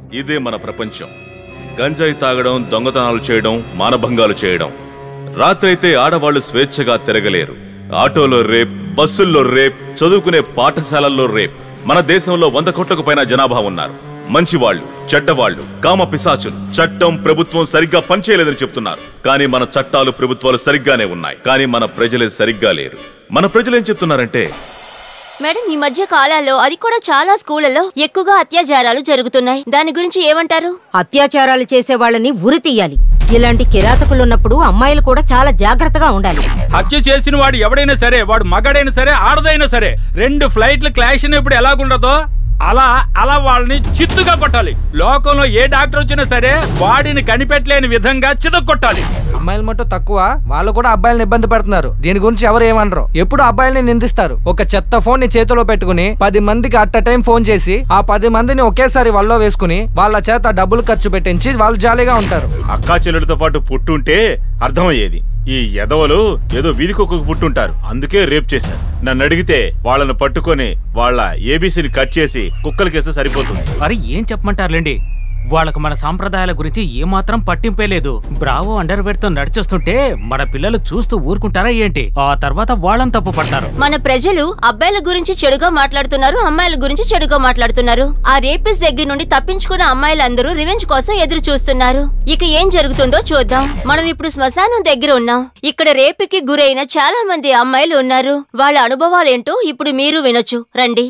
ఇదే మన ప్రపంచం గంజాయి తాగడం దొంగతనాలు చేయడం మానభంగాలు చేయడం రాత్రైతే ఆడవాళ్లు స్వేచ్ఛగా తిరగలేరు ఆటోలో రేప్ బస్సుల్లో రేప్ చదువుకునే పాఠశాలల్లో రేప్ మన దేశంలో వంద కోట్లకు పైన జనాభా ఉన్నారు మంచివాళ్లు చెడ్డవాళ్లు కామ పిశాచులు చట్టం ప్రభుత్వం సరిగ్గా పనిచేయలేదని చెప్తున్నారు కానీ మన చట్టాలు ప్రభుత్వాలు సరిగ్గానే ఉన్నాయి కానీ మన ప్రజలే సరిగ్గా లేరు మన ప్రజలు ఏం చెప్తున్నారంటే మేడం ఈ మధ్య కాలాల్లో అది కూడా చాలా స్కూళ్లలో ఎక్కువగా అత్యాచారాలు జరుగుతున్నాయి దాని గురించి ఏమంటారు అత్యాచారాలు చేసే వాళ్ళని ఉరి తీయాలి ఇలాంటి కిరాతకులున్నప్పుడు అమ్మాయిలు కూడా చాలా జాగ్రత్తగా ఉండాలి హత్య చేసిన వాడు ఎవడైనా సరే వాడు మగాడైనా సరే ఆడదైనా సరే రెండు ఫ్లైట్లు క్లాష్ అయినప్పుడు ఎలాగుండదో అలా అలా వాళ్ళని చిత్తుగా కొట్టాలి లోకంలో ఏ డాక్టర్ వచ్చినా సరే బాడీని కనిపెట్టలేని విధంగా చితక్ కొట్టాలి అమ్మాయిలు మటు తక్కువ వాళ్ళు కూడా అబ్బాయిలను ఇబ్బంది పెడుతున్నారు దీని గురించి ఎవరు ఏమనరు ఎప్పుడు అబ్బాయిల్ని నిందిస్తారు ఒక చెత్త ఫోన్ ని చేతిలో పెట్టుకుని పది మందికి అట్ టైం ఫోన్ చేసి ఆ పది మందిని ఒకేసారి వల్లో వేసుకుని వాళ్ళ చేత డబ్బులు ఖర్చు పెట్టించి వాళ్ళు జాలీగా ఉంటారు అక్కా చెల్లెడితో పాటు పుట్టుంటే అర్థమయ్యేది ఈ ఎదవలు ఏదో వీధికొక్క పుట్టుంటారు అందుకే రేప్ చేశారు నన్ను అడిగితే వాళ్ళని పట్టుకొని వాళ్ళ ఏబీసీని కట్ చేసి కుక్కలకేస్తే సరిపోతుంది అరే ఏం చెప్పమంటారులేండి వాళ్ళకు మన సాంప్రదాయాల గురించి ఏమాత్రం పట్టింపే లేదు బ్రావో అండర్ తో నడిచొస్తుంటే మన పిల్లలు చూస్తూ ఊరుకుంటారా ఏంటి ఆ తర్వాత వాళ్ళని తప్పు పడతారు మన ప్రజలు అబ్బాయిల గురించి చెడుగా మాట్లాడుతున్నారు అమ్మాయిల గురించి చెడుగా మాట్లాడుతున్నారు ఆ రేపిస్ దగ్గర నుండి తప్పించుకున్న అమ్మాయిలందరూ రివెంజ్ కోసం ఎదురు చూస్తున్నారు ఇక ఏం జరుగుతుందో చూద్దాం మనం ఇప్పుడు శ్మశానం దగ్గర ఉన్నాం ఇక్కడ రేపుకి గురైన చాలా మంది అమ్మాయిలు ఉన్నారు వాళ్ళ అనుభవాలేంటో ఇప్పుడు మీరు వినొచ్చు రండి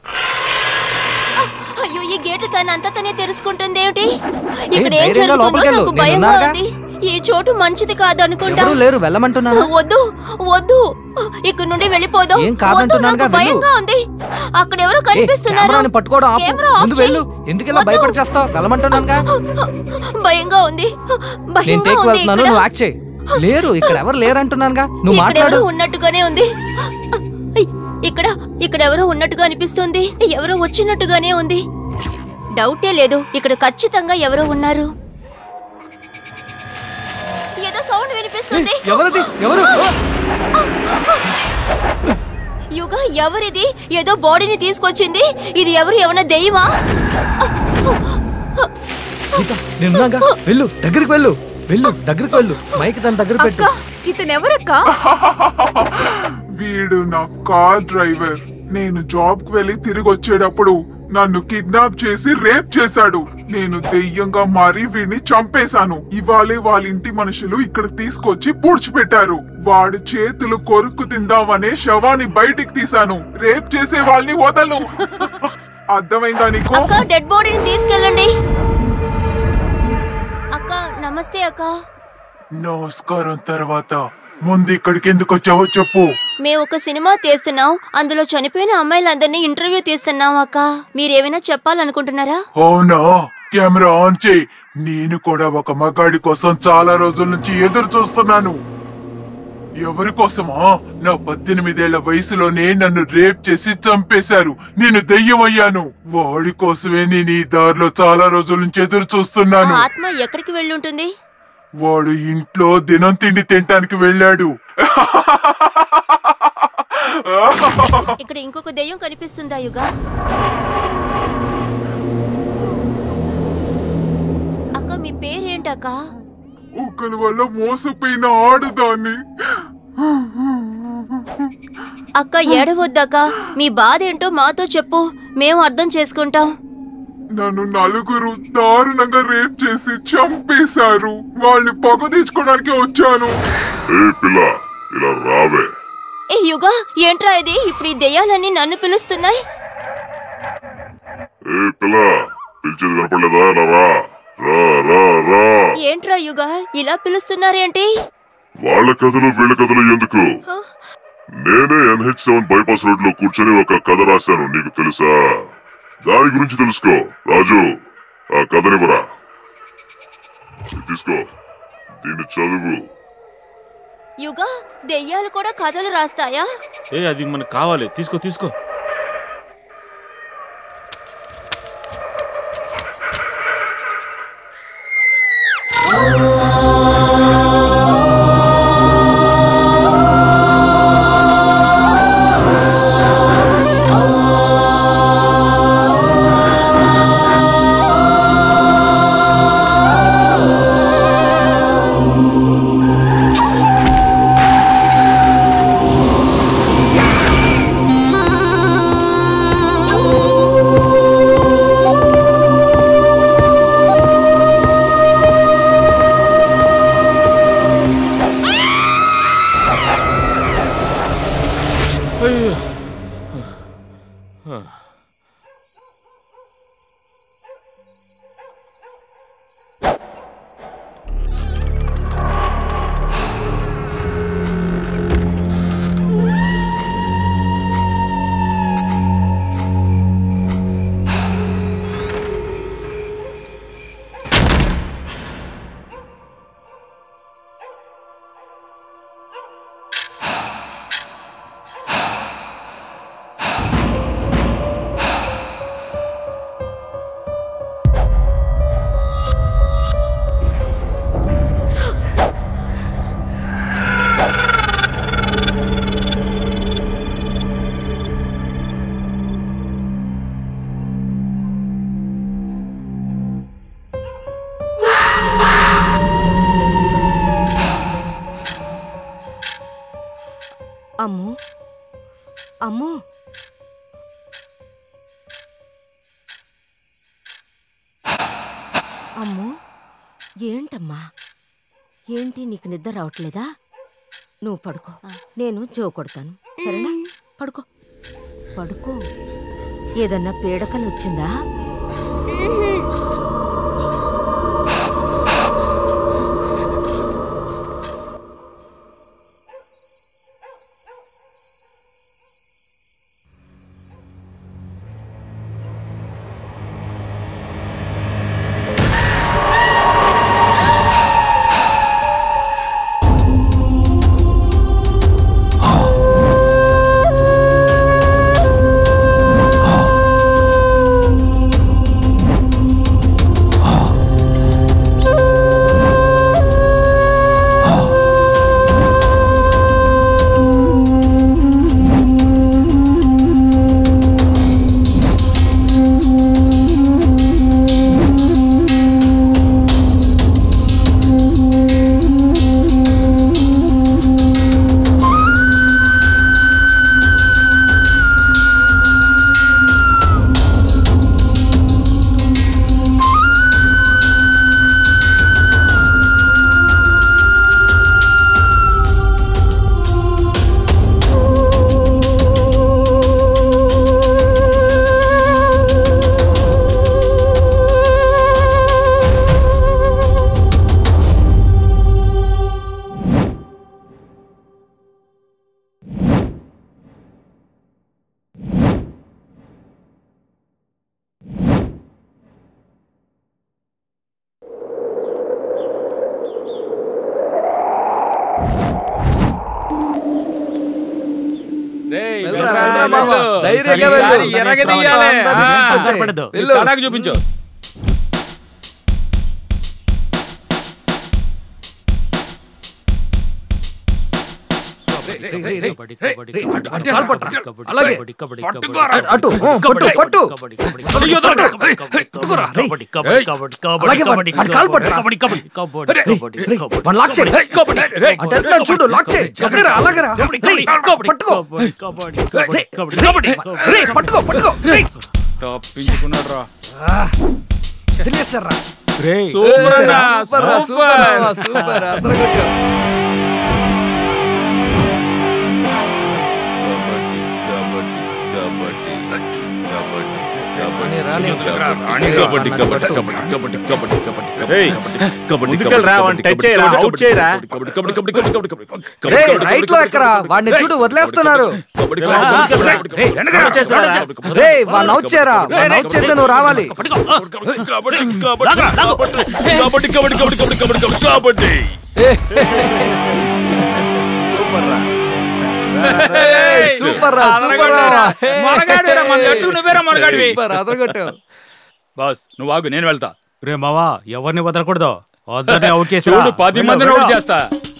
అయ్యో ఈ గేటు తనంతా తనే తెరుచుకుంటుంది ఏమిటి ఇక్కడ ఏం ధైర్యంగా జరుగుతుందో లోపలికెళ్ళు. నాకు నేను భయంగా ఉన్నానుగా. ఉంది ఈ చోటు మంచిది కాదనుకుంటా ఎవరు లేరు వెళ్ళమంటున్నాను వద్దు వద్దు ఇక్కడ నుండి వెళ్ళిపోదాం ఏం కాదంటున్నానుగా, వద్దు, నాకు వెళ్ళు. భయంగా ఉంది అక్కడ ఎవరో ఏ, కనిపిస్తున్నారు కెమెరాని పట్టుకోవడం ఆపు. కెమెరా ఆఫ్ ముందు వెళ్ళు చెయ్యి. ఎందుకు ఇలా వద్దు. భయపడి చేస్తావు వెళ్ళమంటున్నానుగా భయంగా ఉంది నేను భయంగా టేక్ ఉంది వెళ్తున్నాను ఇక్కడ. నువ్వు యాక్ట్ చేయి లేరు ఇక్కడ ఎవరు లేరు అంటున్నానుగా నువ్వు ఇక్కడ మాట్లాడు ఎవరో ఉన్నట్టుగానే ఉంది ఇక్కడ ఇక్కడ ఎవరో ఉన్నట్టుగా అనిపిస్తుంది ఎవరో వచ్చినట్టుగానే ఉంది డౌటే లేదు ఇక్కడ ఖచ్చితంగా ఎవరో ఉన్నారు ఏదో సౌండ్ వినిపిస్తుంది ఎవరిది ఎవరు యుగ ఎవరిది ఏదో బాడీని తీసుకొచ్చింది ఇది ఎవరు ఏమన్నా దెయ్యమా గీత, నేనున్నాగా వెళ్ళు దగ్గరికి వెళ్ళు వెళ్ళు దగ్గరికి వెళ్ళు మైక్ దాని దగ్గర పెట్టు ఇతనెవరక్క వీడు నా కార్ డ్రైవర్ నేను జాబ్ కు వెళ్లి తిరిగి వచ్చేటప్పుడు నన్ను కిడ్నాప్ చేసి రేప్ చేశాడు నేను దెయ్యంగా మారి వీడిని చంపేశాను ఇవాళే వాళ్ళ ఇంటి మనుషులు ఇక్కడ తీసుకొచ్చి పూడ్చిపెట్టారు వాడి చేతులు కొరుక్కు తిందామనే శవాన్ని బయటికి తీశాను రేప్ చేసే వాళ్ళని వదలు అర్థమైందా నీకు అక్క డెడ్ బాడీని తీసుకెళ్ళండి అక్క నమస్తే అక్క నమస్కారం తర్వాత ముందు ఇక్కడికి ఎందుకు వచ్చావో చెప్పు మేము ఒక సినిమా తీస్తున్నాం అందులో చనిపోయిన అమ్మాయిలందరినీ ఇంటర్వ్యూ తీస్తున్నాం అక్క మీరేమైనా చెప్పాలనుకుంటున్నారా అవునా కెమెరా ఆన్ చేయి నేను కూడా ఒక మగాడి కోసం చాలా రోజుల నుంచి ఎదురు చూస్తున్నాను ఎవరి కోసమా నా పద్దెనిమిదేళ్ల వయసులోనే నన్ను రేప్ చేసి చంపేశారు నేను దెయ్యమయ్యాను వాడి కోసమే నేను ఈ దారిలో చాలా రోజుల నుంచి ఎదురు ఆ చూస్తున్నాను ఆత్మ ఎక్కడికి వెళ్ళుంటుంది వాడు ఇంట్లో దినం తిండి తినటానికి వెళ్ళాడు ఇక్కడ ఇంకొక దెయ్యం కనిపిస్తుందా యుగా అక్క మీ పేరేంటక్క ఒకరి వల్ల మోసపోయిన ఆడుదాన్ని అక్క ఏడవద్దక్క మీ బాధ ఏంటో మాతో చెప్పు మేము అర్థం చేసుకుంటాం నన్ను నలుగురు దారుణంగా రేప్ చేసి చంపేశారు వాళ్ళని పగ తీర్చుకోవడానికి వచ్చాను ఏ పిల్ల ఇలా రావే ఏ యుగా ఏంట్రా ఇది ఇప్పుడు ఈ దెయ్యాలన్నీ నన్ను పిలుస్తున్నాయి ఏ పిల్ల పిలిచేది వినపడలేదా ఇలా రా రా రా రా ఏంట్రా యుగా ఇలా పిలుస్తున్నారేంటి వాళ్ళ కథలు వీళ్ళ కథలు ఎందుకు నేనే ఎన్హెచ్ సెవెన్ బైపాస్ రోడ్ లో కూర్చొని ఒక కథ రాశాను నీకు తెలుసా దాని గురించి తెలుసుకో రాజు ఆ కథనివ్వరా ఇది తీసుకో దీన్ని చదువు యుగా దెయ్యాలు కూడా కథలు రాస్తాయా ఏ అది మనకు కావాలి తీసుకో తీసుకో అమ్మో అమ్మో ఏంటమ్మా ఏంటి నీకు నిద్ర రావట్లేదా నువ్వు పడుకో నేను జో కొడతాను సరేనా పడుకో పడుకో ఏదన్నా పీడకలు వచ్చిందా రేయ్, వెళ్ళరా, వెళ్ళరా, వెళ్ళరా వెళ్ళు. బాబా. ధైర్యంగా ఈసారి వెళ్ళు. ఎరగదీయాలి. అందరినీ ఆ, తీసుకొచ్చేయ్. పడదు. నీ వెళ్ళు. తడాకు చూపించు రేయ్, రేయ్, రేయ్. కబడ్డీ, రేయ్, కబడ్డీ, రేయ్, కబడ్డీ, అటు కబడ్డీ, కాలు పట్టురా. కబడ్డీ, అలాగే. కబడ్డీ, కబడ్డీ, పట్టుకోరా. కబడ్డీ, అటు, కబడ్డీ, ఊ, పట్టు, కబడ్డీ, పట్టు. కబడ్డీ, కబడ్డీ, చెయ్యొద్దురా. కబడ్డీ, రేయ్, కబడ్డీ, పట్టుకోరా, రేయ్. కబడ్డీ, కబడ్డీ, కబడ్డీ, కబడ్డీ, అలాగే వాడి- కబడ్డీ, వాడి కాలు పట్టురా. కబడ్డీ, కబడ్డీ, కబడ్డీ, రేయ్, కబడ్డీ, రేయ్, కబడ్డీ, వాడిని లాక్ చేయి. కబడ్డీ, రేయ్, అటు వెళ్తున్నాడు చూడు, లాక్ చేయి. అదేరా, అలాగేరా. కబడ్డీ, రేయ్, కబడ్డీ, పట్టుకో. కబడ్డీ, కబడ్డీ, కబడ్డీ, రేయ్, కబడ్డీ, కబడ్డీ, రేయ్, పట్టుకో, పట్టుకో. రేయ్. తప్పించుకున్నాడు రా తెలియస్తారా రేయ్, సూపర్ అన్నా, సూపర్ రా, సూపర్ సూపర్. రా, సూపర్ అదరగొట్టు. కబడ్డీ కబడ్డీ రాని, రాని. కబడ్డీ రాని, కబడ్డీ పట్టు. కబడ్డీ కబడ్డీ కబడ్డీ కబడ్డీ రేయ్, కబడ్డీ ముందుకెళ్ళరా, వాడిని టచ్ చేయరా, అవుట్ చేయరా. కబడ్డీ కబడ్డీ కబడ్డీ కబడ్డీ కబడ్డీ కబడ్డీ రేయ్, రైట్ లో ఎక్కరా వాడిని చూడు వదిలేస్తున్నారు కబడ్డీ రేయ్, ముందుకెళ్ళరా. రేయ్, వెనకరా, అవుట్ చేస్తున్నారా? రే వాడిని అవుట్ చేయరా వాడిని అవుట్ చేస్తే నువ్వు రావాలి పట్టుకో. కబడ్డీ లాగరా, లాగు. కబడ్డీ కబడ్డీ కబడ్డీ కబడ్డీ కబడ్డీ కబడ్డీ కబడ్డీ సూపర్ రా ఏయ్, సూపర్ రా సూపర్ రా మొరగాడిరా మన జట్టు నువ్వేరా మొరగాడివి సూపర్ అదరగొట్టు బాస్ నువ్వు ఆగు నేను వెళ్తా రే మావా ఎవరిని వదలకూడదు అందరిని అవుట్ చేసి చూడు పది మందిని అవుట్ చేస్తా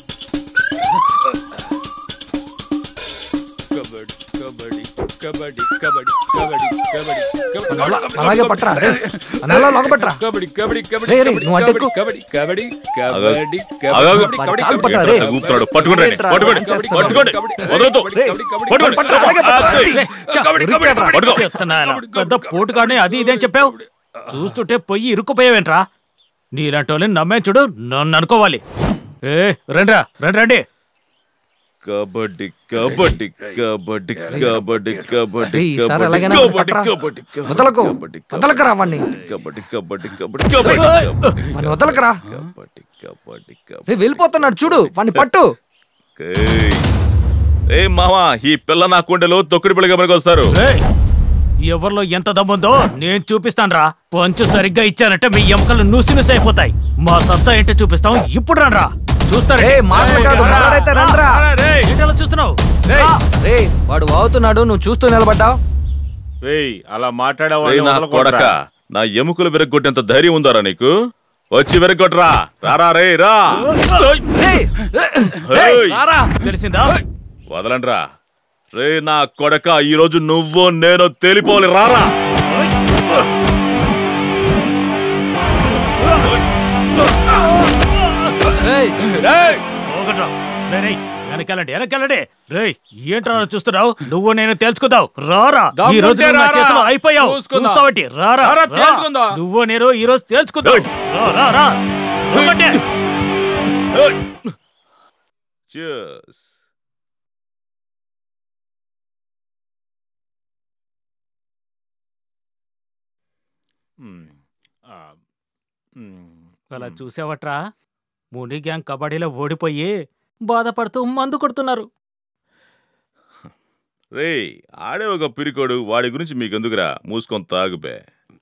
కబడ్డీ కబడ్డీ కబడ్డీ కబడ్డీ కబడ్డీ కబడ్డీ అలా- అలాగే పట్టరా రే అలా లోక పట్టరా కబడ్డీ కబడ్డీ కబడ్డీ రేయ్, రేయ్, కబడ్డీ నువ్వు అటు ఎక్కు. కబడ్డీ కబడ్డీ ఆగు. కబడ్డీ ఆగు. కబడ్డీ కబడ్డీ కాలు కబడ్డీ పట్టరా, కబడ్డీ రేయ్. ఊపుతాడు పట్టుకోండి ఏంట్రా, పట్టుకోండి డాన్స్ చేస్తున్నావు? పట్టుకోండి వదలొద్దు రేయ్, పట్టుకోండి పట్టరా, అలాగే పట్టరా. ఆ, పట్టుకో చెప్తున్నాను పెద్ద పోటుగానే అది ఇదేం చెప్పావు చూస్తుంటే పొయ్యి ఇరుక్కుపోయావేంట్రా నీలాంటి వాళ్ళని నమ్మే చూడు నన్ను అనుకోవాలి ఏ రండ్రా రండి రండి కబడ్డీ కబడ్డీ కబడ్డీ కబడ్డీ కబడ్డీ రేయ్, ఈసారి ఎలాగైనా కబడ్డీ పట్టరా. కబడ్డీ వదలకు కబడ్డీ వదలకరా వాడిని కబడ్డీ కబడ్డీ కబడ్డీ కబడ్డీ వాడిని వదలకరా కబడ్డీ కబడ్డీ రే వెళ్ళిపోతున్నాడు చూడు వాడిని పట్టు ఏయ్. ఏ మావా ఈ పిల్ల నా కుండెలో తొక్కుడు పిల్లగా మనకు వస్తారు ఏయ్, ఎవరిలో ఎంత దమ్ముందో నేను చూపిస్తానురా పంచు సరిగ్గా ఇచ్చానంటే మీ ఎముకలు నుసి నుసి అయిపోతాయి మా సత్తా ఏంటో చూపిస్తాం ఇప్పుడు రండ్రా చూస్తారా ఏ మాటలు కాదు మాట్లాడైతే రండ్రా ఏంటలా చూస్తున్నావు రే వాడు వాగుతున్నాడు నువ్వు చూస్తూ నిలబడ్డావు రేయ్ అలా మాట్లాడే రేయ్ వాళ్ళని నా కొడక వదలకూడదురా. నా ఎముకలు విరగొట్టేంత ధైర్యం ఉందారా నీకు వచ్చి విరగొట్టరా రారా రే రా రేయ్, ఏయ్. రారా తెలిసిందా వదలండ్రా రే నా కొడక ఈ రోజు నువ్వు నేను తేలిపోవాలి రారా రేయ్, ఒకట్రా రేయ్, రేయ్, వెనకెళ్ళండి వెనకెళ్ళండి రేయ్ ఏంట్రా చూస్తున్నావు నువ్వు నేను తెలుసుకుందావు రారా ఈ దమ్ముంటే రోజు నువ్వు నా రారా. చేతిలో అయిపోయావు చూసుకుందాం. చూస్తావటి రారా రారా, రా. తేల్చుకుందాం. నువ్వు నేను ఈ రోజు తేల్చుకుందాం రా, రా రా నువ్వంటే. Cheers. మ్మ్. ఆ, మ్మ్. అలా చూసావట్రా ముని గ్యాంగ్ కబడ్డీలో ఓడిపోయి బాధపడుతూ మందు కొడుతున్నారు రేయ్ ఆడే ఒక పిరికోడు వాడి గురించి మీకెందుకురా మూసుకొని తాగుబే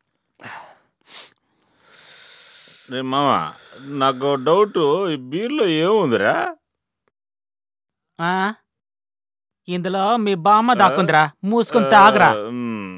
రే మామ నాకు డౌట్ ఈ బీర్లో ఏముందిరా ఆ ఇందులో మీ బామ్మ దాక్కుందిరా మూసుకొని తాగరా ఆ, మ్మ్.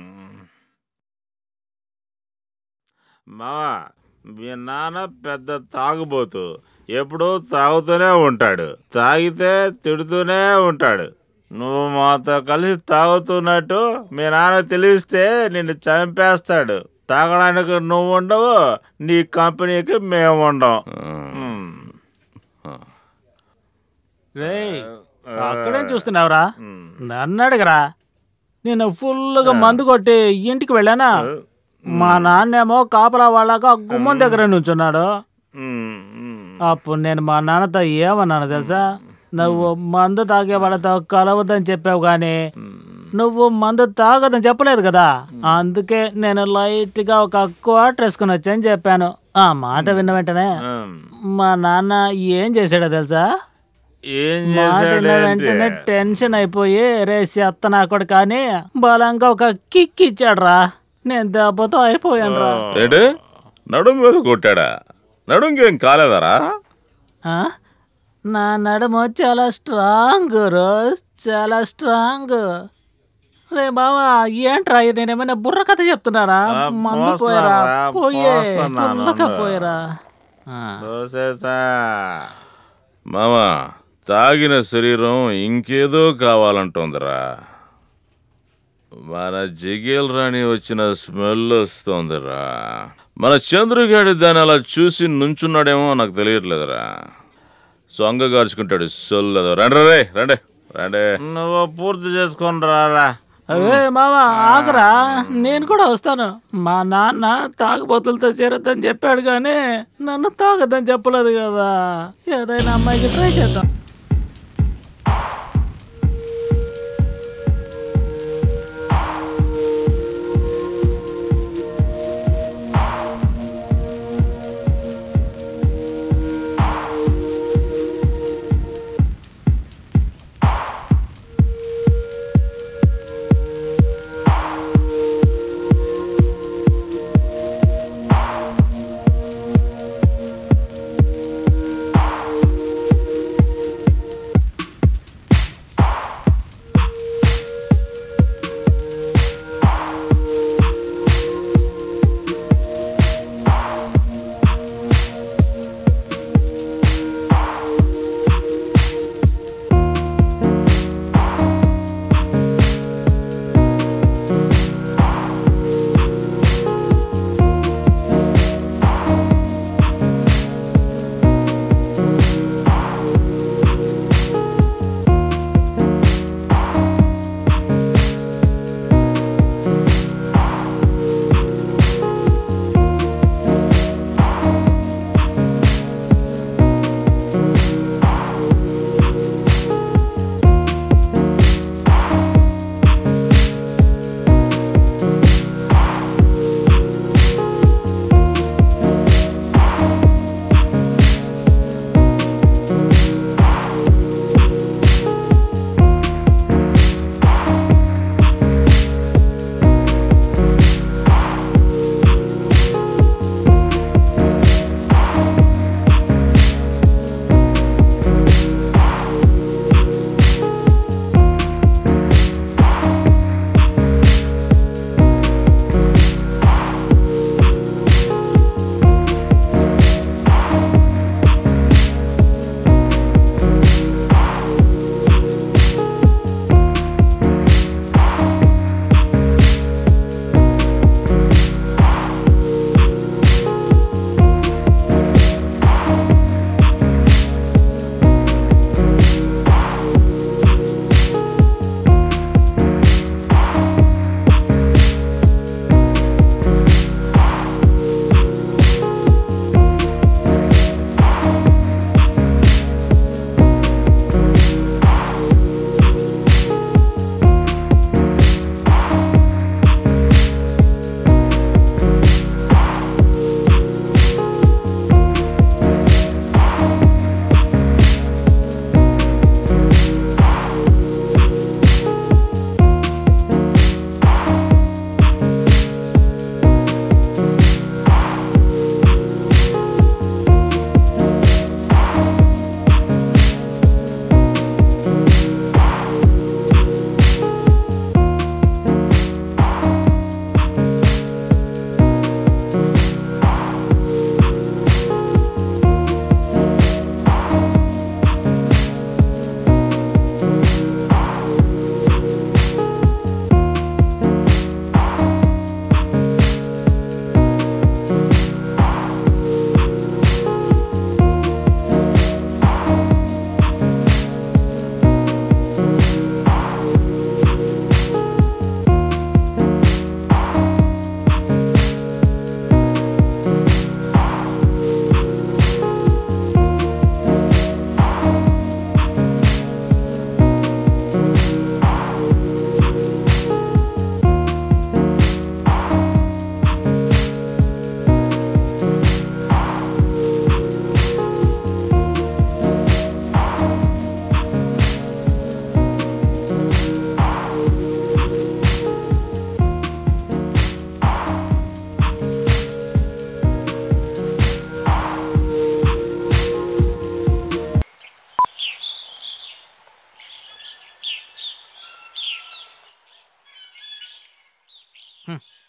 మామ మీ నాన్న పెద్ద తాగుబోతు ఎప్పుడూ తాగుతూనే ఉంటాడు తాగితే తిడుతూనే ఉంటాడు నువ్వు మాతో కలిసి తాగుతున్నట్టు మీ నాన్న తెలిస్తే నిన్ను చంపేస్తాడు తాగడానికి నువ్వు ఉండవు నీ కంపెనీకి మేము ఉండం మ్మ్. రేయ్ అక్కడేం చూస్తున్నావురా నన్ను అడగరా నేను ఫుల్గా మందు కొట్టి ఇంటికి వెళ్ళానా మా నాన్నేమో కాపలా వాళ్ళగా గుమ్మం దగ్గర నుంచున్నాడు మ్మ్. మ్మ్. అప్పుడు నేను మా నాన్నతో ఏమన్నాను తెలుసా నువ్వు మందు తాగే వాళ్ళతో కలవద్దని చెప్పావు కానీ నువ్వు మందు తాగదని చెప్పలేదు కదా అందుకే నేను లైట్ గా ఒక క్వార్టర్ వేసుకుని వచ్చాను చెప్పాను ఆ మాట విన్న వెంటనే మ్మ్. మా నాన్న ఏం చేశాడో తెలుసా ఏం మాట విన్న చేశాడంటే వెంటనే టెన్షన్ అయిపోయి రేసి అత్త నా కూడా కానీ బలంగా ఒక కిక్ ఇచ్చాడ్రా నేను దెబ్బతో అయిపోయాను రా ఏంటి నడుం మీద కొట్టాడా నడుంకేం కాలేదరా ఆ? నా నడుము చాలా స్ట్రాంగ్ రోజ్ చాలా స్ట్రాంగ్ రే బావా ఏంట్రా ఇది నేనేమైనా బుర్ర కథ చెప్తున్నారా ఆ, మందు పోయరా పోస్తారా, పోయే పోస్తున్నాను. ఫుల్లుగా పోయరా ఆ. దోసేసా. మామా తాగిన శరీరం ఇంకేదో కావాలంటోందిరా మన జిగేల్ రాణి వచ్చిన స్మెల్ వస్తోందిరా మన చంద్రుగాడి దాన్ని అలా చూసి నుంచున్నాడేమో నాకు తెలియట్లేదురా సొంగ గార్చుకుంటాడు సొల్లదు రండి రే రండి రండి నువ్వు పూర్తి చేసుకొని రారా అరే మావా ఆగరా నేను కూడా వస్తాను మా నాన్న తాగుబోతులతో చేరొద్దని చెప్పాడు కానీ నన్ను తాగొద్దని చెప్పలేదు కదా ఏదైనా అమ్మాయికి ట్రై చేద్దాం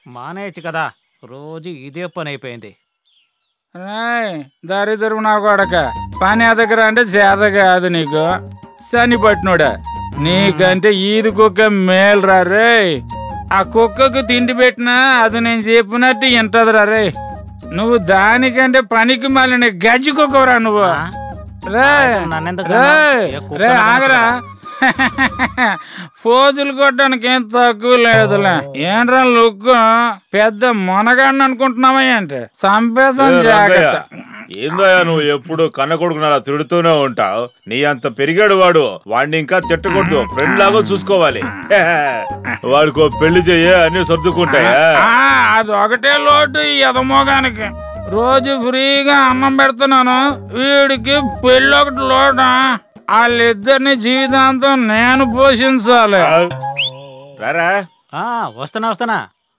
మానేయచ్చు కదా రోజు ఇదే పని అయిపోయింది రాయ్ దరిద్రం నా కొడక పని ఎదగరా అంటే చేత కాదు నీకు శని పట్టినోడా నీకంటే ఈది కుక్క మేలురా రే ఆ కుక్కకు తిండి పెట్టినా అది నేను చెప్పినట్టు వింటదిరా రే నువ్వు దానికంటే పనికి మళ్ళీ గజ్జి కుక్కవరా నువ్వు రే అయితే నన్నెందుకు రే అన్నావ్? ఏ కుక్కను రే కదా ఆగరా ఫోజులు కొట్టడానికి ఏం తక్కువ లేదులే ఏంట్రా లుక్ పెద్ద మొనగాడిని అనుకుంటున్నావా ఏంటి చంపేసాం ఏ జాగ్రత్త రంగయ్య, ఏందయ్యా నువ్వు ఎప్పుడు కన్న కొడుకుని అలా తిడుతూనే ఉంటావు నీ అంత పెరిగాడు వాడు వాడిని ఇంకా తిట్టకూడదు ఫ్రెండ్ లాగా చూసుకోవాలి వాడికో పెళ్లి చెయ్యి అన్ని సర్దుకుంటాయా ఆ, అది ఒకటే లోటు ఈ ఎదమోగానికి రోజు ఫ్రీగా అన్నం పెడుతున్నాను వీడికి పెళ్ళి ఒకటి లోట వాళ్ళిద్దరిని జీవితాంతం నేను పోషించాలి రారా ఆ, వస్తానా వస్తానా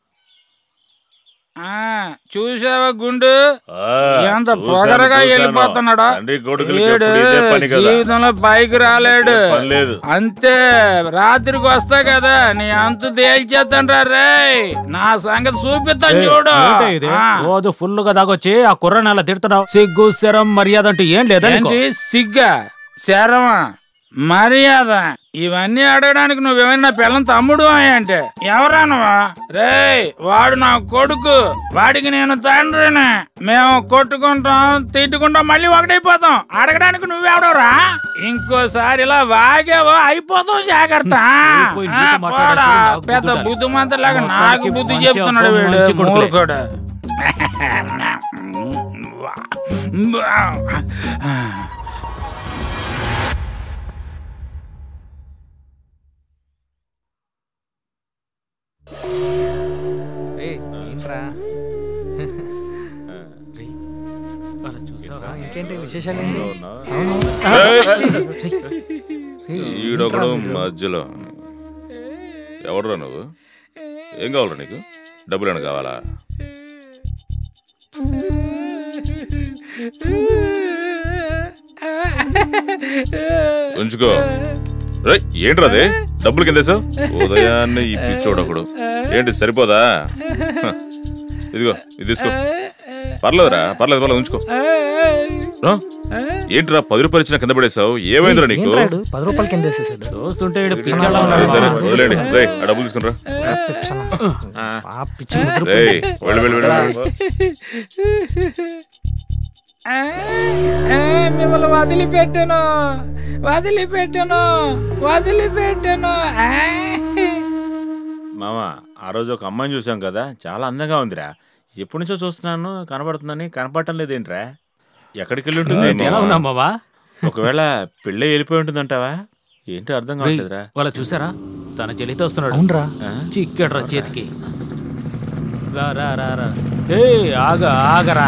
ఆ, చూసావా గుండు ఆ, ఎంత చూశాను, పొగరగా చూశాను. వెళ్ళిపోతున్నాడా తండ్రి కొడుకులకి వీడు ఎప్పుడు ఇదే పని కదా జీవితంలో పైకి రాలేడు పని లేదు అంతే రాత్రికి వస్తా కదా నీ అంతు తేల్చేస్తాను రే నా సంగతి చూపిస్తాను చూడు ఏంటి ఇది ఆ. రోజు ఫుల్ గా దాగొచ్చి ఆ కుర్రని అలా తిడుతున్నావు సిగ్గు శరం మర్యాద అంటే ఏం లేదా నీకు? ఏంటి సిగ్గా శరమా మర్యాద ఇవన్నీ అడగడానికి నువ్వేమైనా పిల్లని తమ్ముడు అంటే ఎవరా నువ్వు రేయ్ వాడు నా కొడుకు వాడికి నేను తండ్రిని మేము కొట్టుకుంటాం తిట్టుకుంటాం మళ్ళీ ఒకటైపోతాం అడగడానికి నువ్వెవడరా ఇంకోసారి ఇలా వాగేవో అయిపోతాం జాగ్రత్త పోయి ఆ, నీతో మాట్లాడాలి పోడా. చూడు, నాకు పెద్ద బుద్ధి బుద్ధిమంతలాగా నాకు మొత్తానికి బుద్ధి మంచి చెప్తున్నాడు అబ్బా, వీడు మంచి కొడుకులే. మూర్ఖుడు ఏయ్, ఏంట్రా అలా చూసావా? ఇంకేంటి విశేషాలు ఏంటి ఈడొకడు మధ్యలో ఎవడురా నువ్వు ఏం కావాలరా నీకు డబ్బులు ఏమైనా కావాలా ఉంచుకో రేయ్, ఏంట్రా అది డబ్బులు కిందేసావు ఉదయాన్నే ఈ పిచ్చోడొకడు ఏంటి సరిపోదా హ, ఇదిగో ఇది తీసుకో పర్లేదురా పర్లేదు పర్లేదు ఉంచుకో రా. ఏంట్రా పది రూపాయలు ఇచ్చిన కింద పడేసావు ఏమైందిరా నీకు ఏంట్రా ఈడు? పది రూపాయలు కింద వేసేసాడు చూస్తుంటే ఈడు పిచ్చోళ్ళ సరే ఉన్నాడు. సరే వదిలేండి రేయ్ ఆ డబ్బులు తీసుకునిరా ఆ పిచ్చి ముద్ర రేయ్ వెళ్ళి వెళ్ళి వెళ్ళి ఆ, ఆ, మిమ్మల్ని వదిలిపెట్టను వదిలిపెట్టను వదిలిపెట్టను ఆ. మామ ఆ రోజు ఒక అమ్మాయిని చూసాం కదా చాలా అందంగా ఉందిరా ఎప్పటి నుంచో చూస్తున్నాను కనబడుతుందని కనపడటం లేదేంట్రా ఎక్కడికి వెళ్ళి ఉంటుంది ఏంటి? ఎలా ఉన్నావు మావా ఒకవేళ పెళ్ళే వెళ్ళిపోయి ఉంటుందంటావా ఏంటో అర్థం కావట్లేదురా వాళ్ళ చూసారా తన చెల్లితో వస్తున్నాడు అవునరా చిక్కడ్రా చేతికి రా రా రా రా ఏ ఆగ ఆగరా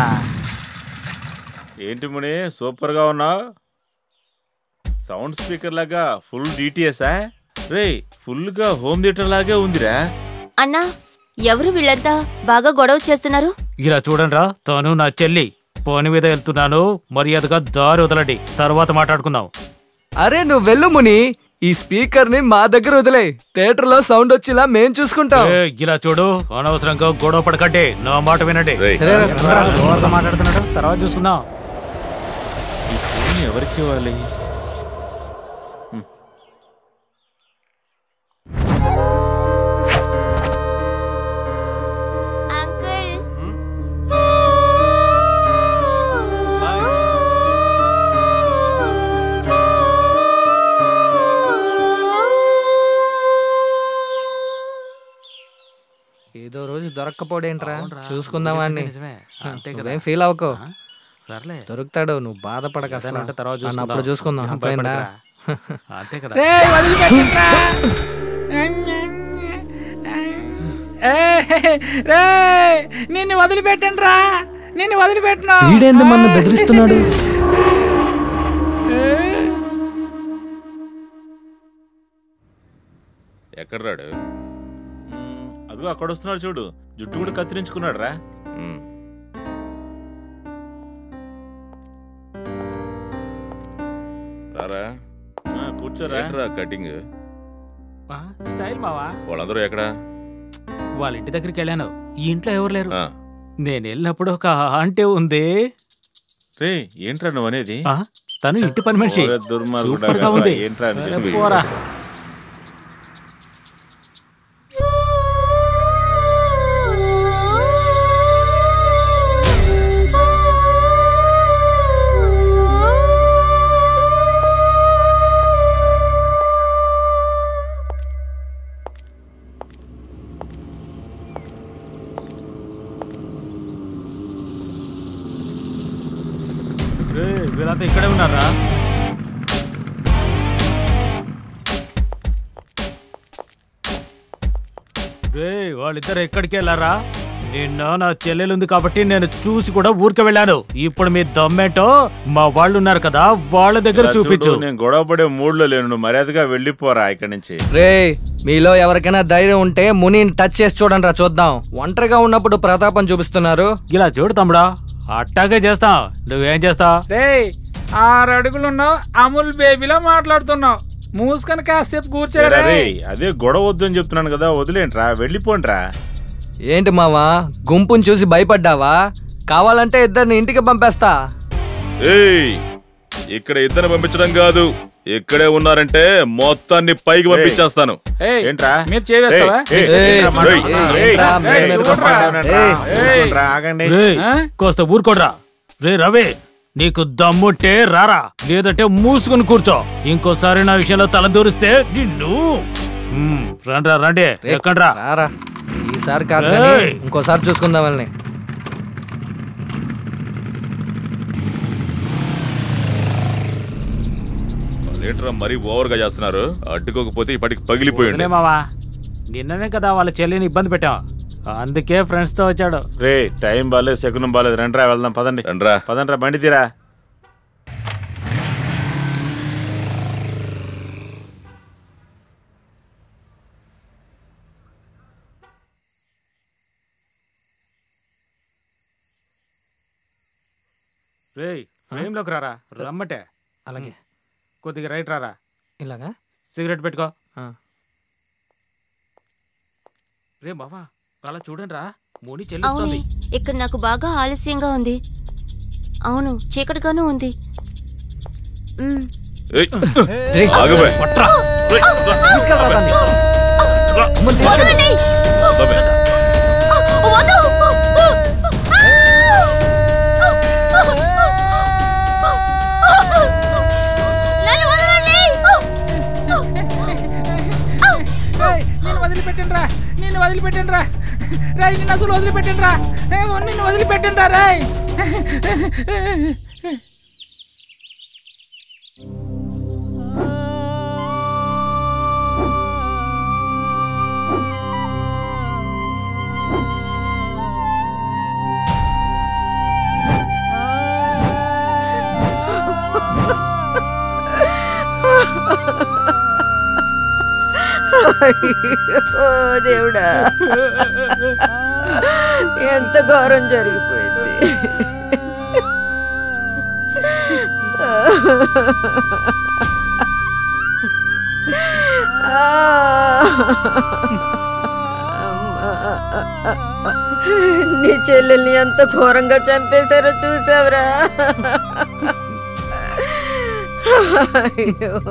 ఏంటి ముని సూపర్ గా ఉన్నావు సౌండ్ స్పీకర్ లాగా ఫుల్ డిటిఎస్ఆ రే ఫుల్ గా హోమ్ థియేటర్ లాగే ఉందిరా అన్నా ఎవరు వీళ్ళంతా బాగా గొడవ చేస్తున్నారు ఇలా చూడండిరా తను నా చెల్లి పని మీద వెళ్తున్నాను మర్యాదగా దారి వదలండి తర్వాత మాట్లాడుకుందాం అరే నువ్వు వెళ్ళు ముని ఈ స్పీకర్ ని మా దగ్గర వదిలే థియేటర్ లో సౌండ్ వచ్చేలా మేం చూసుకుంటాం ఏ, ఇలా చూడు అనవసరంగా గొడవ పడకండి నా మాట వినండి రేయ్ సరేరా, రండ్రా. ఎవరితో మాట్లాడుతున్నాడు తర్వాత చూసుకుందాం ఈ ఫోన్ ఎవరికి ఇవ్వాలి అంకుల్ ఏదో రోజు దొరక్కపోడేంట్రా అవునురా, చూసుకుందాం వాడిని నిజమే. అంతే కదా. నువ్వేం ఫీల్ అవ్వకు ఆ? సర్లే దొరుకుతాడు నువ్వు బాధపడక అసలు ఏదైనా ఉంటే తర్వాత వాడిని చూసుకుందాం. అప్పుడు చూసుకుందాం ఏం అర్థమైందా భయపడకురా. అంతే కదా రేయ్, వదిలిపెట్టండ్రా. ఏయ్, రేయ్, నిన్ను వదిలిపెట్టండి రా నిన్ను వదిలిపెట్టను వీడేంది మన బెదిరిస్తున్నాడు ఎక్కడ రాడు మ్మ్, అదిగో అక్కడ వస్తున్నాడు చూడు జుట్టు కూడా కత్తిరించుకున్నాడు రా ఉమ్. రారా కూర్చోరా ఏంట్రా కటింగ్ ఆ, స్టైల్ మావా వాళ్ళందరూ ఎక్కడ వాళ్ళ ఇంటి దగ్గరికి వెళ్ళాను ఈ ఇంట్లో ఎవరు లేరు ఆ. నేను వెళ్ళినప్పుడు ఒక ఆంటీ ఉంది రే ఏంట్రా నువ్వు అనేది ఆ, తను ఇంటి పని మనిషి ఓరే దుర్మార్గుడా, సూపర్ గా ఉంది ఏంట్రా అని సరే, చెప్పి. పోరా రేయ్, వీళ్ళంతా ఇక్కడే ఉన్నారా రే వాళ్ళిద్దరు ఎక్కడికి వెళ్ళారా నిన్న నా చెల్లెలుంది కాబట్టి నేను చూసి కూడా ఊరికి వెళ్ళాను ఇప్పుడు మీ దమ్మేంటో మా వాళ్ళు ఉన్నారు కదా వాళ్ళ దగ్గర ఇలా చూపించు చూడు, నేను గొడవ పడే మూడ్ లో లేను నువ్వు మర్యాదగా వెళ్ళిపోరా ఇక్కడి నుంచి రే మీలో ఎవరికైనా ధైర్యం ఉంటే మునిని టచ్ చేసి చూడండి రా చూద్దాం ఒంటరిగా ఉన్నప్పుడు ప్రతాపం చూపిస్తున్నారు ఇలా చూడు తమ్ముడా అట్టాగే చేస్తాం నువ్వేం చేస్తావు రే ఆరు అడుగులున్నావు అమూల్ బేబీలో మాట్లాడుతున్నావు మూసుకొని కాసేపు ఏరా కూర్చోరా రే, అదే గొడవ వద్దు అని చెప్తున్నాను కదా వదిలేంట్రా వెళ్ళిపోండ్రా ఏంటి మావా గుంపుని చూసి భయపడ్డావా కావాలంటే ఇద్దరిని ఇంటికి పంపేస్తా ఏయ్ ఇక్కడ ఇద్దరు పంపించడం కాదు ఇక్కడే ఉన్నారంటే మొత్తాన్ని పైకి పంపించేస్తాను ఏయ్, ఏంట్రా మీరు చేవేస్తావా ఏయ్, ఏయ్, ఏంట్రా మాట? ఏయ్, ఏయ్, ఏంట్రా, ఏయ్, మీద మీదకి ఊరుకోండ్రా, వస్తావా? ఏయ్, ఏయ్. ఊరుకోండ్రా, ఆగండి రే ఆ? కోస్త ఊరుకోడ్రా రే రవి నీకు దమ్ముంటే రారా లేదంటే మూసుకుని కూర్చో ఇంకోసారి నా విషయంలో తల దూరిస్తే నిన్ను మ్, రండ్రా రండి ఎక్కండ్రా రారా ఈసారి కాదు కానీ ఏయ్. ఇంకోసారి చూసుకుందాం వాళ్ళని ఏంట్రా మరీ ఓవర్ గా చేస్తున్నారు అడ్డుకోకపోతే ఇప్పటికి పగిలిపోయింది వదిలే మావా నిన్ననే కదా వాళ్ళ చెల్లిని ఇబ్బంది పెట్టాం అందుకే ఫ్రెండ్స్ తో వచ్చాడు రే టైం బాగాలేదు శకునం బాగాలేదు రండ్రా వెళ్దాం పదండి రండ్రా పదండ్రా బండి తీరా రేయ్ ఫ్రేమ్ లోకి రారా రమ్మటే అలాగే కొద్దిగా రైట్ రారా ఇలాగా సిగరెట్ పెట్టుకో ఆ. రే బావా అలా చూడండి రా మూని అవునే చెల్లిస్తుంది ఇక్కడ నాకు బాగా ఆలస్యంగా ఉంది అవును చీకటిగానూ ఉంది మ్, ఏయ్, రేయ్, ఆగబోయ్. కొట్రా తీసుకెళ్ళరా దాన్ని. అమ్మని తీసుకెళ్ళు. వదలండి! వదలండి. వద్దు! నన్ను వదలండి! ఏయ్, నిన్ను వదిలిపెట్టండి రా నిన్ను వదిలిపెట్టండి రా రాయ్ నిన్ను అసలు వదిలిపెట్టండి రా ఏమో నిన్ను వదిలిపెట్టండి రా రాయ్ అయ్యో దేవుడా ఎంత ఘోరం జరిగిపోయింది నీ చెల్లెల్ని ఎంత ఘోరంగా చంపేశారో చూసావురా అయ్యో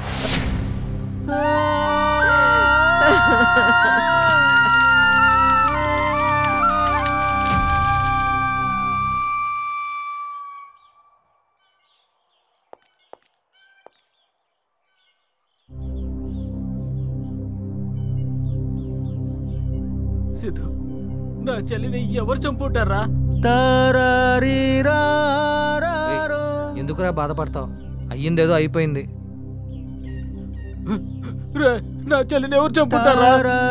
సిద్ధు నా చెల్లిని ఎవరు చంపుంటారా రేయ్, ఎందుకురా బాధపడతావు అయ్యిందేదో అయిపోయింది రే నా చెల్లిని ఎవరు చంపుంటారా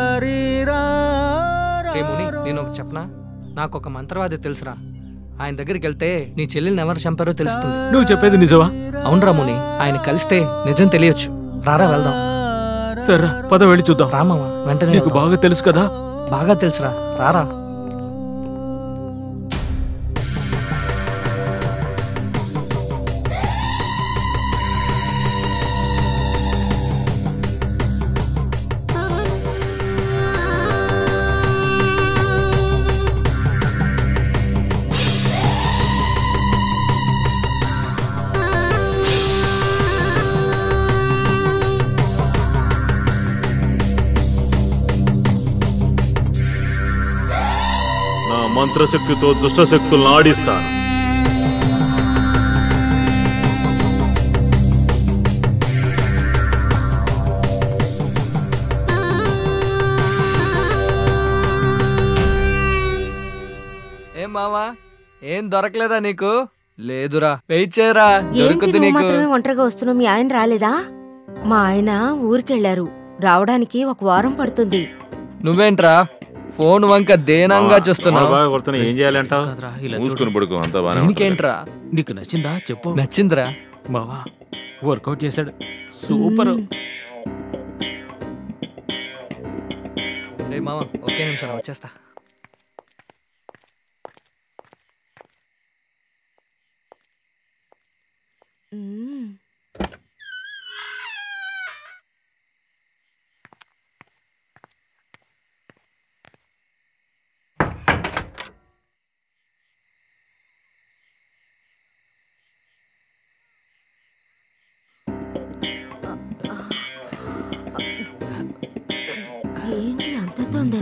రే ముని నేను ఒక చెప్పనా నాకు ఒక మంత్రవాది తెలుసురా ఆయన దగ్గరికి వెళ్తే నీ చెల్లెల్ని ఎవరు చంపారో తెలుస్తుంది నువ్వు చెప్పేది నిజమా అవునరా ముని ఆయన కలిస్తే నిజం తెలియచ్చు రారా వెళ్దాం సరే పద వెళ్ళి చూద్దాం రామా వెంటనే నీకు వెళ్దాం. బాగా తెలుసు కదా బాగా తెలుసురా రారా ఆ మంత్రశక్తితో దుష్టశక్తులను ఆడిస్తాను ఏం మావా ఏం దొరకలేదా నీకు లేదురా వెయిట్ చేయరా ఏంటి దొరుకుద్ది నువ్వు నీకు మాత్రమే ఒంటరిగా వస్తున్నావు మీ ఆయన రాలేదా మా ఆయన ఊరికెళ్లారు రావడానికి ఒక వారం పడుతుంది నువ్వేంట్రా ఫోన్ వంక దేనంగా చూస్తున్నావు బాగా కొడుతున్నా ఏం చేయాలంటావు కాదురా, ఇలా మూసుకుని పడుకో అంతా బానే ఉంటుంది. దీనికేంట్రా నీకు నచ్చిందా చెప్పు నచ్చిందిరా బావా వర్కౌట్ చేశాడు సూపర్ రే మామ ఒకే నిమిషం రా, వచ్చేస్తా మ్మ్. ఏంటి అంత తొందర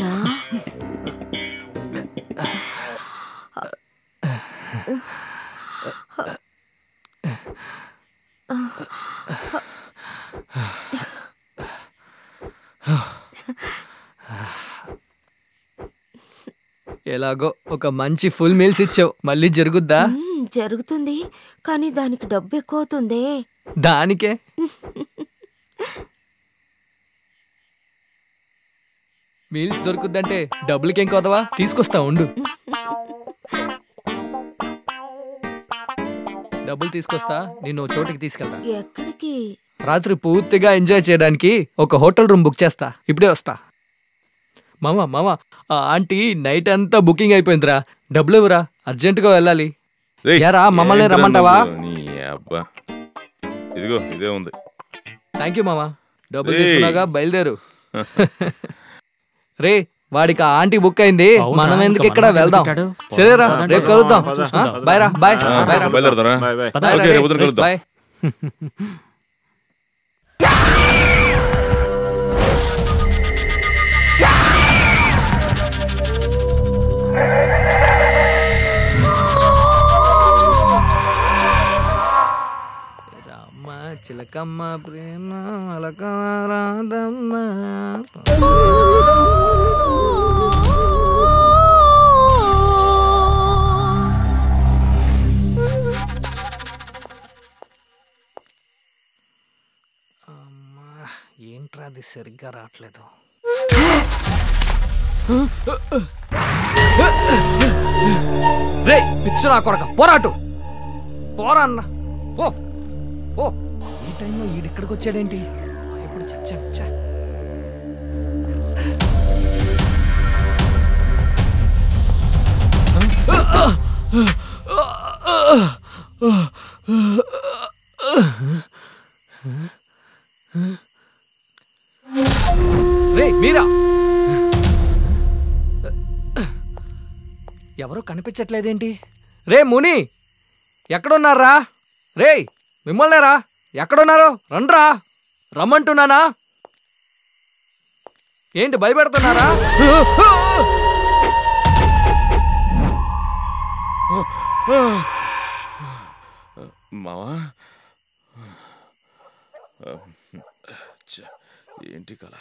ఎలాగో ఒక మంచి ఫుల్ మీల్స్ ఇచ్చావు మళ్ళీ జరుగుద్దా మ్మ్, జరుగుతుంది కానీ దానికి డబ్బు ఎక్కువ అవుతుంది దానికే మీల్స్ దొరుకుద్దంటే డబ్బులకేం కొదవా తీసుకొస్తా ఉండు డబ్బులు తీసుకొస్తా నిన్ను ఓ చోటికి తీసుకెళ్తా ఎక్కడికి రాత్రి పూర్తిగా ఎంజాయ్ చేయడానికి ఒక హోటల్ రూమ్ బుక్ చేస్తా ఇప్పుడే వస్తా మామ మామ ఆ ఆంటీ నైట్ అంతా బుకింగ్ అయిపోయిందిరా డబ్బులు ఇవ్వరా అర్జెంటుగా వెళ్ళాలి రేయ్, ఏరా, మమ్మల్ని ఏంట్రా రమ్మంటావా? నువ్వు? నీ అబ్బా ఇదిగో ఇదే ఉంది థ్యాంక్ యూ మామ డబ్బులు రేయ్. తీసుకున్నాగా బయలుదేరు రే వాడికి ఆ ఆంటీ బుక్ అయింది అవునా? మనం ఎందుకు ఇంకా ఇక్కడ మనం వెళ్దాం పెట్టాడు? సరేరా పదండి. రేపు కలుద్దాం పద, ఆ, పద. బాయ్ రా బాయ్ ఆ, బాయ్ రా బయలుదేరదారా బాయ్ బాయ్ బాయ్ రా, ఓకే, రే, రేపు ఉదయం రే, కలుద్దాం. బాయ్ రామ చిలకమ్మ ప్రేమ అలక రాధమ్మ అమ్మా ఏంట్రా అది సరిగ్గా రావట్లేదు రే పిచ్చు నా కొడక పోరాటు పోరా అన్న ఓ ఓ ఈ టైంలో ఈడిక్కడికి వచ్చాడేంటి ఇప్పుడు చచ్చా చచ్చా రే మీరా ఎవరో కనిపించట్లేదేంటి రే ముని ఎక్కడున్నారా రే మిమ్మల్నేరా ఎక్కడున్నారు రండ్రా రమ్మంటున్నానా ఏంటి భయపెడుతున్నారా మావా చ్చ, ఏంటి కల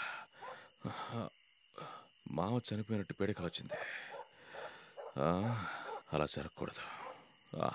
మావ చనిపోయినట్టు పేడక వచ్చింది ఆ, అలా జరగకూడదు ఆ,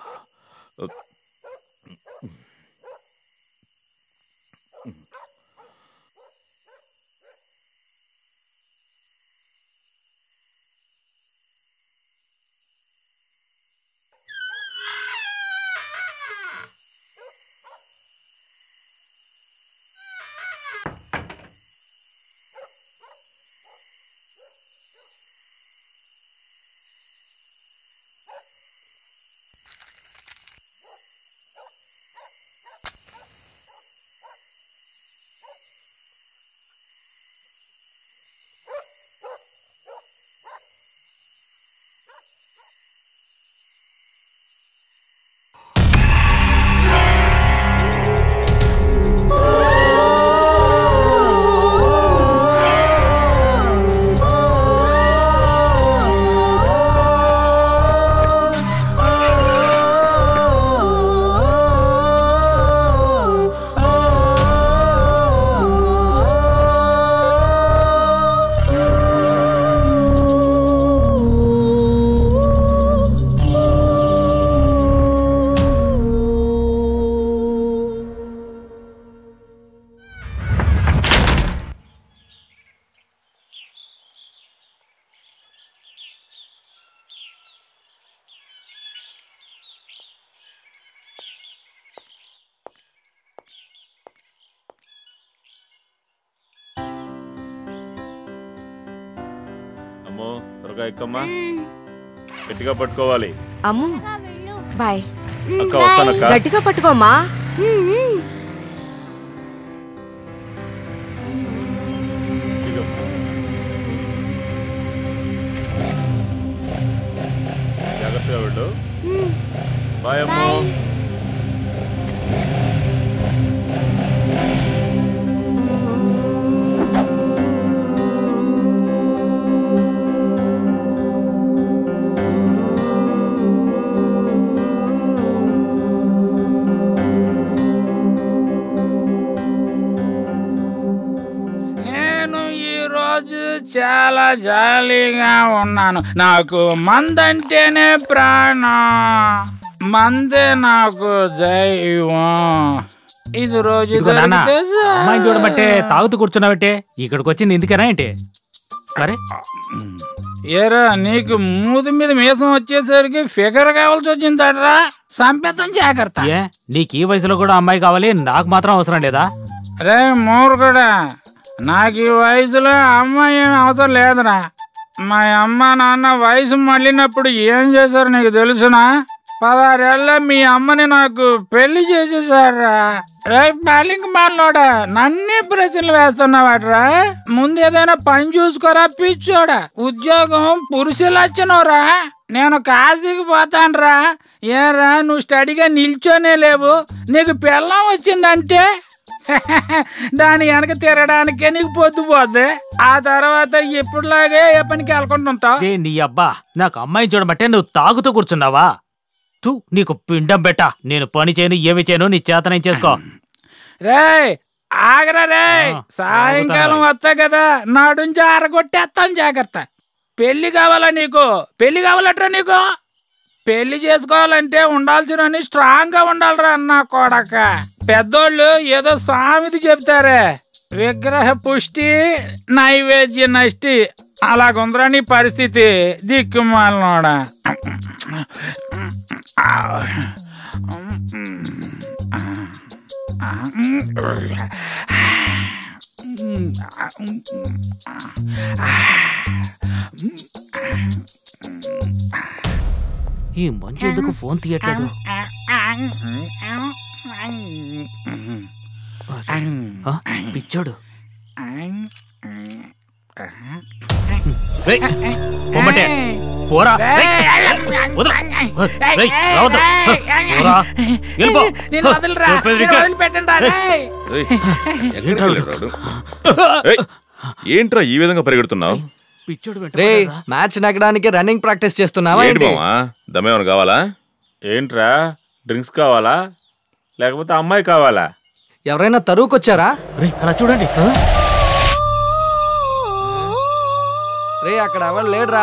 త్వరగా ఎక్కమ్మా గట్టిగా పట్టుకోవాలి అమ్ము బాయ్ అక్క వస్తానక్క గట్టిగా పట్టుకోమ్మా ఇదిగో. జాగ్రత్తగా వెళ్ళు బాయ్ అమ్మో నేను ఈ రోజు చాలా జాలీగా ఉన్నాను నాకు మందంటేనే ప్రాణం మందే నాకు దైవం ఇది రోజు ఇదిగో నాన్న దొరికితే చాలు. అమ్మాయిని చూడబట్టే తాగుతూ కూర్చున్నావంటే ఇక్కడికి వచ్చింది ఎందుకనా ఏంటి అరే ఏరా నీకు మూతి మీద మీసం వచ్చేసరికి ఫిగర్ కావాల్సి వచ్చిందట్రా సంపేతం జాగ్రత్త ఏ నీకు ఈ వయసులో కూడా అమ్మాయి కావాలి నాకు మాత్రం అవసరం లేదా రే మూర్ఖుడా నాకు ఈ వయసులో అమ్మాయి ఏం అవసరం లేదురా మా అమ్మ నాన్న వయసు మళ్ళినప్పుడు ఏం చేశారు నీకు తెలుసునా పదహారేళ్ళ మీ అమ్మని నాకు పెళ్లి చేసేసారా రే బాలింగ్ మాలోడా నన్నే ప్రశ్నలు వేస్తున్నావాట్రా ముందు ఏదైనా పని చూసుకోరా పిచ్చోడా ఉద్యోగం పురుషులచ్చనోరా నేను కాశీకి పోతానురా ఏరా నువ్వు స్టడీగా నిల్చోనే లేవు నీకు పెళ్ళం వచ్చిందంటే దాని వెనక తిరగడానికే నీకు పొద్దు పోద్ది ఆ తర్వాత ఇప్పుడులాగే ఏ పనికి వెళ్ళకుండా ఏ నీ అబ్బా నాకు అమ్మాయిని చూడబట్టే నువ్వు తాగుతూ కూర్చున్నావా తూ నీకు పిండం బెట్ట నేను పని చేయను ఏమి చేయను నీ చేతనం చేసుకో రే ఆగరా రే ఆ, సాయంకాలం ఆగుతాను. వస్తా కదా నాడుంచి ఆరగొట్టేస్తాను జాగ్రత్త పెళ్లి కావాలా నీకు పెళ్లి కావాలట్రా నీకు పెళ్లి చేసుకోవాలంటే ఉండాల్సిన స్ట్రాంగ్ గా ఉండాలిరా అన్న కొడక పెద్దోళ్ళు ఏదో సామెత చెప్తారే విగ్రహ పుష్టి నైవేద్య నష్టి అలాగుందిరా నీ పరిస్థితి దిక్కుమాలనోడా ఈ మంచు ఎందుకు ఫోన్ తీయట్లేదు ఆ, పిచ్చోడు రేయ్, పొమ్మటే పోరా రేయ్, వదలు. రేయ్, రావద్దు. పోరా, వెళ్ళిపో. నేను వదలరా చెప్పేది నేను విను. వదిలిపెట్టండి రా, రేయ్. ఏయ్, ఎక్కడికి వెళ్ళాడు? ఏయ్, ఏంట్రా ఈ విధంగా పరిగెడుతున్నావు పిచ్చోడు వెంట రే పడ్డాడురా. మ్యాచ్ నెగ్గడానికి రన్నింగ్ ప్రాక్టీస్ చేస్తున్నావా ఏంటి ఏంటి మామా దమ్మేమన్నా కావాలా ఏంట్రా డ్రింక్స్ కావాలా లేకపోతే అమ్మాయి కావాలా ఎవరైనా తరువుకొచ్చారా రేయ్, అలా చూడండి రే అక్కడ ఎవరు లేడురా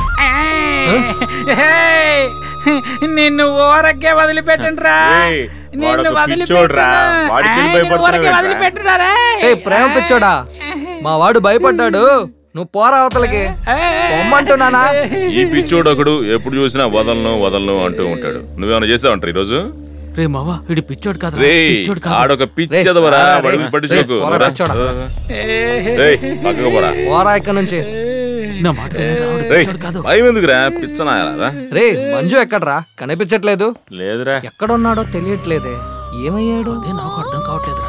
ఏయ్, నిన్ను ఊరకే వదిలిపెట్టండి రా ఏయ్, నిన్ను వాడొక పిచ్చోడ్రా. వాడికి వెళ్ళి భయపడుతున్నావేంట్రా? వదిలిపెట్టరా రే ఏ ప్రేమ పిచ్చోడా మా వాడు భయపడ్డాడు నువ్వు పోరా అవతలకి పొమ్మంటున్నానా ఈ పిచ్చోడు ఒకడు ఎప్పుడు చూసినా వదలను వదలను అంటూ ఉంటాడు నువ్వేమైనా చేసావంటారు ఈ రోజు రే మావా ఇడి పిచ్చోడు కాదు రే పిచ్చోడు కాదు ఆడొక రేయ్, పిచ్చదవరా రారా, వాడికి రేయ్, పట్టించుకోకు రేయ్, పోరా, రా. పిచ్చోడా. రేయ్ పక్కకు పోరా పోరా ఇక్కడ నుంచి నా మాట వినండి, ఆవిడ రేయ్ పిచ్చోడు కాదు భయం ఎందుకురా పిచ్చనాయాలా రే మంజు ఎక్కడ్రా కనిపించట్లేదు లేదురా ఎక్కడున్నాడో తెలియట్లేదే ఏమయ్యాడు అదే నాకు అర్థం కావట్లేదురా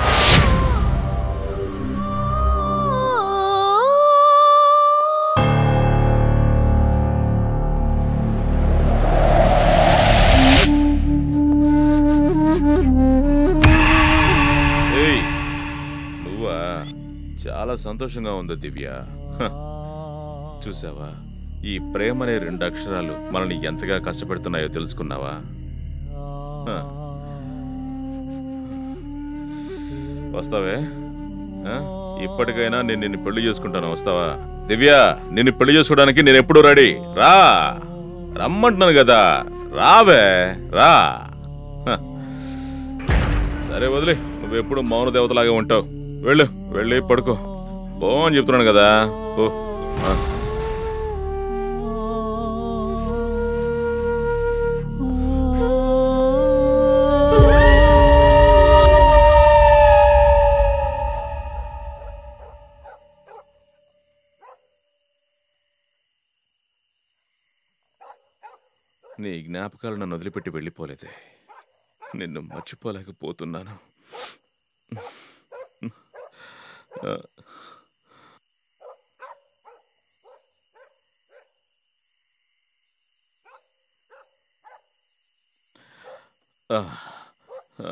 ఏయ్ నువ్వా చాలా సంతోషంగా ఉంది దివ్య హ. చూసావా ఈ ప్రేమ అనే రెండు అక్షరాలు మనల్ని ఎంతగా కష్టపెడుతున్నాయో తెలుసుకున్నావా హ. వస్తావే ఆ? ఇప్పటికైనా నేను నిన్ను పెళ్లి చేసుకుంటాను వస్తావా దివ్య నిన్ను పెళ్లి చేసుకోవడానికి నేను ఎప్పుడు రెడీ రా రమ్మంటున్నాను కదా రావే రా హ. సరే వదిలే నువ్వెప్పుడు మౌన దేవతలాగా ఉంటావు వెళ్ళు వెళ్ళి పడుకో పో అని చెప్తున్నాను కదా పో ఆ. నీ జ్ఞాపకాలు నన్ను వదిలిపెట్టి వెళ్ళిపోలేదే నిన్ను మర్చిపోలేకపోతున్నాను ఆ, ఆ, ఆ.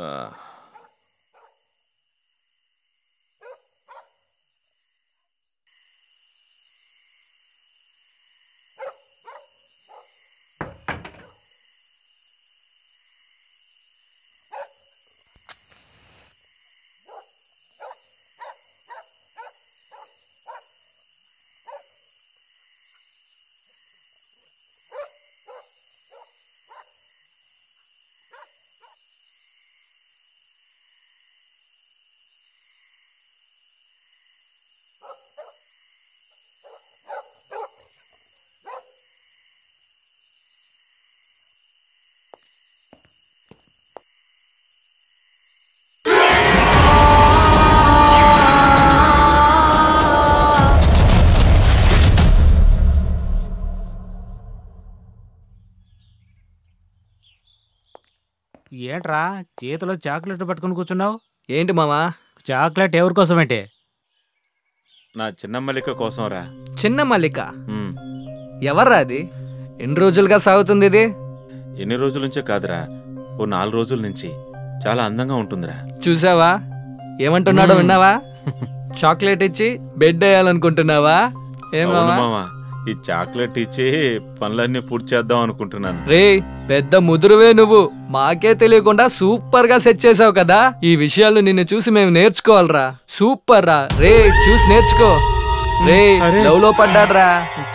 ఏంట్రా చేతిలో చాక్లెట్ పట్టుకుని కూర్చున్నావు ఏంటి మామా చాక్లెట్ ఎవరి కోసం ఏంటి నా చిన్న మల్లిక కోసం రా చిన్న మల్లిక ఎవర్రా అది ఎన్ని రోజులుగా సాగుతుంది ఇది ఎన్ని రోజుల నుంచే కాదురా ఓ నాలుగు రోజుల నుంచి చాలా అందంగా ఉంటుందిరా చూసావా ఏమంటున్నాడో మ్మ్. విన్నావా చాక్లెట్ ఇచ్చి బెడ్ వేయాలనుకుంటున్నావా ఏం అవును మామా మామ ఈ చాక్లెట్ ఇచ్చి పనులన్నీ పూర్తి చేద్దాం అనుకుంటున్నాను రే పెద్ద ముదురువే నువ్వు మాకే తెలియకుండా సూపర్ గా సెట్ చేసావు కదా ఈ విషయాలు నిన్ను చూసి మేము నేర్చుకోవాలరా సూపర్ రా రే చూసి నేర్చుకో రే అరే. లవ్ లో పడ్డాడ్రా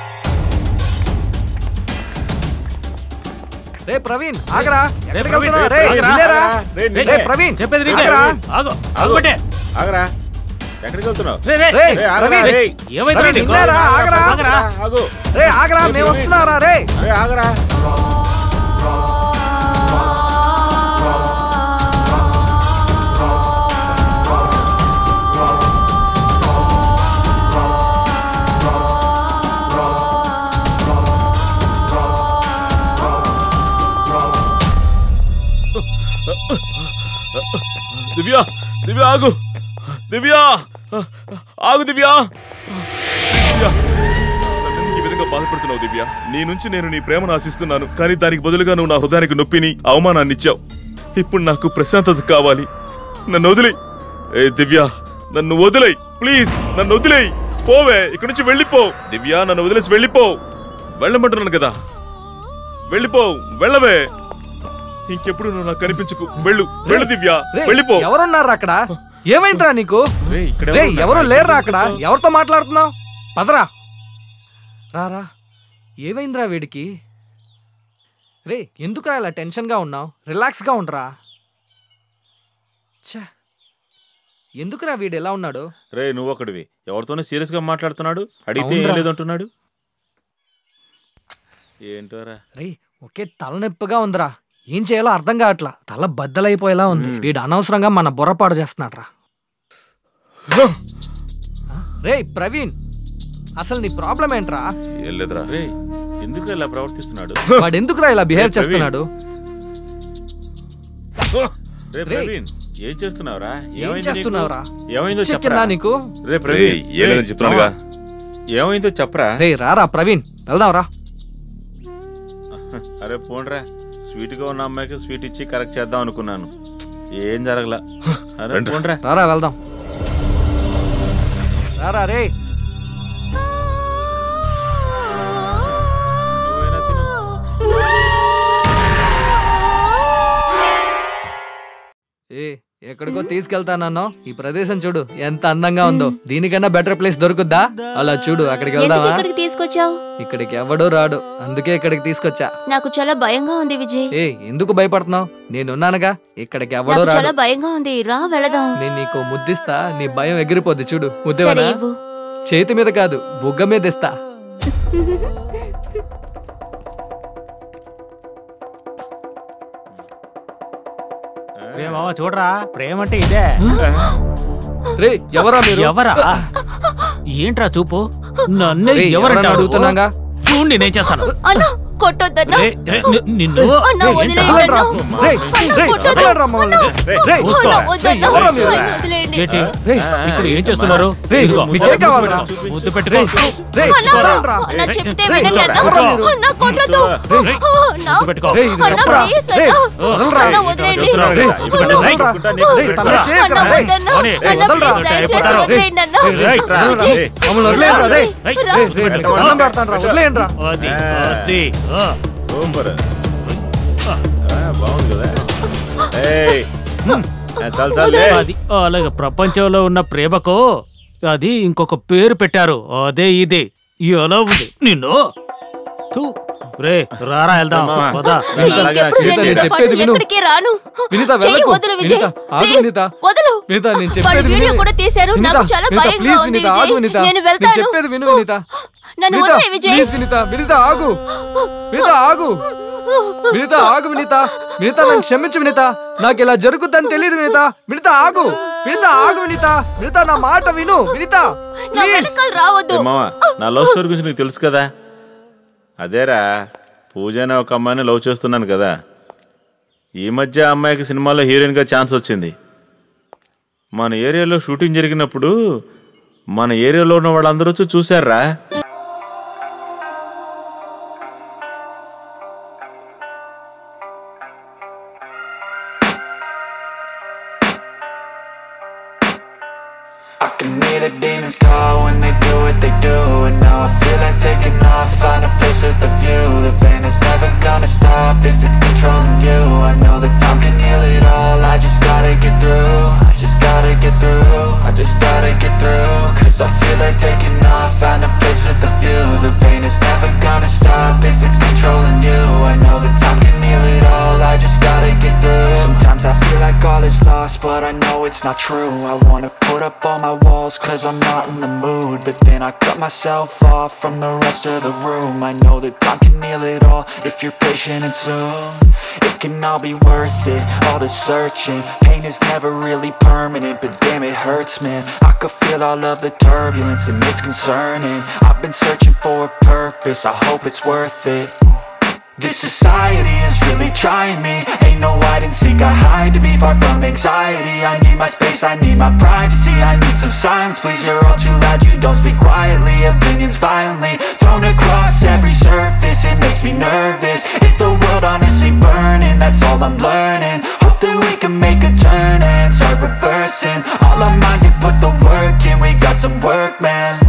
రే ప్రవీణ్ ఆగరా ఎక్కడికి ప్రవీణ్, వెళ్తున్నావు? రే, రే, ఆగరా. నిన్నేరా? రే, రే, నిన్నే. ప్రవీణ్ చెప్పేది నీకే. ఆగరా. ఆగు ఆగుబట్టే ఆగరా ఎక్కడికి వెళ్తున్నావు రే, రే, రే, రే, ఆగరా, ప్రవీణ్. రే. ఏమైందిరా ప్రవీణ్, నీకు? నిన్నేరా? ఆగరా. ఆగరా. ఆగు రే ఆగరా మేము వస్తున్నారా రే రే, ఆగరా దివ్య దివ్య ఆగు దివ్య ఆగు దివ్య దివ్య నన్నెందుకు ఈ విధంగా బాధపడుతున్నావు దివ్య నీ నుంచి నేను నీ ప్రేమను ఆశిస్తున్నాను కానీ దానికి బదులుగా నువ్వు నా హృదయానికి నొప్పిని అవమానాన్ని ఇచ్చావు ఇప్పుడు నాకు ప్రశాంతత కావాలి నన్ను వదిలే ఏ దివ్య నన్ను వదిలేయ్ ప్లీజ్ నన్ను వదిలేయ్ పోవే ఇక్కడి నుంచి వెళ్ళిపో దివ్య నన్ను వదిలేసి వెళ్ళిపో వెళ్ళమంటున్నాను కదా వెళ్ళిపో వెళ్ళవే ఇంకెప్పుడు నువ్వు నాకు కనిపించుకు వెళ్ళు వెళ్ళు దివ్య రే, వెళ్ళిపో ఎవరున్నారు అక్కడ ఏమైందిరా నీకు రే ఇక్కడ రే ఎవరు ఎవరు ఉన్నారు? లేరురా అక్కడ కూర్చో. ఎవరితో మాట్లాడుతున్నావు పదరా రారా ఏమైందిరా వీడికి రే ఎందుకురా ఇలా టెన్షన్గా ఉన్నావు రిలాక్స్గా ఉండరా ఛ ఎందుకురా వీడు ఎలా ఉన్నాడు రే నువ్వు ఒకడివి ఎవరితోనే సీరియస్ గా మాట్లాడుతున్నాడు అడిగితే ఏం అవునురా. లేదంటున్నాడు ఏంటోరా రే ఒకే తలనొప్పిగా ఉందిరా ఏం చేయాలో అర్థం కావట్లా తల బద్దలైపోయేలా ఉంది వీడు అనవసరంగా మన బుర్రపాడు చేస్తున్నాడు రా రే ప్రవీణ్ అసలు నీ ప్రాబ్లం ఏంట్రా ఏం లేదురా రే ఎందుకు ఇలా ప్రవర్తిస్తున్నాడు వాడు ఎందుకురా ఇలా బిహేవ్ రే, ప్రవీణ్. చేస్తున్నాడు రే రే. ప్రవీణ్ ఏం చేస్తున్నావురా ఏం ఏమైంది నీకు? చేస్తున్నావురా ఏమైందో చెక్కిందా చెప్పరా నీకు రే రే, ప్రవీణ్ ఏం లేదని రే, చెప్తున్నానుగా. ఏమైందో చెప్పరా రే రారా ప్రవీణ్ వెళ్దాంరా అరే పోండ్రా స్వీట్ గా ఉన్న అమ్మాయికి స్వీట్ ఇచ్చి కరెక్ట్ చేద్దాం అనుకున్నాను ఏం జరగలా అరే రండి. పోండ్రా రారా వెళ్దాం రారా రే నువ్వైనా తిను. ఏ ఎక్కడికో తీసుకెళ్తానన్నో ఈ ప్రదేశం చూడు ఎంత అందంగా ఉందో దీనికన్నా బెటర్ ప్లేస్ దొరుకుద్దా అలా చూడు అక్కడికి ఎందుకు వెళ్దామా ఇక్కడికి తీసుకొచ్చావు ఇక్కడికి ఎవడో రాడు అందుకే ఇక్కడికి తీసుకొచ్చా నాకు చాలా భయంగా ఉంది విజయ్ ఏ ఎందుకు భయపడుతున్నావు నేనున్నానుగా ఇక్కడికి ఎవడో నాకు చాలా రాడు భయంగా ఉంది రా వెళదాం నేను నీకు ముద్దిస్తా నీ భయం ఎగిరిపోద్ది చూడు సరే ముద్దేవనా ఇవ్వు చేతి మీద కాదు బుగ్గ మీద ఇస్తా రే మామ చూడరా ప్రేమ అంటే ఇదే రే ఎవరా మీరు ఎవరా ఏంట్రా చూపు నన్ను రేయ్, ఎవరంటావు ఎవరని అడుగుతున్నాగా చూడండి నేను చేస్తాను అన్నా కొట్టొద్దన్నా రే, రే, ని- నిన్ను అన్నా రే, వదిలేయండి వదలరా. అన్నా. రేయ్, అన్నా, రేయ్, కొట్టొద్దు. వదలరా మమ్మల్ని. అన్నా. రేయ్, అన్నా, వద్దన్నా. రేయ్, ఎవరా మీరు? అన్నా, వదిలేయండి ఏంటి రేయ్, ఇక్కడ ఏం చేస్తున్నారు రేయ్, ఇదిగో, మీకేం కావాలరా? ముద్దు పెట్టుకో రేయ్, అన్నా, వదలరా. అన్నా, చెప్తే రేయ్, వినండి అన్నా. ఎవరా మీరు? అన్నా, కొట్టొద్దు. రేయ్, అన్నా, ముద్దు పెట్టుకో. రేయ్, ఇది అన్నా, తప్పురా. ప్లీజ్ రేయ్, అన్నా. వదలరా. అన్నా, వదిలేయండి. చెప్తున్నా, రేయ్, ఇది పెట్టు, రేయ్. వదలరా. రేయ్, తన మీద చేయకురా, అన్నా, రేయ్. వద్దన్నా. పోనీ. అన్నా, వదలరా. ప్లీజ్ దయచేసి రేయ్, వదిలేయండి అన్నా. రేయ్, రేయ్, వదలరా. విజయ్, మమ్మల్ని వదిలేయండిరా, రేయ్. రా. రేయ్, రేయ్, మీకు దండం పెడతానురా, వదిలేయండిరా. అది అది ఆ. సూపర్ ఆ, బాగుంది కదా ఏయ్, ఆ, చాలు చాలు అది అలాగే ప్రపంచంలో ఉన్న ప్రేమకు అది ఇంకొక పేరు పెట్టారు అదే ఇది ఎలా ఉంది నిన్ను తూ. రే రారా వెళ్దాం మామ. పద. ఇంకెప్పుడు వినీత, నేను నేను నీతో చెప్పేది పాటు విను. ఎక్కడికి రాను వినీత, చెయ్యి వెళ్ళకు. వదులు విజయ్ వినీత, ఆగు ప్లీజ్, వినీత. వదులు వినీత, నేను వాళ్ళు చెప్పేది వీడియో విను. కూడా తీశారు వినీత, నాకు చాలా వినీత, భయంగా ప్లీజ్ ఉంది వినీత, ఆగు విజయ్ వినీత. నేను నేను వెళ్తాను చెప్పేది విను వినీత నన్ను వినీత, వదిలే విజయ్ ప్లీజ్ వినీత వినీత ఆగు వినీత ఆగు వినీత ఆగు వినీత వినీత నన్ను క్షమించు వినీత నాకు ఇలా జరుగుద్దని తెలియదు వినీత వినీత ఆగు వినీత ఆగు వినీత వినీత నా మాట విను వినీత నా ప్లీజ్ వెనకాల రావద్దు ఏ మామ నా లవ్ స్టోరీ గురించి నీకు తెలుసు కదా అదేరా పూజ అనే ఒక అమ్మాయిని లవ్ చేస్తున్నాను కదా ఈ మధ్య ఆ అమ్మాయికి సినిమాలో హీరోయిన్గా ఛాన్స్ వచ్చింది మన ఏరియాలో షూటింగ్ జరిగినప్పుడు మన ఏరియాలో ఉన్న వాళ్ళందరూ వచ్చి చూశారా I can hear the demons call when they do what they do And now I feel like taking off, find a place with a view The pain is never gonna stop if it's controlling you I know that time can heal it all, I just gotta get through I just gotta get through, I just gotta get through Cause I feel like taking off, find a place with a view The pain is never gonna stop if it's controlling you I know that time can heal it all, I just gotta get through Sometimes I feel like all is lost, but I know it's not true I wanna put up all my walls cause I'm not in the mood But then I cut myself off from the rest of the room I know that time can heal it all if you're patient and soon It can all be worth it, all the searching Pain is never really permanent, but damn it hurts man I could feel all of the turbulence and it's concerning I've been searching for a purpose, I hope it's worth it this society is really trying me Ain't no hide and seek, I hide to be far from anxiety I need my space, I need my privacy I need some silence, please, you're all too loud You don't speak quietly, opinions violently Thrown across every surface, it makes me nervous Is the world honestly burning? That's all I'm learning Hope that we can make a turn and start reversing All our minds and put the work in, we got some work, man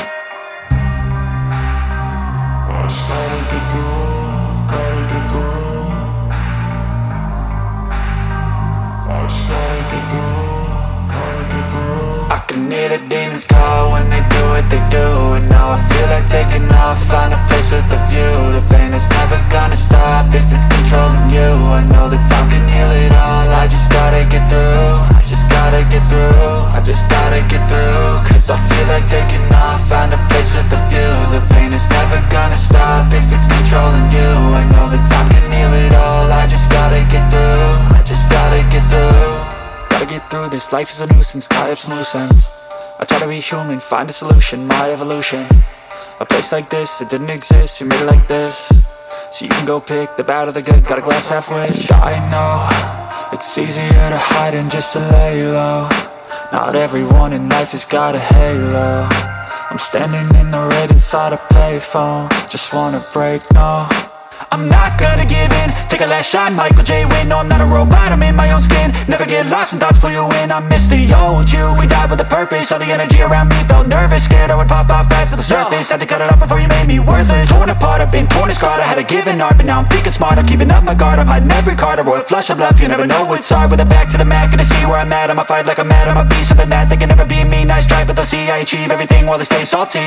I can hear the demons call when they do what they do And now I feel like taking off, find a place with a view The pain is never gonna stop if it's controlling you I know that time can heal it all, I just gotta get through I just gotta get through, I just gotta get through Cause I feel like taking off, find a place with a view The pain is never gonna stop if it's controlling you I know that time can heal it all, I just gotta get through I just gotta get through Gotta get through this, life is a nuisance, tie up some loose ends I try to be human, find a solution, my evolution A place like this, it didn't exist, we made it like this So you can go pick the bad or the good, got a glass half wish I know, it's easier to hide than just to lay low Not everyone in life has got a halo I'm standing in the red inside a payphone Just wanna break, no I'm not gonna give in Take a last shot, Michael J. Win No, I'm not a robot, I'm in my own skin Never get lost when thoughts pull you in I miss the old you We died with a purpose All the energy around me felt nervous Scared I would pop off fast to the surface Had to cut it off before you made me worthless Torn apart, I've been torn and scarred I had a given art, but now I'm thinking smart I'm keeping up my guard, I'm hiding every card A royal flush of love, you never know what's hard With a back to the mat, gonna see where I'm at I'ma fight like I'm mad, I'ma be something that They can never be me, nice try But they'll see I achieve everything while they stay salty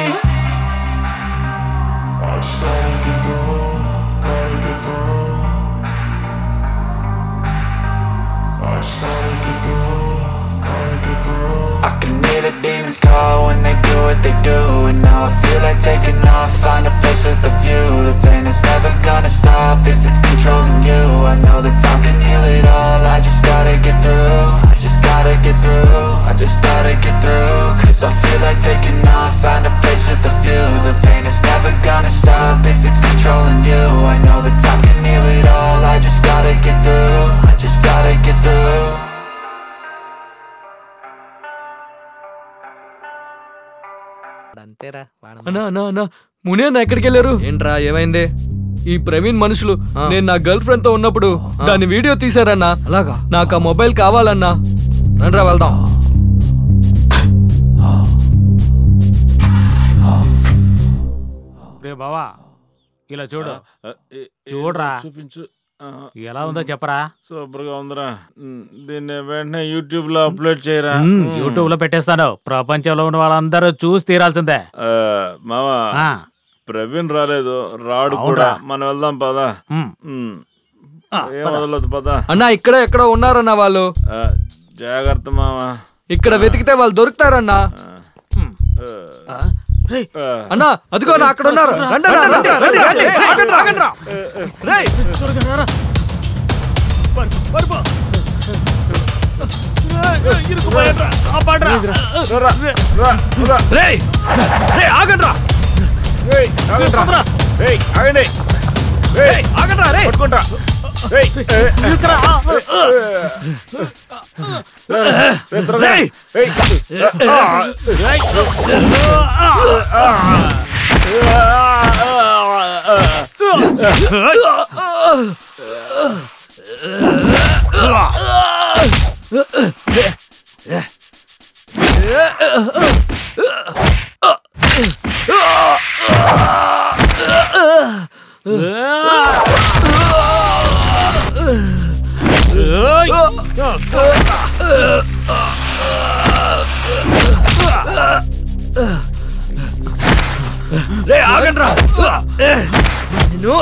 I can hear the demons call when they do what they do And now I feel like taking off, find a place with a view The pain is never gonna stop if it's controlling you I know that time can heal it all, I just gotta get through I just gotta get through, I just gotta get through Cause I feel like taking off, find a place with a view The pain is never gonna stop if it's controlling you I అంతేరా అన్నా అన్నా అన్నా ముని అన్న ఎక్కడికి వెళ్ళారు ఏంట్రా ఏమైంది ఈ ప్రవీణ్ మనుషులు నేను నా గర్ల్ ఫ్రెండ్ తో ఉన్నప్పుడు దాని వీడియో తీశారన్నా అలాగా నాకు ఆ మొబైల్ కావాలన్నా రండ్రా వెళ్దాం రే బావా ఇలా చూడు చూడరా చూపించు ఎలా ఉందో చెప్పరా సూపర్ గా ఉందిరా ఉమ్, దీన్ని వెంటనే యూట్యూబ్ లో అప్లోడ్ చేయరా యూట్యూబ్ లో పెట్టేస్తాను ప్రపంచంలో ఉన్న వాళ్ళందరూ చూసి తీరాల్సిందే ఆ, మావా ఆ. ప్రవీణ్ రాలేదు రాడు అవునా? కూడా మనం వెళ్దాం పదా ఉమ్. ఉమ్. ఆ, ఏం పద. వదలదు పదా అన్నా ఇక్కడ ఎక్కడో ఉన్నారన్నా వాళ్ళు ఆ, జాగ్రత్త మావా ఇక్కడ వెతికితే వాళ్ళు దొరుకుతారన్నా అన్నా అదిగో నా అక్కడ ఉన్నారు రండి అన్నా, రండి, రండి, రండి. ఆగండి, ఆగండి రా. రేయ్. రేయ్. రేయ్, ఆగండి రా. ఆగండి రేయ్, ఆగండి రా, రేయ్. పట్టుకుంటా రేయ్. రేయ్, ఆగండి రా. నిన్ను.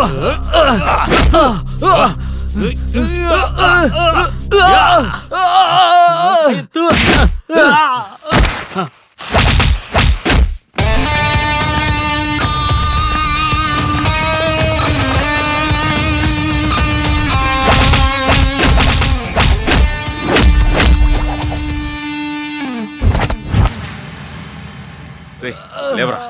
రేయ్, లేవరా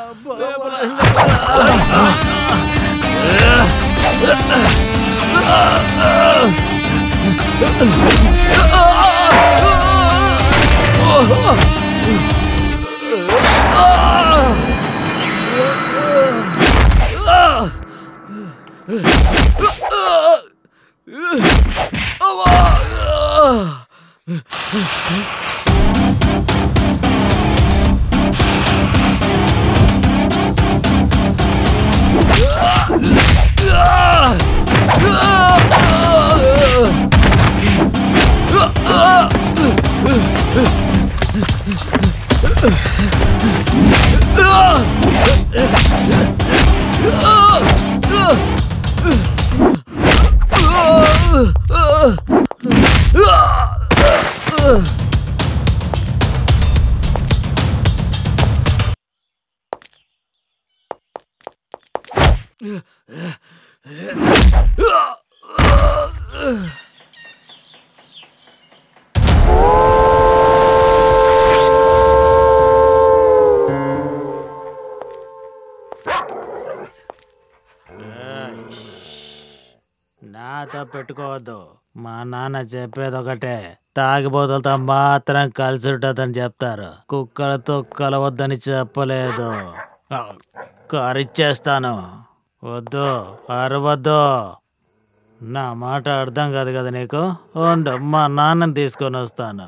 నాతో పెట్టుకోవద్దు మా నాన్న చెప్పేది ఒకటే తాగిబోతులతో మాత్రం కలిసి ఉంటుందని చెప్తారు కుక్కలతో కలవద్దని చెప్పలేదు ఆ, కరిచేస్తాను వద్దు అరవద్దు నా మాట అర్థం కాదు కదా నీకు ఉండు మా నాన్నని తీసుకొని వస్తాను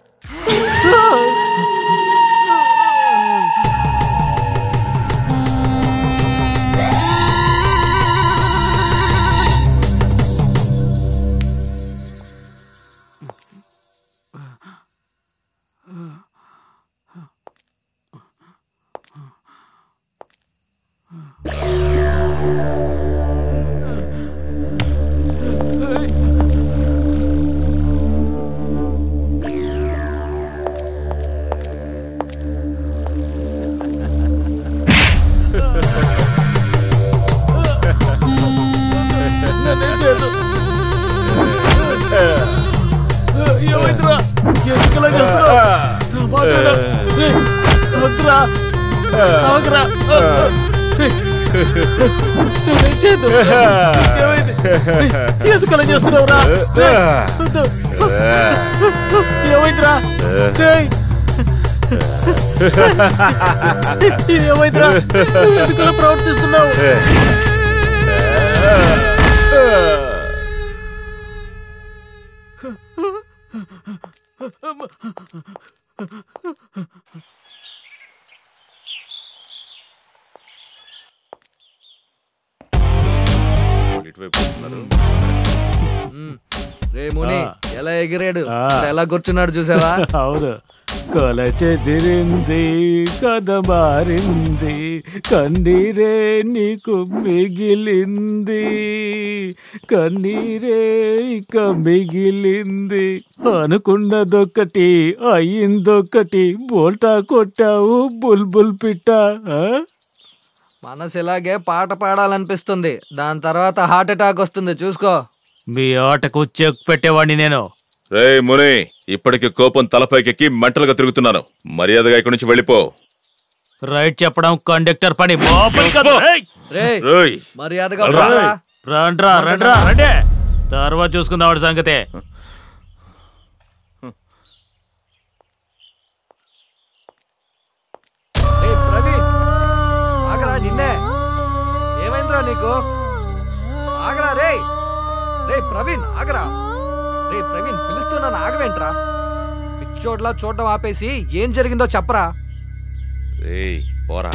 ఏమైందిరా ఎందుకలా చేస్తున్నావు నా మాట విను. రేయ్, వద్దురా ఆగురా. నేనేం చేయను. ఏమైంది? రేయ్, ఎందుకలా చేస్తున్నావురా రేయ్, వద్దు. ఏమైందిరా రేయ్. ఏమైందిరా నువ్వు ఎందుకలా ప్రవర్తిస్తున్నావు ఇటువైపు వస్తున్నారు. రే ముని ఆ. ఎలా ఎగిరాడు ఆ. ఇప్పుడు ఎలా కూర్చున్నాడు చూసావా అవును కొల చెదిరింది కథ మారింది కన్నీరే నీకు మిగిలింది కన్నీరే ఇక మిగిలింది అనుకున్నదొక్కటి అయ్యిందొక్కటి బోల్తా కొట్టావు బుల్బుల్ పిట్ట ఆ? మనసు ఇలాగే పాట పాడాలనిపిస్తుంది దాని తర్వాత హార్ట్ అటాక్ వస్తుంది చూసుకో మీ ఆటకు చెక్ పెట్టేవాడిని నేను రే ముని ఇప్పటికి కోపం తలపైకెక్కి మెంటలుగా తిరుగుతున్నాను మర్యాదగా ఇక్కడి నుంచి వెళ్ళిపో రైట్ చెప్పడం కండక్టర్ పని లోపలికి కాదు. ఏయ్! రే రేయ్ మర్యాదగా వెళ్ళరా. పోరా. రండ్రా రండ్రా రండి తర్వాత చూసుకుందాం వాడి సంగతే రే ప్రవీణ్ ఆగరా నిన్నే ఏమైందిరా నీకు ఆగరా రే రే ప్రవీణ్ ఆగరా రే ప్రవీణ్ పిలుస్తున్నాను ఆగవేంట్రా పిచ్చోడ్లా చూడడం ఆపేసి ఏం జరిగిందో చెప్పరా రేయ్ పోరా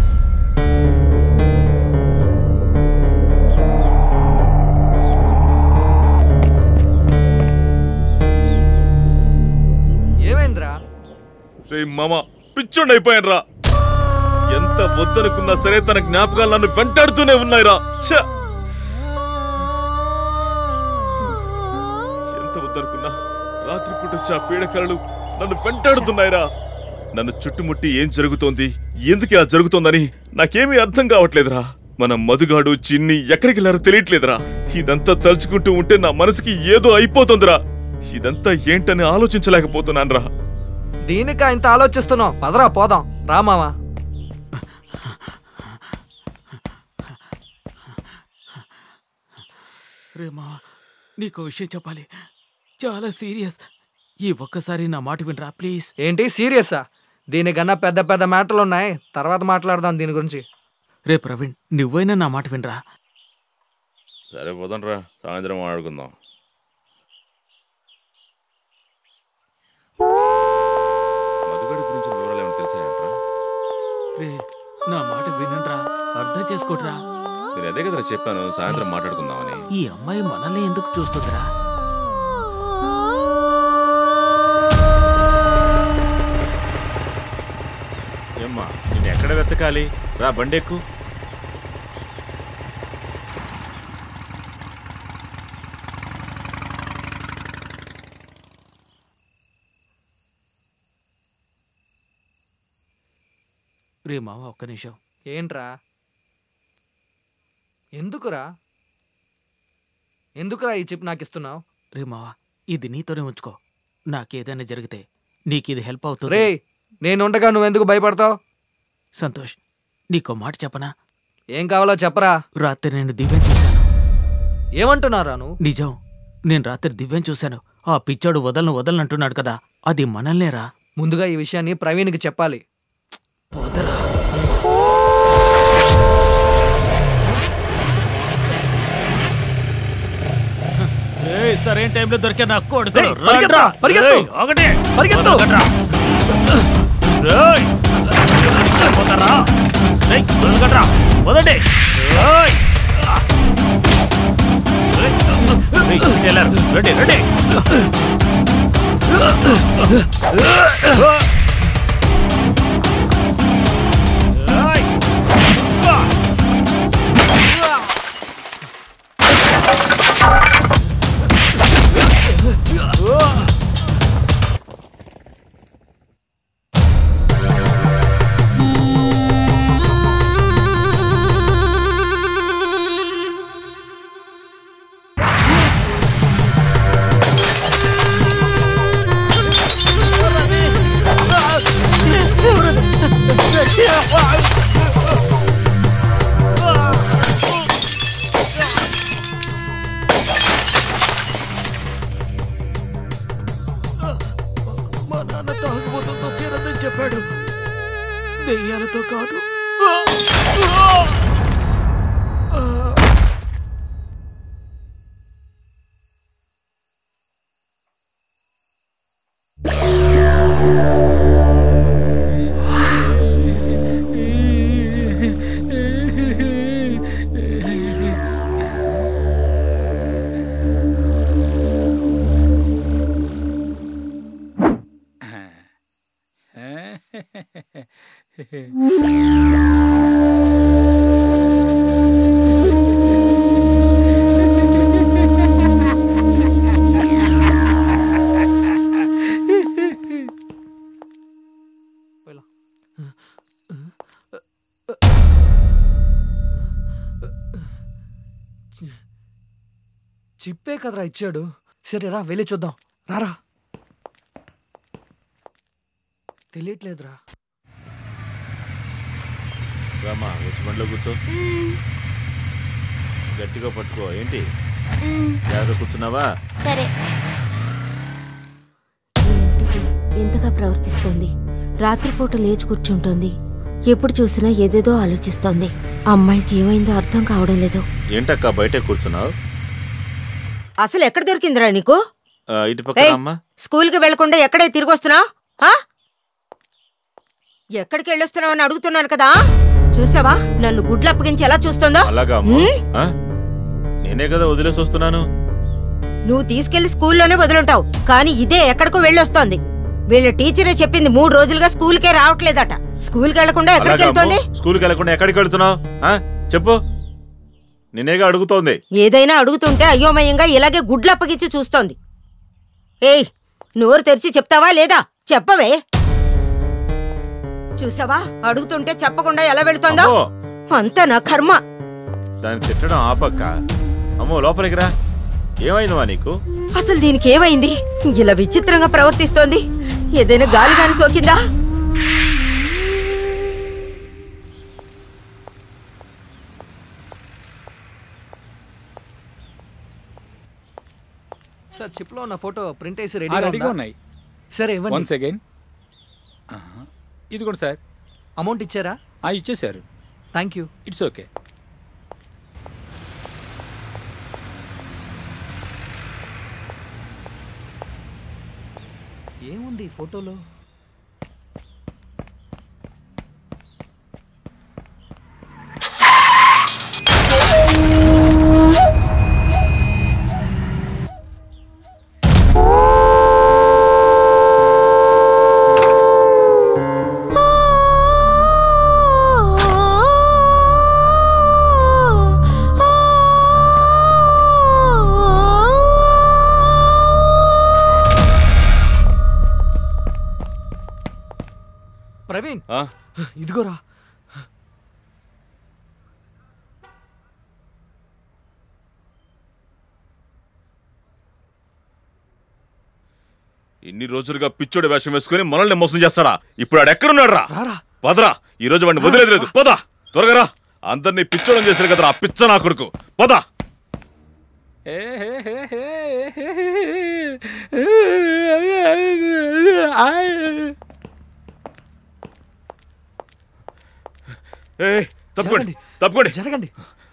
ఏమైందిరా రే మామ పిచ్చోండి అయిపోయాను రా ఎంత వద్దనుకున్నా సరే తన జ్ఞాపకాలు నన్ను వెంటాడుతూనే ఉన్నాయిరా ఛ! ఎంత వద్దనుకున్నా రాత్రిపూట వచ్చి ఆ పీడకలలు నన్ను వెంటాడుతున్నాయిరా నన్ను చుట్టుముట్టి ఏం జరుగుతోంది ఎందుకు ఇలా జరుగుతోందని నాకేమీ అర్థం కావట్లేదురా మన మధుగాడు చిన్ని ఎక్కడికి వెళ్ళారో తెలియట్లేదురా ఇదంతా తలుచుకుంటూ ఉంటే నా మనసుకి ఏదో అయిపోతుందిరా ఇదంతా ఏంటని ఆలోచించలేకపోతున్నాను రా దీనికా ఇంత ఆలోచిస్తున్నావు పదరా పోదాం రా మావా రేమా నీకు విషయం చెప్పాలి చాలా సీరియస్ ఈ ఒక్కసారి నా మాట వినరా ప్లీజ్ ఏంటి సీరియసా దీనికన్నా పెద్ద పెద్ద మ్యాటర్లు ఉన్నాయి తర్వాత మాట్లాడదాం దీని గురించి రే ప్రవీణ్ నువ్వైనా నా మాట వినరా సరే పోదండ్రా సాయంత్రం ఆడుకుందాం మధుగడి గురించి వివరాలు ఏమైనా తెలిసాయంట్రా రే నా మాట వినండ్రా అర్థం చేసుకోట్రా నేను అదే కదరా చెప్పాను సాయంత్రం మాట్లాడుకుందామని ఈ అమ్మాయి మనల్ని ఎందుకు చూస్తుందిరా ఏమ్మా నేను ఎక్కడ వెతకాలి రా బండెక్కు రే మామ ఒక్క నిమిషం ఏంట్రా ఎందుకురా ఎందుకురా ఈ చిప్ నాకు ఇస్తున్నావు రే మావా ఇది నీతోనే ఉంచుకో నాకేదైనా జరిగితే నీకు ఇది హెల్ప్ అవుతుంది రే నేనుండగా నువ్వెందుకు భయపడతావు సంతోష్ నీకో మాట చెప్పనా ఏం కావాలో చెప్పరా రాత్రి నేను దివ్యం చూశాను ఏమంటున్నారా నువ్వు నిజం నేను రాత్రి దివ్యం చూశాను ఆ పిచ్చాడు వదలను వదలను అంటున్నాడు కదా అది మనల్నేరా ముందుగా ఈ విషయాన్ని ప్రవీణ్కి చెప్పాలి పోదరా ఏయ్, సరైన టైంలో దొరికే నా కొడుకు ఏయ్, పరిగెత్తు, పరిగెత్తు. ఒకటి పరిగెత్తు. పోతారా ఏయ్, వదలకండ్రా. వదండి ఏయ్. ఏయ్, ఏయ్, ఇటు వెళ్ళారు. రండి రండి ఏయ్. మా నాన్న తాగుబోతుందో చేరదని చెప్పాడు దెయ్యాలతో కాదు చిప్పే కదరా ఇచ్చాడు సరే రా వెళ్ళి చూద్దాం రారా తెలియట్లేదురా రామా వచ్చి బండిలో కూర్చో గట్టిగా పట్టుకో ఏంటి జాగ్రత్త కూర్చున్నావా సరే ఎంతగా ప్రవర్తిస్తోంది రాత్రిపూట లేచి కూర్చుంటోంది ఎప్పుడు చూసినా ఏదేదో ఆలోచిస్తోంది ఆ అమ్మాయికి ఏమైందో అర్థం కావడం లేదు ఏంటక్క బయటే కూర్చున్నావు అసలు ఎక్కడ దొరికిందిరా నీకు ఆ, ఇటు పక్కన ఏయ్, అమ్మా స్కూల్కి వెళ్లకుండా ఎక్కడే తిరిగి వస్తున్నావు ఎక్కడికి వెళ్ళొస్తున్నావు అని అడుగుతున్నాను కదా చూసావా నన్ను గుడ్లు అప్పగించి ఎలా చూస్తుందో అలాగా అమ్మా ఉమ్, ఆ? నేనే కదా వదిలేసి వస్తున్నాను నువ్వు తీసుకెళ్లి స్కూల్లోనే వదులుంటావు కానీ ఇదే ఎక్కడికో వెళ్ళొస్తోంది వీళ్ళ టీచరే చెప్పింది మూడు రోజులుగా స్కూల్కే రావట్లేదట స్కూల్కి వెళ్లకుండా ఎక్కడికి అలాగా వెళ్తోంది అమ్మో? స్కూల్కి వెళ్ళకుండా ఎక్కడికి వెళ్తున్నావు ఆ? చెప్పు నేనేగా అడుగుతోంది ఏదైనా అడుగుతుంటే అయోమయంగా ఇలాగే గుడ్లు అప్పగించి చూస్తోంది ఏయ్ నోరు తెరిచి చెప్తావా లేదా చెప్పవే చూసావా అడుగుతుంటే చెప్పకుండా ఎలా వెళ్తోందో అమ్మో, అంతా నా కర్మ దాన్ని తిట్టడం ఆపక్క అమ్మో లోపలికి రా ఏమైందమ్మా నీకు అసలు దీనికి ఏమైంది ఇలా విచిత్రంగా ప్రవర్తిస్తోంది ఏదైనా గాలి గాని సోకిందా సార్ చిప్లో ఉన్న ఫోటో ప్రింట్ వేసి ఆ, రెడీగా రెడీగా ఉందా? ఉన్నాయి సరే ఇవ్వండి వన్స్ అగైన్ ఇది కూడా సార్ అమౌంట్ ఇచ్చారా ఆ, ఇచ్చేశారు థ్యాంక్ యూ ఇట్స్ ఓకే ఏముంది ఈ ఫోటోలో ప్రవీణ్ ఆ? ఇదిగోరా ఇన్ని రోజులుగా పిచ్చోడి వేషం వేసుకుని మనల్ని మోసం చేస్తాడా ఇప్పుడు ఆడు ఎక్కడున్నాడు రా రారా పదరా ఈ రోజు వాడిని వదిలేదు లేదు పద త్వరగా రా అందరినీ పిచ్చోడం చేశాడు కదరా ఆ పిచ్చ నా కొడుకు పద ఏ తప్పుకోండి జరగండి. తప్పుకోండి జరగండి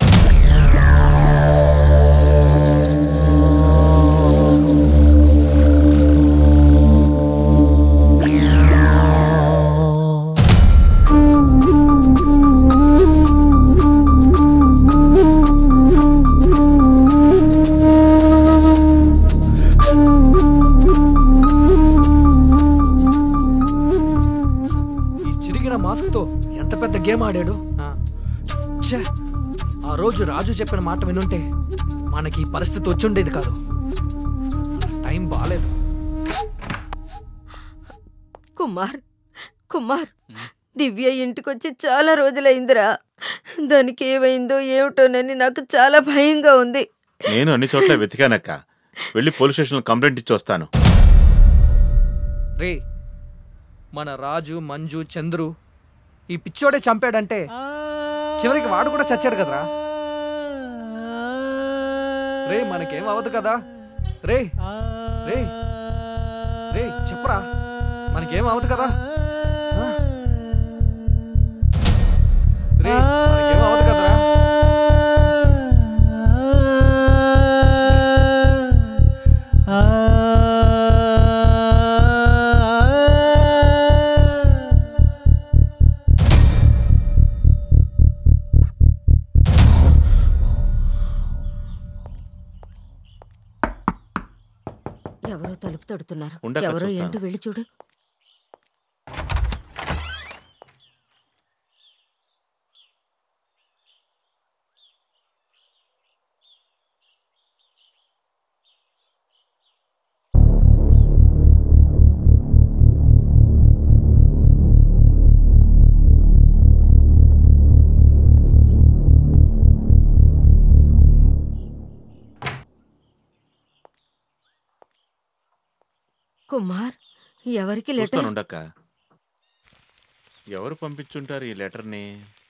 ఈ చిరిగిన మాస్క్ తో ఎంత పెద్ద గేమ్ ఆడాడు ఆ. ఛే, ఆ రోజు రాజు చెప్పిన మాట వినుంటే మనకి ఈ పరిస్థితి వచ్చుండేది కాదు టైం బాగాలేదు కుమార్ కుమార్ దివ్య ఇంటికొచ్చి చాలా రోజులైందిరా దానికి ఏమైందో ఏమిటోనని నాకు చాలా భయంగా ఉంది నేను అన్ని చోట్ల వెతికానక్క వెళ్ళి పోలీస్ స్టేషన్లో కంప్లైంట్ ఇచ్చి వస్తాను రే మన రాజు మంజు చంద్రు ఈ పిచ్చోడే చంపాడంటే చివరికి వాడు కూడా చచ్చాడు కదరా రే మనకేం అవ్వదు కదా రే రే రే చెప్పరా మనకేం అవ్వదు కదా ఆ? రే మనకేం అవ్వదు కదరా ఎవరో తలుపు తడుతున్నారు ఉండక్క ఎవరో చూస్తాను. ఏంటో వెళ్ళి చూడు కుమార్ ఎవరికి లెటర్ చూస్తాను ఉండక్క ఎవరు పంపించుంటారు ఈ లెటర్ని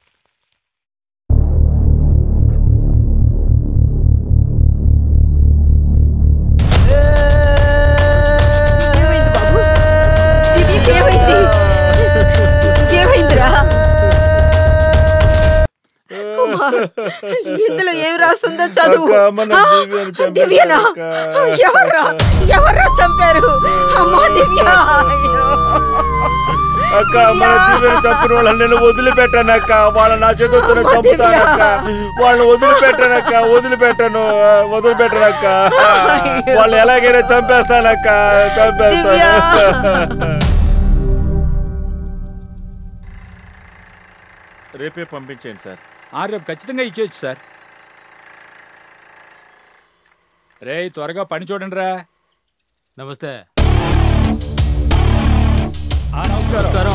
ఏమైంది బాబు దివ్యకి ఏమైంది ఏమైందిరా కుమార్ ఇందులో ఏం రాస్తుందో చదువు అక్క, మన ఆ, దివ్యని చంపేశారు దివ్యనా అక్క. ఎవర్రా ఎవర్రా చంపారు అమ్మా దివ్య అయ్యో. అక్క మన దివ్యని చంపిన వాళ్ళని నేను వదిలిపెట్టానక్క వాళ్ళ నా చేతులతో అమ్మ చంపుతానక్క వాళ్ళని వదిలిపెట్టానక్క వదిలిపెట్టాను వదిలిపెట్టానక్క వాళ్ళు ఎలాగైనా చంపేస్తానక్క చంపేస్తాను రేపే పంపించేయండి సార్ ఆ రేపు ఖచ్చితంగా ఇచ్చేయచ్చు సార్ రే త్వరగా పని చూడండి రా నమస్తే ఆ, నమస్కారం నమస్కారం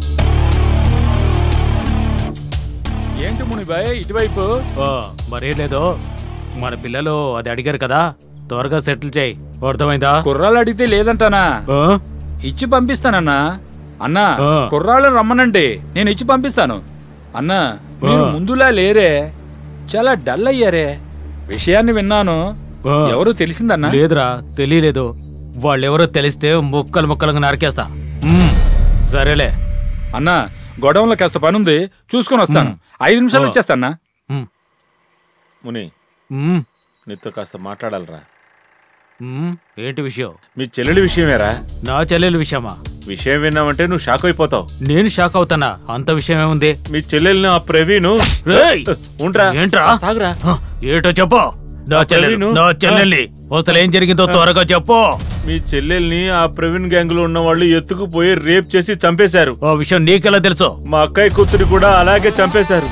ఏంటి మునిబాయ్ ఇటువైపు ఓ మరేం లేదు మన పిల్లలు అది అడిగారు కదా త్వరగా సెటిల్ చేయి అర్థమైందా కుర్రాళ్ళు అడిగితే లేదంటానా ఆ? ఇచ్చి పంపిస్తానన్నా అన్నా ఆ. కుర్రాళ్ళని రమ్మనండి నేను ఇచ్చి పంపిస్తాను అన్నా మీరు ఆ. ముందులా లేరే చాలా డల్ అయ్యారే విషయాన్ని విన్నాను ఆ. ఎవరు తెలిసిందన్నా లేదురా తెలియలేదు వాళ్ళెవరో తెలిస్తే ముక్కలు ముక్కలుగా నరికేస్తా మ్మ్. సరేలే అన్నా గొడవంలో కాస్త పని ఉంది చూసుకొని వస్తాను ఐదు నిమిషాలు ఆ. వచ్చేస్తానా మ్మ్. ముని మ్మ్. నీతో కాస్త మాట్లాడాలరా మ్మ్. ఏంటి విషయం మీ చెల్లెలి విషయమేరా నా చెల్లెలు విషయమా విషయం విన్నామంటే నువ్వు షాక్ అయిపోతావు నేను షాక్ అవుతానా అంత విషయం ఏముంది మీ చెల్లెల్ని ఆ ప్రవీణ్ రేయ్! ఉంట్రా ఏంట్రా తాగురా హ, ఏటో చెప్పు నా ఆ చెల్లెలు ప్రవీణు? నా చెల్లెల్ని అసలు ఏం జరిగిందో త్వరగా చెప్పు మీ చెల్లెల్ని ఆ ప్రవీణ్ గ్యాంగ్ లో ఉన్న వాళ్ళు ఎత్తుకుపోయి రేప్ చేసి చంపేశారు ఆ విషయం నీకెలా తెలుసు మా అక్కయ్య కూతురి కూడా అలాగే చంపేశారు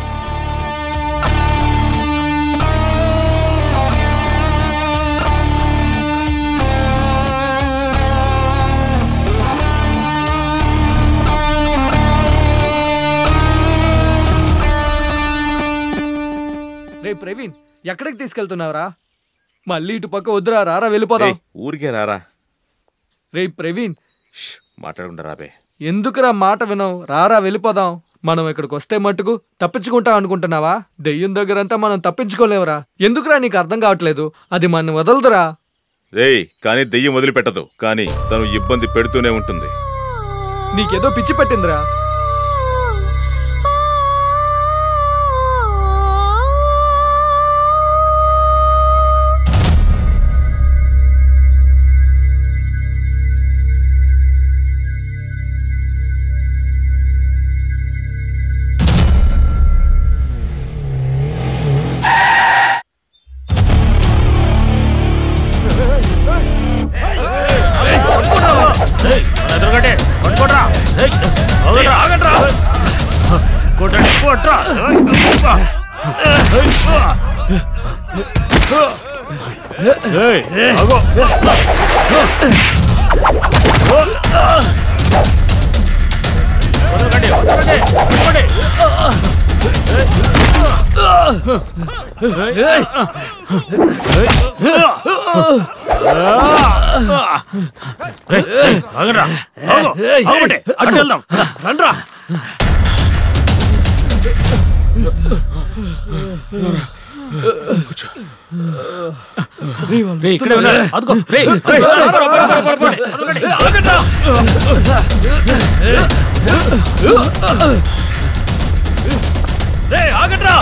రే ప్రవీణ్ ఎక్కడికి తీసుకెళ్తున్నావురా మళ్ళీ ఇటు పక్క వద్దురా రారా వెళ్ళిపోదాం ఏయ్, ఊరికే రారా రే ప్రవీణ్ ష్, మాట్లాడకుండా రాబే ఎందుకురా మాట వినవు రారా వెళ్ళిపోదాం మనం ఇక్కడికి వస్తే మట్టుకు తప్పించుకుంటాం అనుకుంటున్నావా దెయ్యం దగ్గరంతా మనం తప్పించుకోలేవురా ఎందుకురా నీకు అర్థం కావట్లేదు అది మన వదలదురా రేయ్ కానీ దెయ్యం వదిలిపెట్టదు కానీ తను ఇబ్బంది పెడుతూనే ఉంటుంది నీకేదో పిచ్చి పట్టిందిరా ఏయ్, ఎదురుగండి, పట్టుకోట్రా. ఏయ్, ఆగండ్రా, ఆగండ్రా. కొట్టండి, కొట్రా. ఏయ్, ఆగు. వదలకండి, వదలకండి, పట్టుకోండి. ఏయ్. ఏయ్, ఏయ్, ఆగండ్రా. ఆగు, ఆగమంటే, అటు వెళ్దాం. రండ్రా. రేయ్, ఇక్కడే ఉన్నారు. అదిగో, రేయ్, రేయ్, పట్టుకోండి, పట్టుకోండి, ఆగండ్రా. రేయ్, ఆగట్రా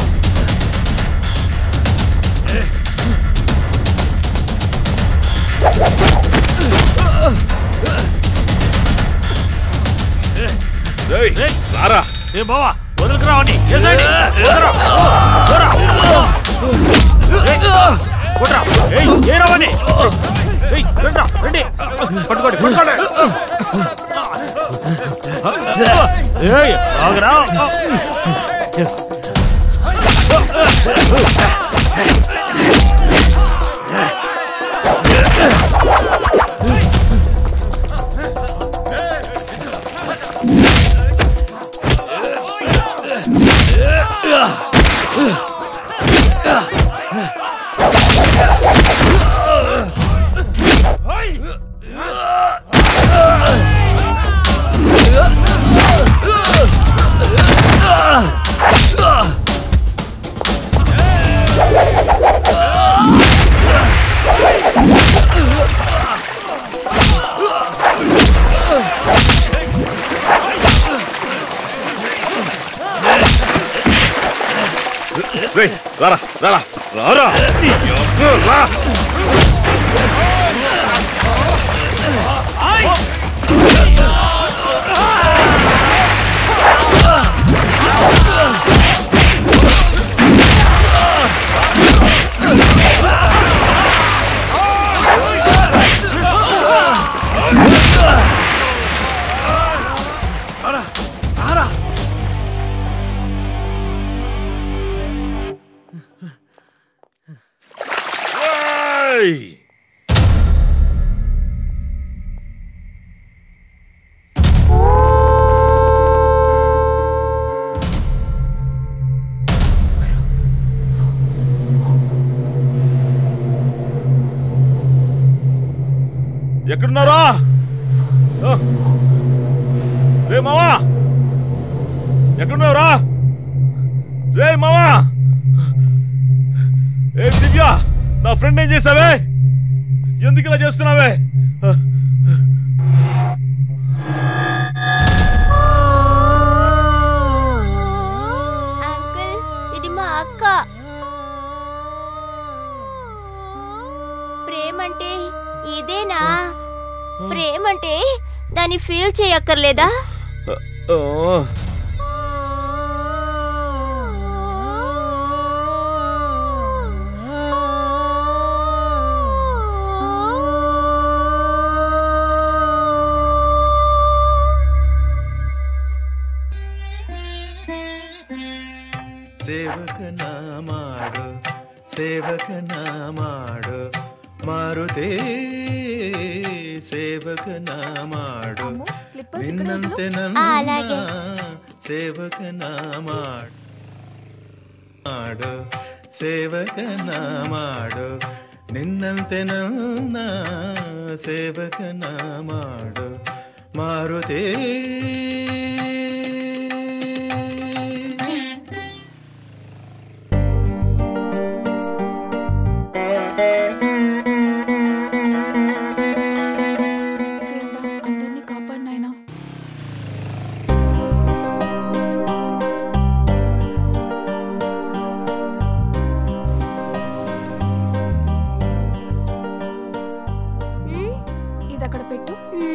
రేయ్, రారా ఏ బావా వదలకురా వాడిని. ఏ సైడ్ వదలరా. పోరా. ఏయ్, కొట్రా. ఏయ్, ఏరా వాడిని. ఏయ్, రండ్రా, రండి. పట్టుకోండి పట్టుకోండి ఏయ్ ఆగరా రేయ్, రారా రారా రారా రా ఏయ్! ఎక్కడున్నారా ఆ! రే మావా ఎక్కడున్నావురా రే మావా ఏ దివ్య నా ఫ్రెండ్ ఏం చేసావే ఎందుకు ఇలా చేస్తున్నావే అంకుల్ ఇది మా అక్క ప్రేమంటే ఇదేనా ప్రేమంటే దాన్ని ఫీల్ చేయక్కర్లేదా ಸೇವಕನ ಮಾಡು ಸೇವಕನ ಮಾಡು ಮಾರುತೇ ಸೇವಕನ ಮಾಡು ನಿನ್ನಂತೆ ನನ್ನ అలాగే. ಸೇವಕನ ಮಾಡು ಮಾಡು ಸೇವಕನ ಮಾಡು ನಿನ್ನಂತೆ ನನ್ನ ಸೇವಕನ ಮಾಡು ಮಾರುತೇ అందరినీ కాపాడు నాయనా ఇది అక్కడ పెట్టు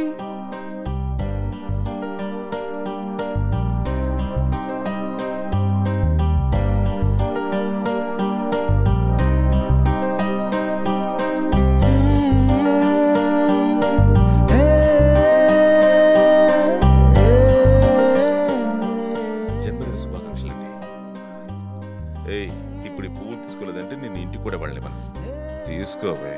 జన్మదిన శుభాకాంక్షలండి ఏయ్ ఇప్పుడు ఈ పువ్వులు తీసుకోలేదంటే నేను ఇంటికి కూడా వెళ్ళలేమను తీసుకోవే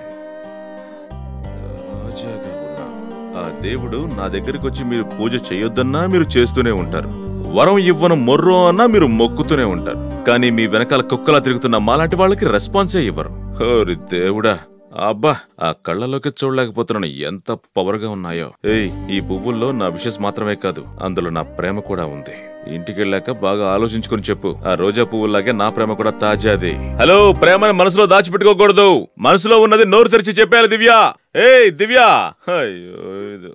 తాజాగా ఉన్నా ఆ దేవుడు నా దగ్గరికి వచ్చి మీరు పూజ చేయొద్దన్నా మీరు చేస్తూనే ఉంటారు వరం ఇవ్వను మొర్రో అన్నా మీరు మొక్కుతూనే ఉంటారు కానీ మీ వెనకాల కుక్కలా తిరుగుతున్న మాలాంటి వాళ్ళకి రెస్పాన్సే ఇవ్వరు హోరి దేవుడా అబ్బా ఆ కళ్ళలోకి చూడలేకపోతున్నాను ఎంత పవర్గా ఉన్నాయో ఏయ్ ఈ పువ్వుల్లో నా విషెస్ మాత్రమే కాదు అందులో నా ప్రేమ కూడా ఉంది ఇంటికి వెళ్ళాక బాగా ఆలోచించుకుని చెప్పు ఆ రోజా పువ్వులాగే నా ప్రేమ కూడా తాజాది హలో ప్రేమని మనసులో దాచిపెట్టుకోకూడదు మనసులో ఉన్నది నోరు తెరిచి చెప్పాలి దివ్య ఏయ్ దివ్య అయ్యో ఇది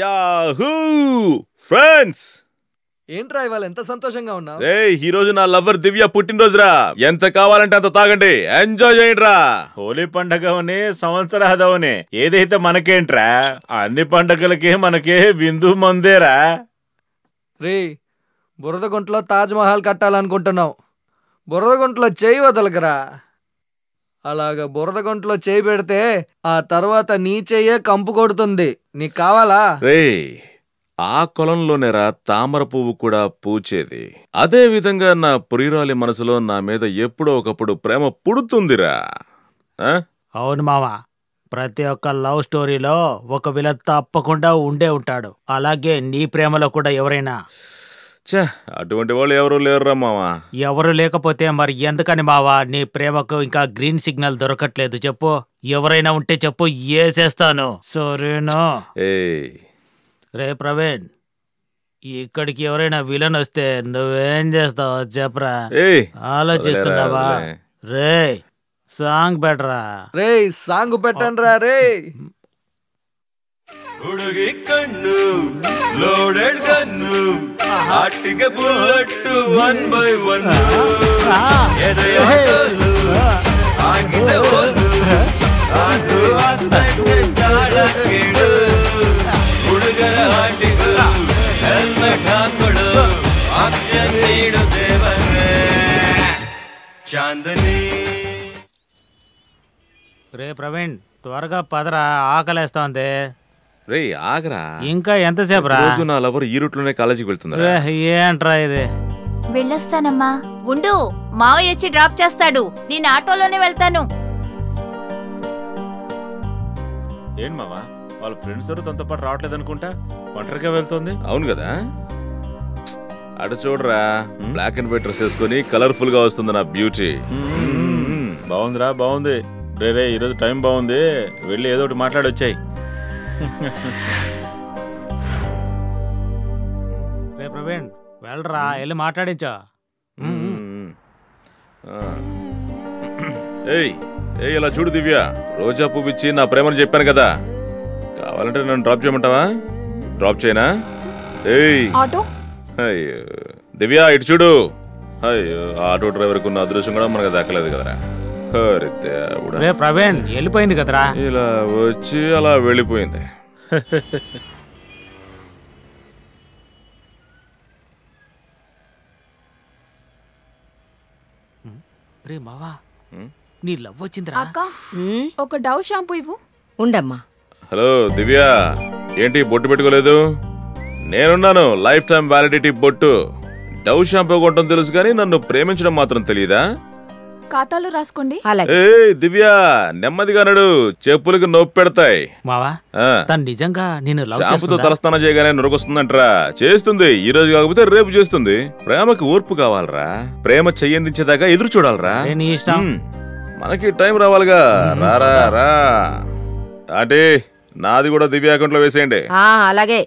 యాహూ ఫ్రెండ్స్ ఏంట్రా ఇవాళ ఎంత సంతోషంగా ఉన్నావు రే ఈ రోజు నా లవ్వర్ దివ్య పుట్టినరోజురా ఎంత కావాలంటే అంత తాగండి ఎంజాయ్ చేయండి రా హోలీ పండగవని సంవత్సరాదవని ఏదైతే మనకేంట్రా అన్ని పండగలకి మనకే విందు మందేరా రే బురద గుంటలో తాజ్ మహల్ కట్టాలనుకుంటున్నావు బురద గుంటలో చేయి వదలకరా అలాగ బురద గుంటలో చేయి పెడితే ఆ తర్వాత నీ చెయ్యే కంపు కొడుతుంది నీకు కావాలా రే ఆ కొలంలోనేరా తామర పువ్వు కూడా పూచేది అదే విధంగా నా ప్రియురాలి మనసులో నా మీద ఎప్పుడో ఒకప్పుడు ప్రేమ పుడుతుందిరా ఆ? అవును మామ ప్రతి ఒక్క లవ్ స్టోరీలో ఒక విలన్ తప్పకుండా ఉండే ఉంటాడు అలాగే నీ ప్రేమలో కూడా ఎవరైనా ఛే అటువంటి వాళ్ళు ఎవరు లేరురా మావా ఎవరు లేకపోతే మరి ఎందుకని మావా నీ ప్రేమకు ఇంకా గ్రీన్ సిగ్నల్ దొరకట్లేదు చెప్పు ఎవరైనా ఉంటే చెప్పు ఏసేస్తాను సరేనా ఏయ్ రే ప్రవీణ్ ఇక్కడికి ఎవరైనా విలన్ వస్తే నువ్వేం చేస్తావు చెప్పరా ఏయ్ ఆలోచిస్తున్నావా వదిలేరా, రే సాంగ్ బెటరా రే సాంగ్ పెట్టండి రా రే ಹುಡುಗಿ ಕಣ್ಣು ಲೋಡೆಡ್ ಗನ್ನು ಆಟಿಗೆ ಬುల్లಟ್ ಒನ್ ಬೈ ಒನ್ ಎದೆಯ ಕಲ್ಲು ಆಗಿದೆ ಒಂದು ಆದ್ರೂ ಆಗ್ತೈತೆ ತಾಳ ಕೇಳು ಹುಡುಗರ ಆಟಿಗೂ ಹೆಲ್ಮೆಟ್ ಹಾಕೊಡು ಆಕ್ಷನ್ ನೀಡು ದೇವರೇ ಚಾಂದನಿ రే ప్రవీణ్ త్వరగా పదరా ఆకలేస్తోంది రే ఆగరా ఇంకా ఎంతసేపు రా రోజు నా లవర్ ఈ రూట్ లోనే కాలేజీకి వెళ్తుందిరా రే, ఏంట్రా ఇది వెళ్ళొస్తానమ్మా ఉండు మావయ్య వచ్చి డ్రాప్ చేస్తాడు నేను ఆటోలోనే వెళ్తాను ఏం మావా వాళ్ళ ఫ్రెండ్స్ ఎవరు తనతో పాటు రావట్లేదు అనుకుంటా ఒంటరిగా వెళ్తుంది అవును కదా అటు చూడరా బ్లాక్ అండ్ వైట్ డ్రెస్ వేసుకొని కలర్ఫుల్ గా వస్తుంది నా బ్యూటీ బాగుందిరా బాగుంది రే రే ఈరోజు టైం బాగుంది వెళ్ళి ఏదో ఒకటి మాట్లాడొచ్చాయి రే ప్రవీణ్ వెళ్ళరా వెళ్ళి మాట్లాడించా ఏయ్ ఏయ్ ఇలా చూడు దివ్య రోజా పువ్వు ఇచ్చి నా ప్రేమను చెప్పాను కదా కావాలంటే నన్ను డ్రాప్ చేయమంటావా డ్రాప్ చేయనా ఏయ్ ఆటో అయ్యో దివ్య ఇటు చూడు అయ్యో ఆ ఆటో డ్రైవర్కి ఉన్న అదృష్టం కూడా మనకు దక్కలేదు కదరా హరి దేవుడా. రే ప్రవీణ్ వెళ్ళిపోయింది కదరా ఇలా వచ్చి అలా వెళ్ళిపోయింది రే మావా నీ లవ్ వచ్చిందిరా అక్క ఒక డవ్ షాంపూ ఇవ్వు ఉండమ్మా హలో దివ్య ఏంటి బొట్టు పెట్టుకోలేదు నేనున్నాను లైఫ్ టైం వ్యాలిడిటీ బొట్టు డవ్ షాంపూ కొట్టడం తెలుసు కానీ నన్ను ప్రేమించడం మాత్రం తెలియదా ఖాతాలో రాసుకోండి ఏ దివ్య నెమ్మదిగా నడు చెప్పులకు నొప్పి పెడతాయి మావా ఆ. తను నిజంగా నేను లవ్ షాంపుతో చేస్తుందా తలస్నానం చేయగానే నురగొస్తుందంటరా చేస్తుంది ఈ రోజు కాకపోతే రేపు చేస్తుంది ప్రేమకి ఓర్పు కావాలరా ప్రేమ చెయ్యందించేదాకా ఎదురు చూడాలరా ఏ నీ ఇష్టం. ఉమ్, మనకి టైం రావాలిగా రారా రా అంటే నాది కూడా దివ్య అకౌంట్ లో వేసేయండి ఆ, అలాగే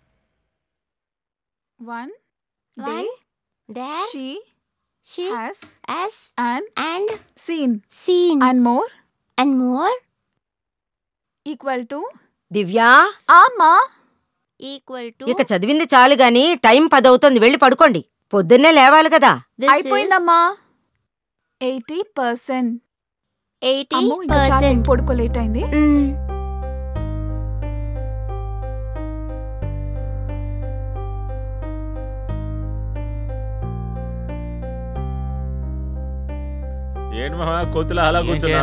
one One day she she has has and and seen seen and more and more equal to Divya ఆమా ఈక్వల్ టు ఇక చదివింది చాలు గాని టైం పదవుతుంది వెళ్ళి పడుకోండి పొద్దున్నే లేవాలి కదా అయిపోయిందమ్మా ఎయిటీ పర్సెంట్ ఎయిటీ అమ్మో ఇంకా చాలా నేను పడుకో లేట్ అయింది ఏంటి మావా కోతులా అలా ఏం కూర్చున్నా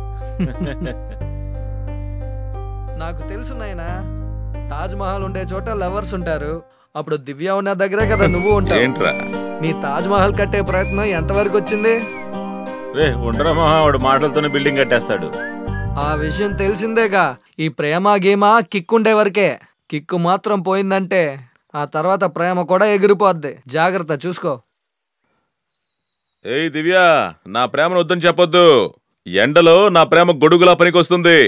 నాకు తెలుసు నాయనా తాజ్ మహల్ ఉండే చోట లవర్స్ ఉంటారు అప్పుడు దివ్య ఉన్న దగ్గరే కదా నువ్వు ఉంటావు ఏంట్రా నీ తాజ్ మహల్ కట్టే ప్రయత్నం ఎంతవరకు వచ్చింది రే ఉండరా మావా వాడు మాటలతోనే బిల్డింగ్ కట్టేస్తాడు ఆ విషయం తెలిసిందేగా ఈ ప్రేమ గీమ కిక్ ఉండే వరకే కిక్కు మాత్రం పోయిందంటే ఆ తర్వాత ప్రేమ కూడా ఎగిరిపోద్ది జాగ్రత్త చూసుకో ఏయ్ దివ్య నా ప్రేమను వద్దని చెప్పొద్దు ఎండలో నా ప్రేమ గొడుగులా పనికొస్తుంది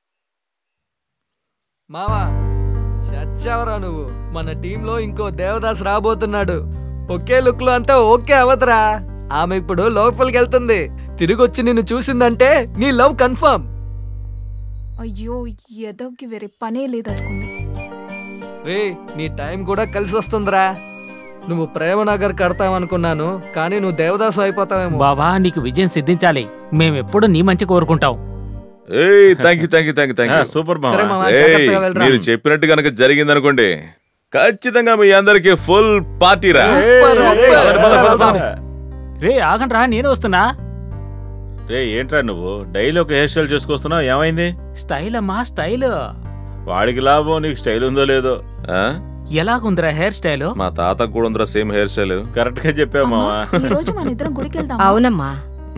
మావా చచ్చావరా నువ్వు మన టీంలో ఇంకో దేవదాస్ రాబోతున్నాడు ఒకే లుక్ లో అంతా ఓకే అవదురా ఆమె ఇప్పుడు లోపలికి వెళ్తుంది తిరిగి వచ్చి నిన్ను చూసిందంటే నీ లవ్ కన్ఫర్మ్ అయ్యో ఎదోకి వేరే పనే లేదనుకుంది రే నీ టైం కూడా కలిసి వస్తుందిరా నువ్వు ప్రేమనగర్ కడతావనుకున్నాను కానీ నువ్వు దేవదాసు అయిపోతావేమో బావా నీకు విజయం సిద్ధించాలి మేమెప్పుడు నీ మంచి కోరుకుంటాం ఏయ్ thank you thank you thank you thank ఆ, యూ సూపర్ మామ. సరే మామ, ఏయ్, జాగ్రత్తగా వెళ్ళరా. మీరు చెప్పినట్టు కనుక జరిగిందనుకోండి ఖచ్చితంగా మీ అందరికి ఫుల్ పార్టీ రా సూపర్, సూపర్. వెళ్దాం. రే ఆగండి రా నేను వస్తున్నా రే ఏంట్రా నువ్వు డైలీ ఒక హెయిర్ స్టైల్ చేసుకొస్తున్నావు ఏమైంది స్టైల్ అమ్మా స్టైల్ వాడికి లాభం నీకు స్టైల్ ఉందో లేదో ఆ? ఎలాగుందిరా హెయిర్ స్టైల్ మా తాతకు కూడా ఉందిరా సేమ్ హెయిర్ స్టైల్ కరెక్ట్ గా చెప్పావు మామ ఈ రోజు మన ఇద్దరం గుడికి వెళ్దాం అవునమ్మా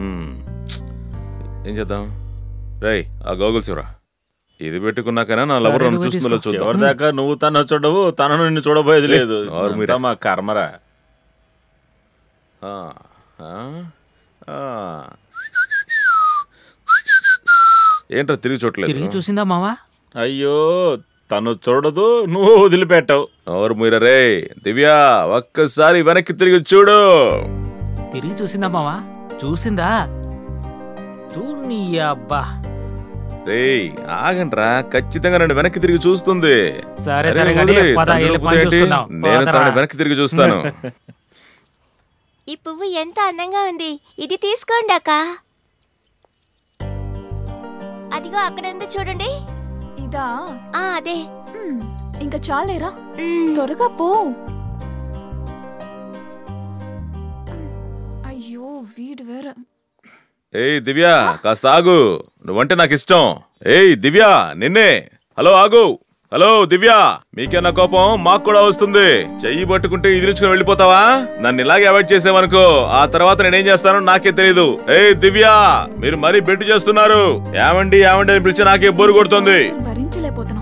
ఏం చేద్దాం రేయ్ ఆ గోగుల్స్ ఇవ్వరా ఇది పెట్టుకున్నాకైనా నా సరే, లవర్ నువ్వే చూసి తీసుకో. చూద్దాం చివరిదాకా నువ్వు తను చూడవు తనను నిన్ను చూడబోయేది లేదు ఎవరు మీరే? అంతా మా కర్మరా ఆ, ఆ, ఆ. ఏంట్రా తిరిగి చూడలేదు తిరిగి చూసిందా మావా అయ్యో తను చూడదు నువ్వు వదిలిపెట్టావు ఎవరు మీరా రే దివ్య ఒక్కసారి వెనక్కి తిరిగి చూడు తిరిగి చూసిందా మావా చూసిందా చూడని అబ్బా రేయ్ ఆగండ్రా ఖచ్చితంగా నన్ను వెనక్కి తిరిగి చూస్తుంది సరే, అరే, సరే గానీ, వదిలేయ్, పద, తండ్రి వెళ్ళి ఒప్పుతో పని ఏంటి? చూసుకుందాం. నేను పదరా. తనని వెనక్కి తిరిగి చూస్తాను ఈ పువ్వు ఎంత అందంగా ఉంది ఇది తీసుకోండి అక్క అదిగో అక్కడ ఉంది చూడండి ఇదా ఆ అదే మ్మ్. ఇంకా చాలేరా మ్మ్. త్వరగా పో అయ్యో వీడు వేరే ఏయ్ దివ్య కాస్త ఆగు నువ్వంటే నాకు ఇష్టం ఏయ్ దివ్య నిన్నే హలో ఆగు హలో దివ్య మీకేనా కోపం మాకు కూడా వస్తుంది చెయ్యి పట్టుకుంటే ఎదిరించుకుని వెళ్ళిపోతావా నన్ను ఇలాగే అవాయిడ్ చేసావనుకో ఆ తర్వాత నేనేం చేస్తానో నాకే తెలియదు ఏయ్ దివ్య మీరు మరీ బెట్టు చేస్తున్నారు ఏమండి ఏమండి అని పిలిచి నాకే బోరు కొడుతుంది భరించలేకపోతున్నాం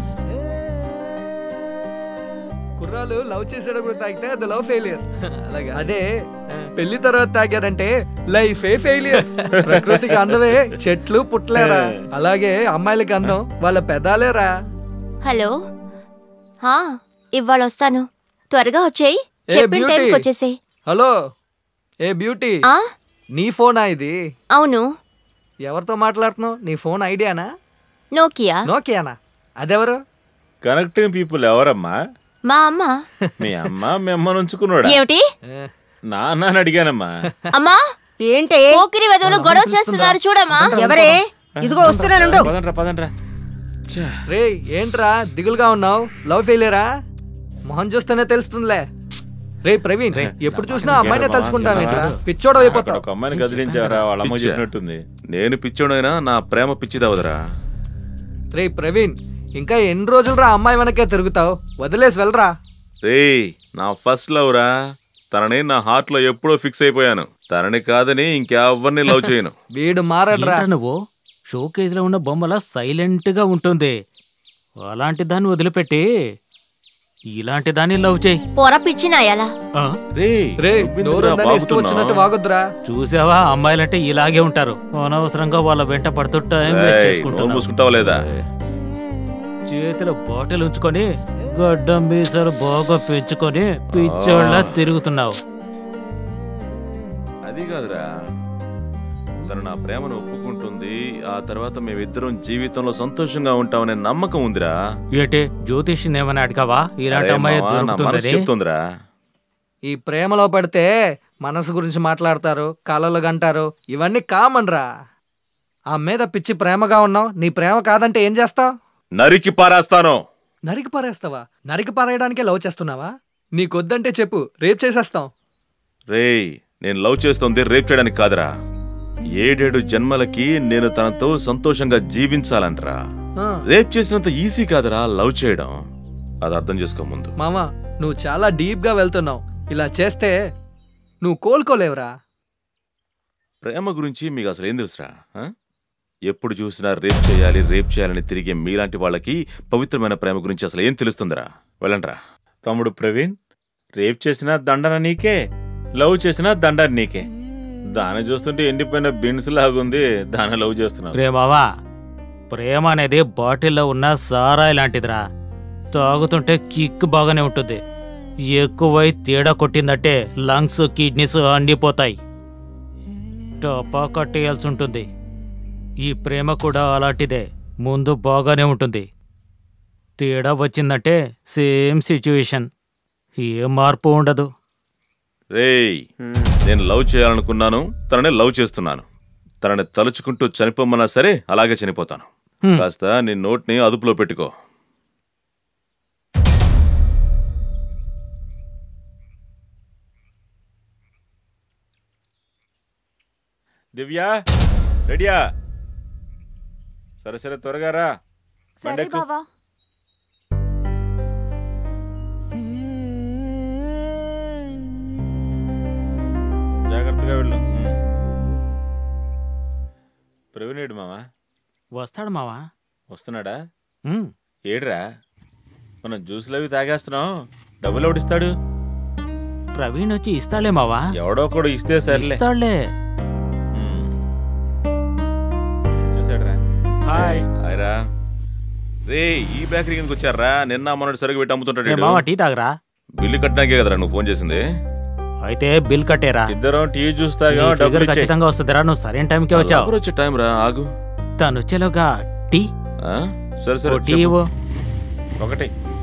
కుర్రాలు లవ్ చేసేటప్పుడు తాగితే అది లవ్ ఫెయిలియర్ అలాగే అదే పెళ్లి తర్వాత తాగారంటే లైఫ్ ఏ ఫెయిలియర్ ప్రకృతికి అందమే చెట్లు పుట్టలేరా అలాగే అమ్మాయిలకి అందం వాళ్ళ పెదాలేరా హలో హా ఇవాళ వస్తాను త్వరగా వచ్చేయి ఏ చెప్పిన బ్యూటీ. టైంకి వచ్చేసేయ్ హలో ఏ బ్యూటీ ఆ నీ ఫోనా ఇది అవును ఎవరితో మాట్లాడుతున్నావు నీ ఫోన్ ఐడియానా నోకియా నోకియానా అదెవరు కనెక్టింగ్ పీపుల్ ఎవరమ్మా మా అమ్మ మీ అమ్మ మీ అమ్మ నుంచుకున్నాడా ఏమిటి నాన్న అని అడిగానమ్మా అమ్మా ఏంటే పోకిరి వెదవులు గొడవ చేస్తున్నారు చూడమ్మా ఎవరే ఇదిగో వస్తున్నానుండు పదండ్రా పదండ్రా రే ఏంట్రా దిగులుగా ఉన్నావు లవ్ ఫెయిలియరా మొహం చూస్తేనే తెలుస్తుందిలే రే ప్రవీణ్ ఎప్పుడు చూసినా అమ్మాయినే తలుచుకుంటావేంట్రా పిచ్చోడు అక్కడ అయిపోతావు ఒక అమ్మాయిని కదిలించారా వాళ్ళ అమ్మ పిచ్చా. చెప్పినట్టుంది నేను పిచ్చోడైనా నా ప్రేమ పిచ్చిదవదరా రే ప్రవీణ్ ఇంకా ఎన్ని రోజులు రా అమ్మాయి వెనకే తిరుగుతావు వదిలేసి వెళ్ళరా రేయ్ నా ఫస్ట్ లవ్ రా తనని నా హార్ట్ లో ఎప్పుడో ఫిక్స్ అయిపోయాను తనని కాదని ఇంకెవరిని లవ్ చేయను వీడు మారడ్రా ఏంట్రా నువ్వు షోకేజ్ లో ఉన్న బొమ్మల సైలెంట్ గా ఉంటుంది అలాంటి దాన్ని వదిలిపెట్టి ఇలాంటి దాన్ని లవ్ చేయి పొర పిచ్చినాయలా ఆ? రేయ్ రే నువ్వెందుకురా నోరుందని ఇష్టం బాగుతున్నావ్? వచ్చినట్టు వాగొద్దురా చూసావా అమ్మాయిలంటే ఇలాగే ఉంటారు అనవసరంగా వాళ్ళ వెంట పడుతూ టైం వేస్ట్ రేయ్, నోరు చేసుకుంటున్నావు మూసుకుంటావా లేదా చేతిలో బాటిల్ ఉంచుకొని గడ్డం మీసాలు బాగా పెంచుకొని పిచ్చోళ్ళ తిరుగుతున్నావు అది కాదురా తను నా ప్రేమను ఒప్పుకుంటుంది ఆ తర్వాత మేమిద్దరం జీవితంలో సంతోషంగా ఉంటామనే నమ్మకం ఉందిరా ఏంటి జ్యోతిష్ని ఏమైనా అడిగావా ఇలాంటి అరే అమ్మాయి మావా, నా మనసు దొరుకుతుందని చెప్తుందిరా ఈ ప్రేమలో పడితే మనసు గురించి మాట్లాడతారు కలలు గంటారు ఇవన్నీ కామన్ రా ఆ మీద పిచ్చి ప్రేమగా ఉన్నావు నీ ప్రేమ కాదంటే ఏం చేస్తావు నరికి పారేస్తాను నరికి పారేస్తావా నరికి పారేయడానికే లవ్ చేస్తున్నావా నీకొద్దంటే చెప్పు రేప్ చేసేస్తాం రేయ్ నేను లవ్ చేస్తుంది రేప్ చేయడానికి కాదురా ఏడేడు జన్మలకి నేను తనతో సంతోషంగా జీవించాలంటరా ఆ, రేప్ చేసినంత ఈజీ కాదురా లవ్ చేయడం అది అర్థం చేసుకో ముందు మామ నువ్వు చాలా డీప్ గా వెళ్తున్నావు ఇలా చేస్తే నువ్వు కోలుకోలేవురా ప్రేమ గురించి మీకు అసలు ఏం తెలుసురా ఆ? ఎప్పుడు చూసినా రేప్ చేయాలి రేప్ చేయాలని తిరిగే మీలాంటి వాళ్ళకి పవిత్రమైన ప్రేమ గురించి అసలు ఏం తెలుస్తుందిరా వెళ్ళండ్రా తమ్ముడు ప్రవీణ్ రేప్ చేసినా దండన నీకే లవ్ చేసినా దండన నీకే దాన్ని చూస్తుంటే ఎండిపోయిన బిన్స్ లాగుంది దాన్ని లవ్ చేస్తున్నావు రే బావా ప్రేమ అనేది బాటిల్లో ఉన్న సారాయి లాంటిదిరా తాగుతుంటే కిక్ బాగానే ఉంటుంది ఎక్కువై తేడా కొట్టిందంటే లంగ్స్ కిడ్నీస్ అండిపోతాయి టపా కట్టేయాల్సి ఉంటుంది ఈ ప్రేమ కూడా అలాంటిదే ముందు బాగానే ఉంటుంది తేడా వచ్చిందంటే సేమ్ సిచ్యువేషన్ ఏ మార్పు ఉండదు రేయ్ నేను లవ్ చేయాలనుకున్నాను తనని లవ్ చేస్తున్నాను తనని తలుచుకుంటూ చనిపోమన్నా సరే అలాగే చనిపోతాను హ్మ్. కాస్త నీ నోట్ని అదుపులో పెట్టుకో దివ్య రెడీయా సరే సరే త్వరగా రా సరే బండెక్కు. బావా జాగ్రత్తగా వెళ్ళు ఉమ్. ప్రవీణ్ ఏడు మావా వస్తాడు మావా వస్తున్నాడా ఉమ్, ఏడ్రా మనం జ్యూసులు అవి తాగేస్తున్నాం డబ్బులు ఎవడిస్తాడు ప్రవీణ్ వచ్చి ఇస్తాడులే మావా ఎవడో కూడా ఇస్తే సర్లే ఇస్తాడులే చూసాడరా హాయ్ ఆయరా రే ఈ బేకరీ కిందకి వచ్చారా నిన్న మొన్నటి సరుకు పెట్టి అమ్ముతుంటాడు రే ఈడు. మావా టీ తాగరా బిల్లు కట్టడానికే కదరా నువ్వు ఫోన్ చేసింది అయితే బిల్ కట్టేరా ఇద్దరం టీ జ్యూస్ నీ తాగాం ఫిగర్ డబ్బులు ఇచ్చేయ్. ఖచ్చితంగా వస్తుందిరా నువ్వు సరైన టైంకే నా వచ్చావు లోపల వచ్చే టైం రా ఆగు తను వచ్చేలోగా టీ ఆ? సరే సరే ఓ టీ చెప్పు. ఇవ్వు. ఒకటి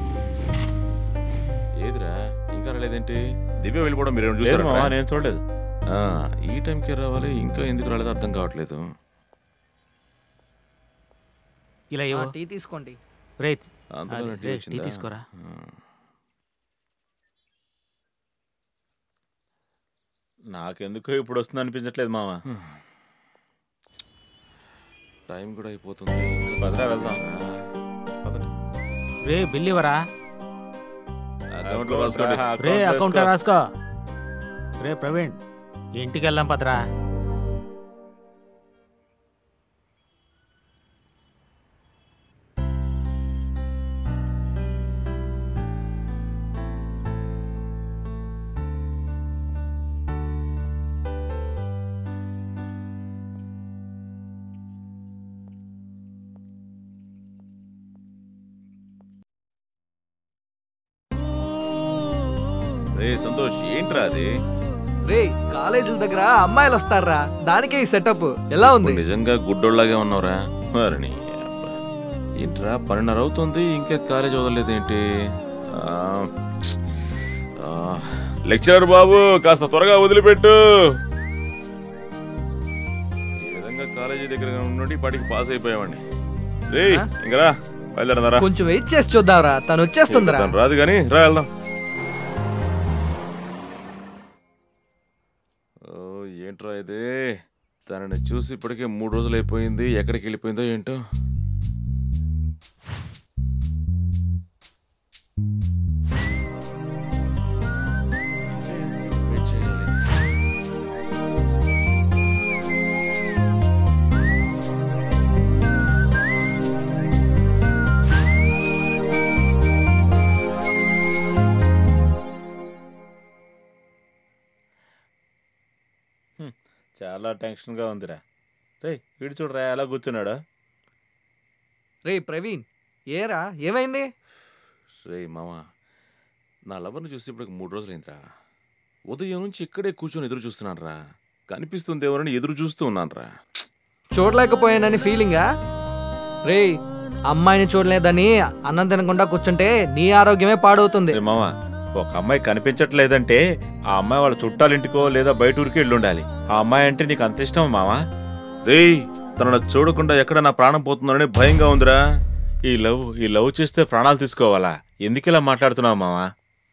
ఏదిరా ఇంకా రాలేదేంటి దివ్య వెళ్ళిపోవడం మీరు లేదు చూసారా మావా నేను చూడలేదు ఆ, ఈ టైంకి రావాలి ఇంకా ఎందుకు రాలేదో అర్థం కావట్లేదు ఇలా ఆ, ఇవ్వు టీ తీసుకోండి రే అంతలోనే అది, టీ రే, టీ వచ్చిందా? తీసుకోరా నాకెందుకో ఇప్పుడు వస్తుంది అనిపించట్లేదు మావా టైం కూడా అయిపోతుంది భద్రా వెళ్దాం పదండి. రే బిల్ ఇవ్వరా అకౌంట్లో రాసుకోండి. రే అకౌంట్ రాసుకో రే ప్రవీణ్ ఇంటికి వెళ్దాం పదరా రే సంతోష్ ఏంట్రా అది రే కాలేజీల దగ్గర అమ్మాయిలు వస్తారా దానికే ఈ సెటప్ ఎలా ఉంది ఇప్పుడు నిజంగా గుడ్డోళ్ళలాగే ఉన్నావురా మరి నీ అబ్బా. ఏంట్రా పన్నెండున్నర అవుతుంది ఇంకా కాలేజ్ వదలలేదేంటి ఆ, ఆ, లెక్చరర్ బాబు కాస్త త్వరగా వదిలిపెట్టు ఈ విధంగా కాలేజీ దగ్గర ఉండి పాటికి పాస్ అయిపోయామండి రే ఇంకరా బయలుదేరదారా కొంచెం వెయిట్ చేసి చూద్దాంరా తను వచ్చేస్తుందిరా తను రాదు కానీ రా వెళ్దాం ఓ ఏంట్రా ఇది తనని చూసి ఇప్పటికే మూడు రోజులు అయిపోయింది ఎక్కడికి వెళ్ళిపోయిందో ఏంటో వెయిట్ చేయాలి. చాలా టెన్షన్ గా ఉందిరా రే వీడు చూడరా ఎలా కూర్చున్నాడా రే ప్రవీణ్ ఏరా ఏమైంది రే మామ నా లవర్ని చూసి ఇప్పటికి మూడు రోజులైందిరా ఉదయం నుంచి ఇక్కడే కూర్చొని ఎదురు చూస్తున్నాను రా కనిపిస్తుందేమోనని ఎదురు చూస్తూ ఉన్నాను రా చూడలేకపోయానని ఫీలింగా రే అమ్మాయిని చూడలేదని అన్నం తినకుండా కూర్చుంటే నీ ఆరోగ్యమే పాడవుతుంది ఏ మామ ఒక అమ్మాయి కనిపించట్లేదంటే ఆ అమ్మాయి వాళ్ళ చుట్టాలింటికో లేదా బయట ఊరికి వెళ్ళి ఉండాలి ఆ అమ్మాయి అంటే నీకు అంత ఇష్టం మామా రేయ్ తనను చూడకుండా ఎక్కడ నా ప్రాణం పోతుందోనని భయంగా ఉందిరా ఈ లవ్ ఈ లవ్ చేస్తే ప్రాణాలు తీసుకోవాలా ఎందుకు ఇలా మాట్లాడుతున్నావు మామా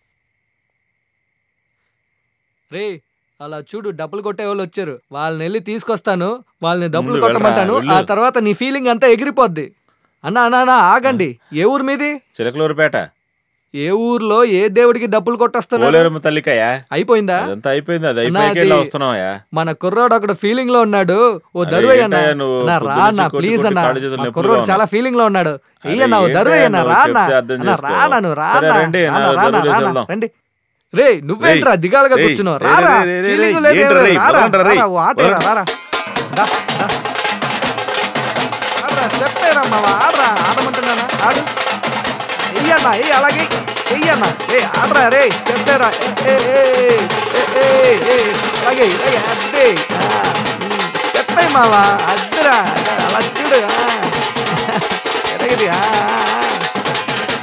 రే అలా చూడు డబ్బులు కొట్టే వాళ్ళు వచ్చారు వాళ్ళని వెళ్ళి తీసుకొస్తాను వాళ్ళని డబ్బులు ముందు వెళ్ళరా, కొట్టమంటాను వెళ్ళు. ఆ తర్వాత నీ ఫీలింగ్ అంతా ఎగిరిపోద్ది అన్నా అన్నా అన్నా, ఆగండి ఏ ఊరు మీది చిలకలూరుపేట ఏ ఊర్లో ఏ దేవుడికి డబ్బులు కొట్టొస్తున్నారు పోలేరమ్మ తల్లికయ్యా అయిపోయిందా అదంతా అయిపోయింది అది అన్నా, అయిపోయాక ఇలా అది వస్తున్నావయ్యా మన కుర్రాడు అక్కడ ఫీలింగ్ లో ఉన్నాడు ఓ అరే, దరువయ్య అన్న ఏంటయ్యా నువ్వు అన్నా, పొద్దు రా నుంచి అన్న కొట్టి ప్లీజ్ కొట్టి అన్న కాళ్ళు చేతులు మా నొప్పులుగా కుర్రాడు ఉన్నాయి. చాలా ఫీలింగ్ లో ఉన్నాడు అరే, అయ్యన్న ఓ ఏంటయ్యా దరువయ్య అన్న నువ్వు రా అన్న చెప్తే అర్థం అన్న, చేసుకో. రా అన్న, నువ్వు రా సరే, అన్న. రండి, అన్న, నా రా అన్న, దరువులేసి రా అన్న, వెళ్దాం. రండి రే నువ్వేంట్రా రేయ్, దిగాలుగా రేయ్, కూర్చున్నావు రేయ్, రారా రేయ్, రేయ్, ఫీలింగ్ రేయ్, లేదు ఏంట్రా ఏమీ రేయ్, లేదు. రారా, వదలండ్రా రేయ్, రారా, ఓ ఆటేరా, వదలండి. రారా దా, దా. ఆడరా, step వేయరా మావా, ఆడరా, ఆడమంటున్నానా? ఆడు. ఎయ్యన్నా, ఎయ్, అలాగే ఎయ్యన్నా ఏ ఆడరా రే స్టెప్ వేయరా ఏ, ఏ, ఏ, ఏ, ఏ, ఏ, అలాగే అలాగే అద్దే స్టెప్ వేయ్ మావా అద్దురా అలా చూడు ఆ. ఎలాగది ఆ, ఆ, ఆ.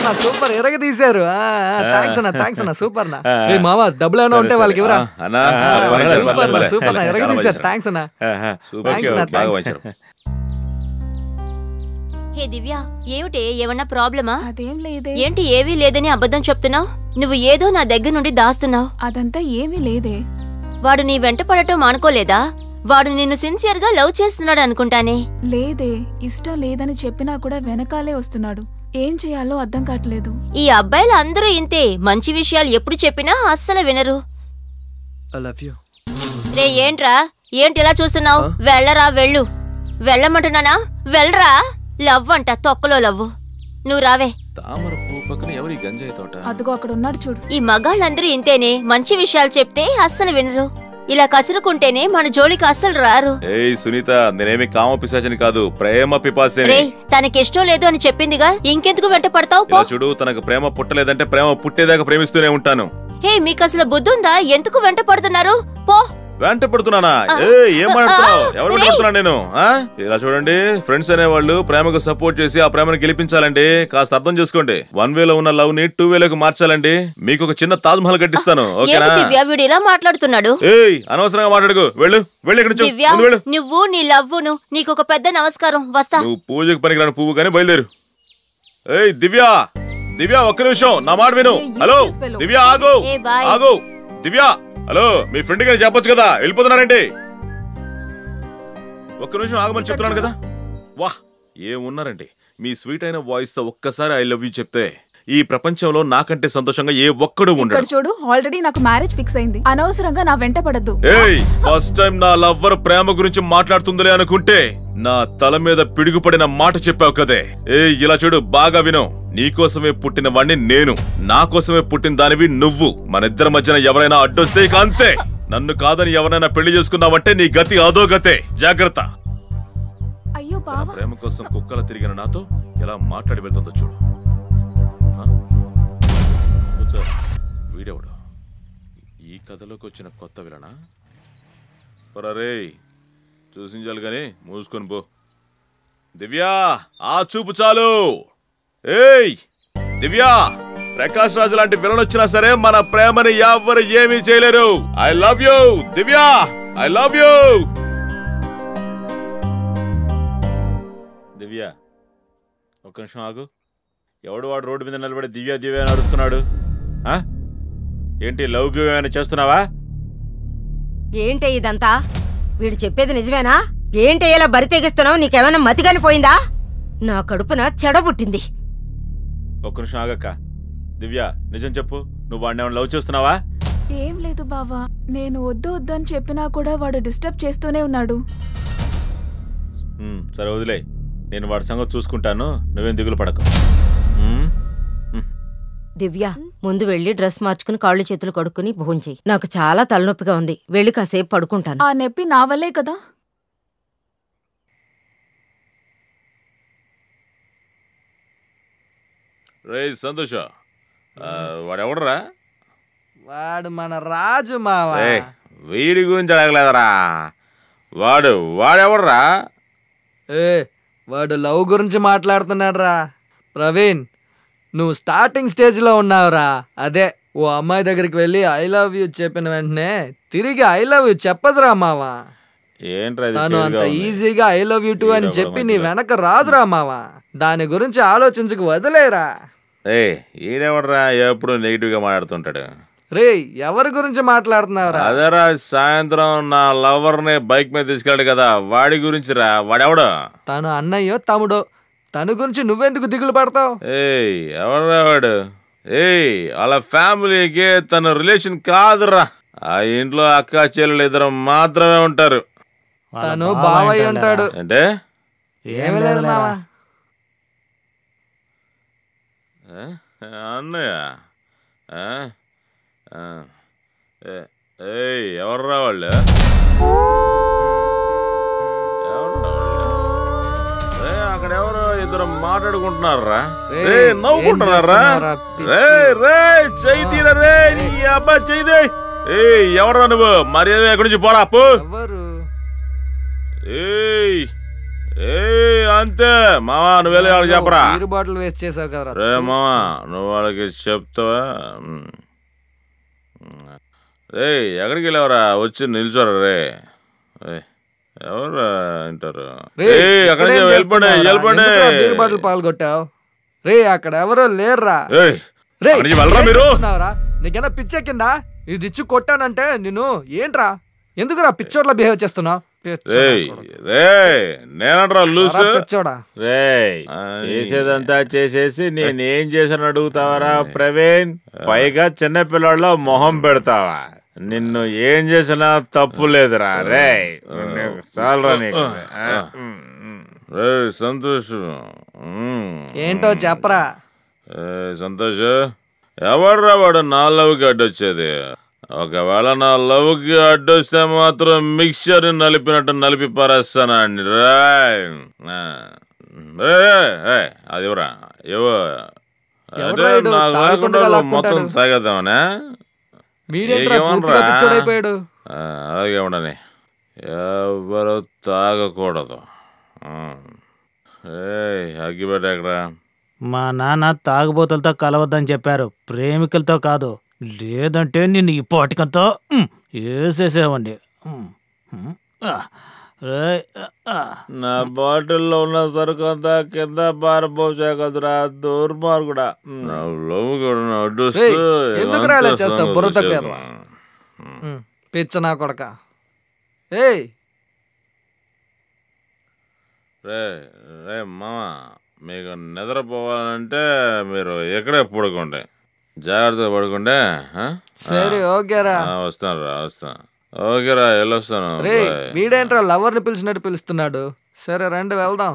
అన్న సూపర్ ఎరగ తీశారు థ్యాంక్స్ అన్న థ్యాంక్స్ అన్న సూపర్ అన్న ఏ మామ డబ్బులు ఏమైనా ఉంటే వాళ్ళకి ఇవ్వరా ఆ, అన్నా, ఆ, పర్లేదు, సూపర్ పర్లేదు, అన్న సూపర్ అన్న పర్లేదు. ఎరగ చాలా తీశారు మంచిది. థ్యాంక్స్ అన్న సూపర్ థ్యాంక్స్ అన్న బాగా థ్యాంక్స్ వంచారు హే దివ్య ఏమిటి ఏమన్నా ప్రాబ్లమా అదేం లేదే ఏంటి ఏవీ లేదని అబద్ధం చెప్తున్నావు నువ్వు ఏదో నా దగ్గర నుండి దాస్తున్నావు అదంతా ఏమీ లేదే వాడు నీ వెంట పడటం మానుకోలేదా వాడు నిన్ను సిన్సియర్ గా లవ్ చేస్తున్నాడు అనుకుంటానే లేదే ఇష్టం లేదని చెప్పినా కూడా వెనకాలే వస్తున్నాడు ఏం చేయాలో అర్థం కావట్లేదు ఈ అబ్బాయిలు అందరూ ఇంతే మంచి విషయాలు ఎప్పుడు చెప్పినా అస్సలు వినరు ఐ లవ్ యూ రే ఏంట్రా ఏంటి ఇలా చూస్తున్నావు వెళ్ళరా వెళ్ళు వెళ్ళమంటున్నానా వెళ్ళరా లవ్ అంట తొక్కలో లవ్వు నువ్వు రావే తామర పువ్వు పక్కన ఎవరి గంజాయి తోట అదిగో అక్కడ ఉన్నాడు చూడు ఈ మగాళ్ళందరూ ఇంతేనే మంచి విషయాలు చెప్తే అస్సలు వినరు ఇలా కసురుకుంటేనే మన జోలికి అస్సలు రారు ఏయ్ సునీత నేనేమి కామ పిశాచని కాదు ప్రేమ పిపాసిని రే తనకిష్టం లేదు అని చెప్పిందిగా ఇంకెందుకు వెంట పడతావు పో ఇలా చూడు తనకు ప్రేమ పుట్టలేదంటే ప్రేమ పుట్టేదాకా ప్రేమిస్తూనే ఉంటాను హే మీకు అసలు బుద్ధుందా ఎందుకు వెంట పడుతున్నారు పో వెంట పడుతున్నానా ఏ ఏం మాట్లాడుతున్నావు ఎవరు వెంట పడుతున్నా నేను ఆ? ఇలా చూడండి ఫ్రెండ్స్ అనేవాళ్ళు ప్రేమకు సపోర్ట్ చేసి ఆ ప్రేమను గెలిపించాలండి కాస్త అర్థం చేసుకోండి వన్ వేలో ఉన్న లవ్ ని టూ వేలోకి మార్చాలండి మీకు ఒక చిన్న తాజ్ మహల్ కట్టిస్తాను ఓకేనా ఏంటి దివ్య వీడు ఇలా మాట్లాడుతున్నాడు ఏయ్ అనవసరంగా మాట్లాడుకో వెళ్ళు వెళ్ళు ఇక్కడ నుంచి దివ్య ముందు వెళ్ళు నువ్వు నీ లవ్వును నీకు ఒక పెద్ద నమస్కారం వస్తా నువ్వు పూజకు పనికిరాని పువ్వు కానీ బయలుదేరు ఏయ్ దివ్య దివ్య ఒక్క నిమిషం నా మాట విను హలో దివ్య ఆగు ఏ, bye. ఆగు దివ్య హలో మీ ఫ్రెండ్ గారు చెప్పొచ్చు కదా వెళ్ళిపోతున్నారండి ఒక్క నిమిషం ఆగమని చెప్తున్నాను కదా వాహ్ ఏమున్నారండి మీ స్వీట్ అయిన వాయిస్ తో ఒక్కసారి ఐ లవ్ యూ చెప్తే ఈ ప్రపంచంలో నాకంటే సంతోషంగా ఏ ఒక్కడు ఇక్కడ ఉండడు చూడు ఆల్రెడీ నాకు మ్యారేజ్ ఫిక్స్ అయింది అనవసరంగా నా వెంట పడద్దు ఏయ్ ఫస్ట్ టైం నా లవ్వర్ ప్రేమ గురించి మాట్లాడుతుందిలే అనుకుంటే నా తల మీద పిడుగుపడిన మాట చెప్పావు కదే ఏ ఇలా చూడు బాగా విను నీకోసమే పుట్టిన వాణ్ణి నేను నా కోసమే పుట్టిన దానివి నువ్వు మన ఇద్దరి మధ్యన ఎవరైనా అడ్డొస్తే ఇక అంతే నన్ను కాదని ఎవరైనా పెళ్లి చేసుకున్నావంటే నీ గతి అదో గతే జాగ్రత్త అయ్యో తన బావా ప్రేమ కోసం కుక్కల తిరిగిన నాతో ఎలా మాట్లాడి వెళ్తుందో చూడు ఆ? కూర్చో. వీడెవడు ఈ కథలోకి వచ్చిన కొత్త విలనా పరరే చూసించాలి గాని మూసుకొని పో దివ్యా ఆ చూపు చాలు ఏయ్ దివ్యా ప్రకాష్ రాజు లాంటి విలన్ వచ్చినా సరే మన ప్రేమని ఎవ్వరు ఏమీ చేయలేరు I love you Divya I love you Divya ఒక్క నిమిషం ఆగు ఎవడు వాడు రోడ్డు మీద నిలబడి దివ్య దివ్య అని అరుస్తున్నాడు ఆ? ఏంటి లవ్ గివ్ ఏమైనా చేస్తున్నావా ఏంటే ఇదంతా వీడు చెప్పేది నిజమేనా ఏంటి ఇలా బరి తెగిస్తున్నావు నీకేమైనా మతిగాని పోయిందా నా కడుపున చెడ పుట్టింది ఒక్క నిమిషం ఆగక్క దివ్య నిజం చెప్పు నువ్వు వాడిని ఏమైనా లవ్ చేస్తున్నావా ఏం లేదు బావా నేను వద్దు వద్దు అని చెప్పినా కూడా వాడు డిస్టర్బ్ చేస్తూనే ఉన్నాడు ఉమ్, సరే వదిలే నేను వాడి సంగతి చూసుకుంటాను నువ్వేం దిగులు పడకు ఉమ్, దివ్య ముందు వెళ్ళి డ్రెస్ మార్చుకుని కాళ్ళు చేతులు కడుక్కుని భోంచేయి నాకు చాలా తలనొప్పిగా ఉంది వెళ్ళి కాసేపు పడుకుంటాను ఆ నొప్పి నా వల్లే కదా రే సంతోష వాడెవడరా వాడు మన రాజు మావా ఏయ్, వీడి గురించి అడగలేదరా వాడు వాడెవడరా ఏ వాడు లవ్ గురించి మాట్లాడుతున్నాడు రా ప్రవీణ్ నువ్వు స్టార్టింగ్ స్టేజ్లో ఉన్నావురా అదే ఓ అమ్మాయి దగ్గరికి వెళ్ళి ఐ లవ్ యూ చెప్పిన వెంటనే తిరిగి ఐ లవ్ యూ చెప్పదురా మావా ఏంట్రా ఇది తను అంత చేదుగా ఉంది? ఈజీగా ఐ లవ్ యూ టూ అని ఈడొక చెప్పి నీ మంచిగా. వెనక రాదురా మావా దాని గురించి ఆలోచించకు వదిలేరా ఏ ఈడెవడరా ఎప్పుడు నెగిటివ్ గా మాట్లాడుతుంటాడు రే ఎవరి గురించి మాట్లాడుతున్నావురా అదేరా సాయంత్రం నా లవర్ ని బైక్ మీద తీసుకెళ్ళాడు కదా వాడి గురించి రా వాడెవడు తను అన్నయ్యో తమ్ముడో తన గురించి నువ్వెందుకు దిగులు పడతావు ఏయ్ ఎవడరా వాడు ఏయ్ వాళ్ళ ఫ్యామిలీకి తన రిలేషన్ కాదురా ఆ ఇంట్లో అక్క చెల్లెలు ఇద్దరు మాత్రమే ఉంటారు తను బావయ్య ఉంటాడు అంటే ఏమీ లేదు మావా ఏ? అన్నయ్య ఆ? ఆ. ఏ- ఏయ్ ఎవర్రా వాళ్ళు ఎవర్రా వాళ్ళు? ఏ, అక్కడ ఎవరో ఇద్దరు మాట్లాడుకుంటున్నారా ఏయ్, రే నవ్వుకుంటున్నారా ఏం చేస్తున్నావురా, పిచ్చి? రే రే చెయ్యి తీరా రే నీ అబ్బా చెయ్యి దే ఏ ఎవరా నువ్వు మర్యాద ఎక్కడి నుంచి పోరా పో ఎవరు ఏయ్ ఏ అంతే మావా నువ్వు వెళ్ళి వాళ్ళకి చెప్పరా బీరు బాటిల్ వేస్ట్ చేసావు కదరా రే మావా నువ్వు వాళ్ళకి చెప్తావా ఉమ్. రే ఎక్కడికి వెళ్ళావరా వచ్చి నిల్చోరా రే రే, ఎవరు వింటారు రేయ్, ఏయ్, అక్కడి నుంచి ఇక్కడేం వెళ్ళిపోండి చేస్తున్నావురా? వెళ్ళిపోండి ఎందుకురా బీరు బాటిల్ పాల్గొట్టావు రే అక్కడ ఎవరో లేర్రా ఏయ్, రే అక్కడి నుంచి వెళ్ళరా ఏం మీరు? చేస్తున్నావురా? నీకేనా పిచ్చెక్కిందా ఇది ఇచ్చి కొట్టానంటే నిన్ను ఏంట్రా ఎందుకురా పిచ్చోట్లా బిహేవ్ చేస్తున్నావు రేయ్ రే నేనంటరా లూస్ అరా పిచ్చోడా. రేయ్ చేసేదంతా చేసేసి నేనేం చేశాను అడుగుతావరా ప్రవీణ్ పైగా చిన్నపిల్లాళ్ళ మొహం పెడతావా నిన్ను ఏం చేసినా తప్పు లేదురా రే చాలరా నీకు ఆ, రే సంతోష్ ఏంటో చెప్పరా సంతోష్ ఎవర్రా వాడు నా లవ్కి అడ్డొచ్చేది ఒకవేళ నా లవ్కి అడ్డొస్తే మాత్రం మిక్సర్ నలిపినట్టు నలిపి పారేస్తానండి రాయ్ ఆ. రే, రే, రే, అది ఎవరా ఏవో ఎవడ్రా అంటే ఈడు? నాకు తాగకుండా లేకుండా లాక్కుంటాడు. మొత్తం తాగేద్దామనే వీడేంట్రా ఏమనరా? పూర్తిగా పిచ్చోడైపోయాడు ఆ, అలాగే ఉండని ఎవరు తాగకూడదు ఆ. ఏయ్ అగ్గిపెట్ట ఎక్కడా మా నాన్న తాగుబోతులతో కలవద్దని చెప్పారు ప్రేమికులతో కాదు లేదంటే నిన్ను ఈ పాటికంతో ఉమ్, వేసేసేవండి ఉమ్, ఉమ్, ఆ, రేయ్, ఆ, ఆ. నా బాటిల్లో ఉన్న సరుకు అంతా కింద పారపోసా కదరా దుర్మార్గుడా నా లవ్ కూడా నా అడ్డొస్తే రేయ్, ఎందుకురా ఇలా ఇదంతా చేస్తావు? సంగతి బుర్ర తక్కువ చేద్దాం. ఉమ్, పిచ్చ నా కొడక ఏయ్ రే రే మామ మీకు నిద్రపోవాలంటే మీరు ఎక్కడే పడుకోండి జాగ్రత్తగా పడుకోండి ఆ? సరే ఓకేరా ఆ, వస్తాను రా వస్తాను ఓకేరా వెళ్ళొస్తాను రే బాయ్. వీడేంట్రా లవర్ని పిలిచినట్టు పిలుస్తున్నాడు సరే రండి వెళ్దాం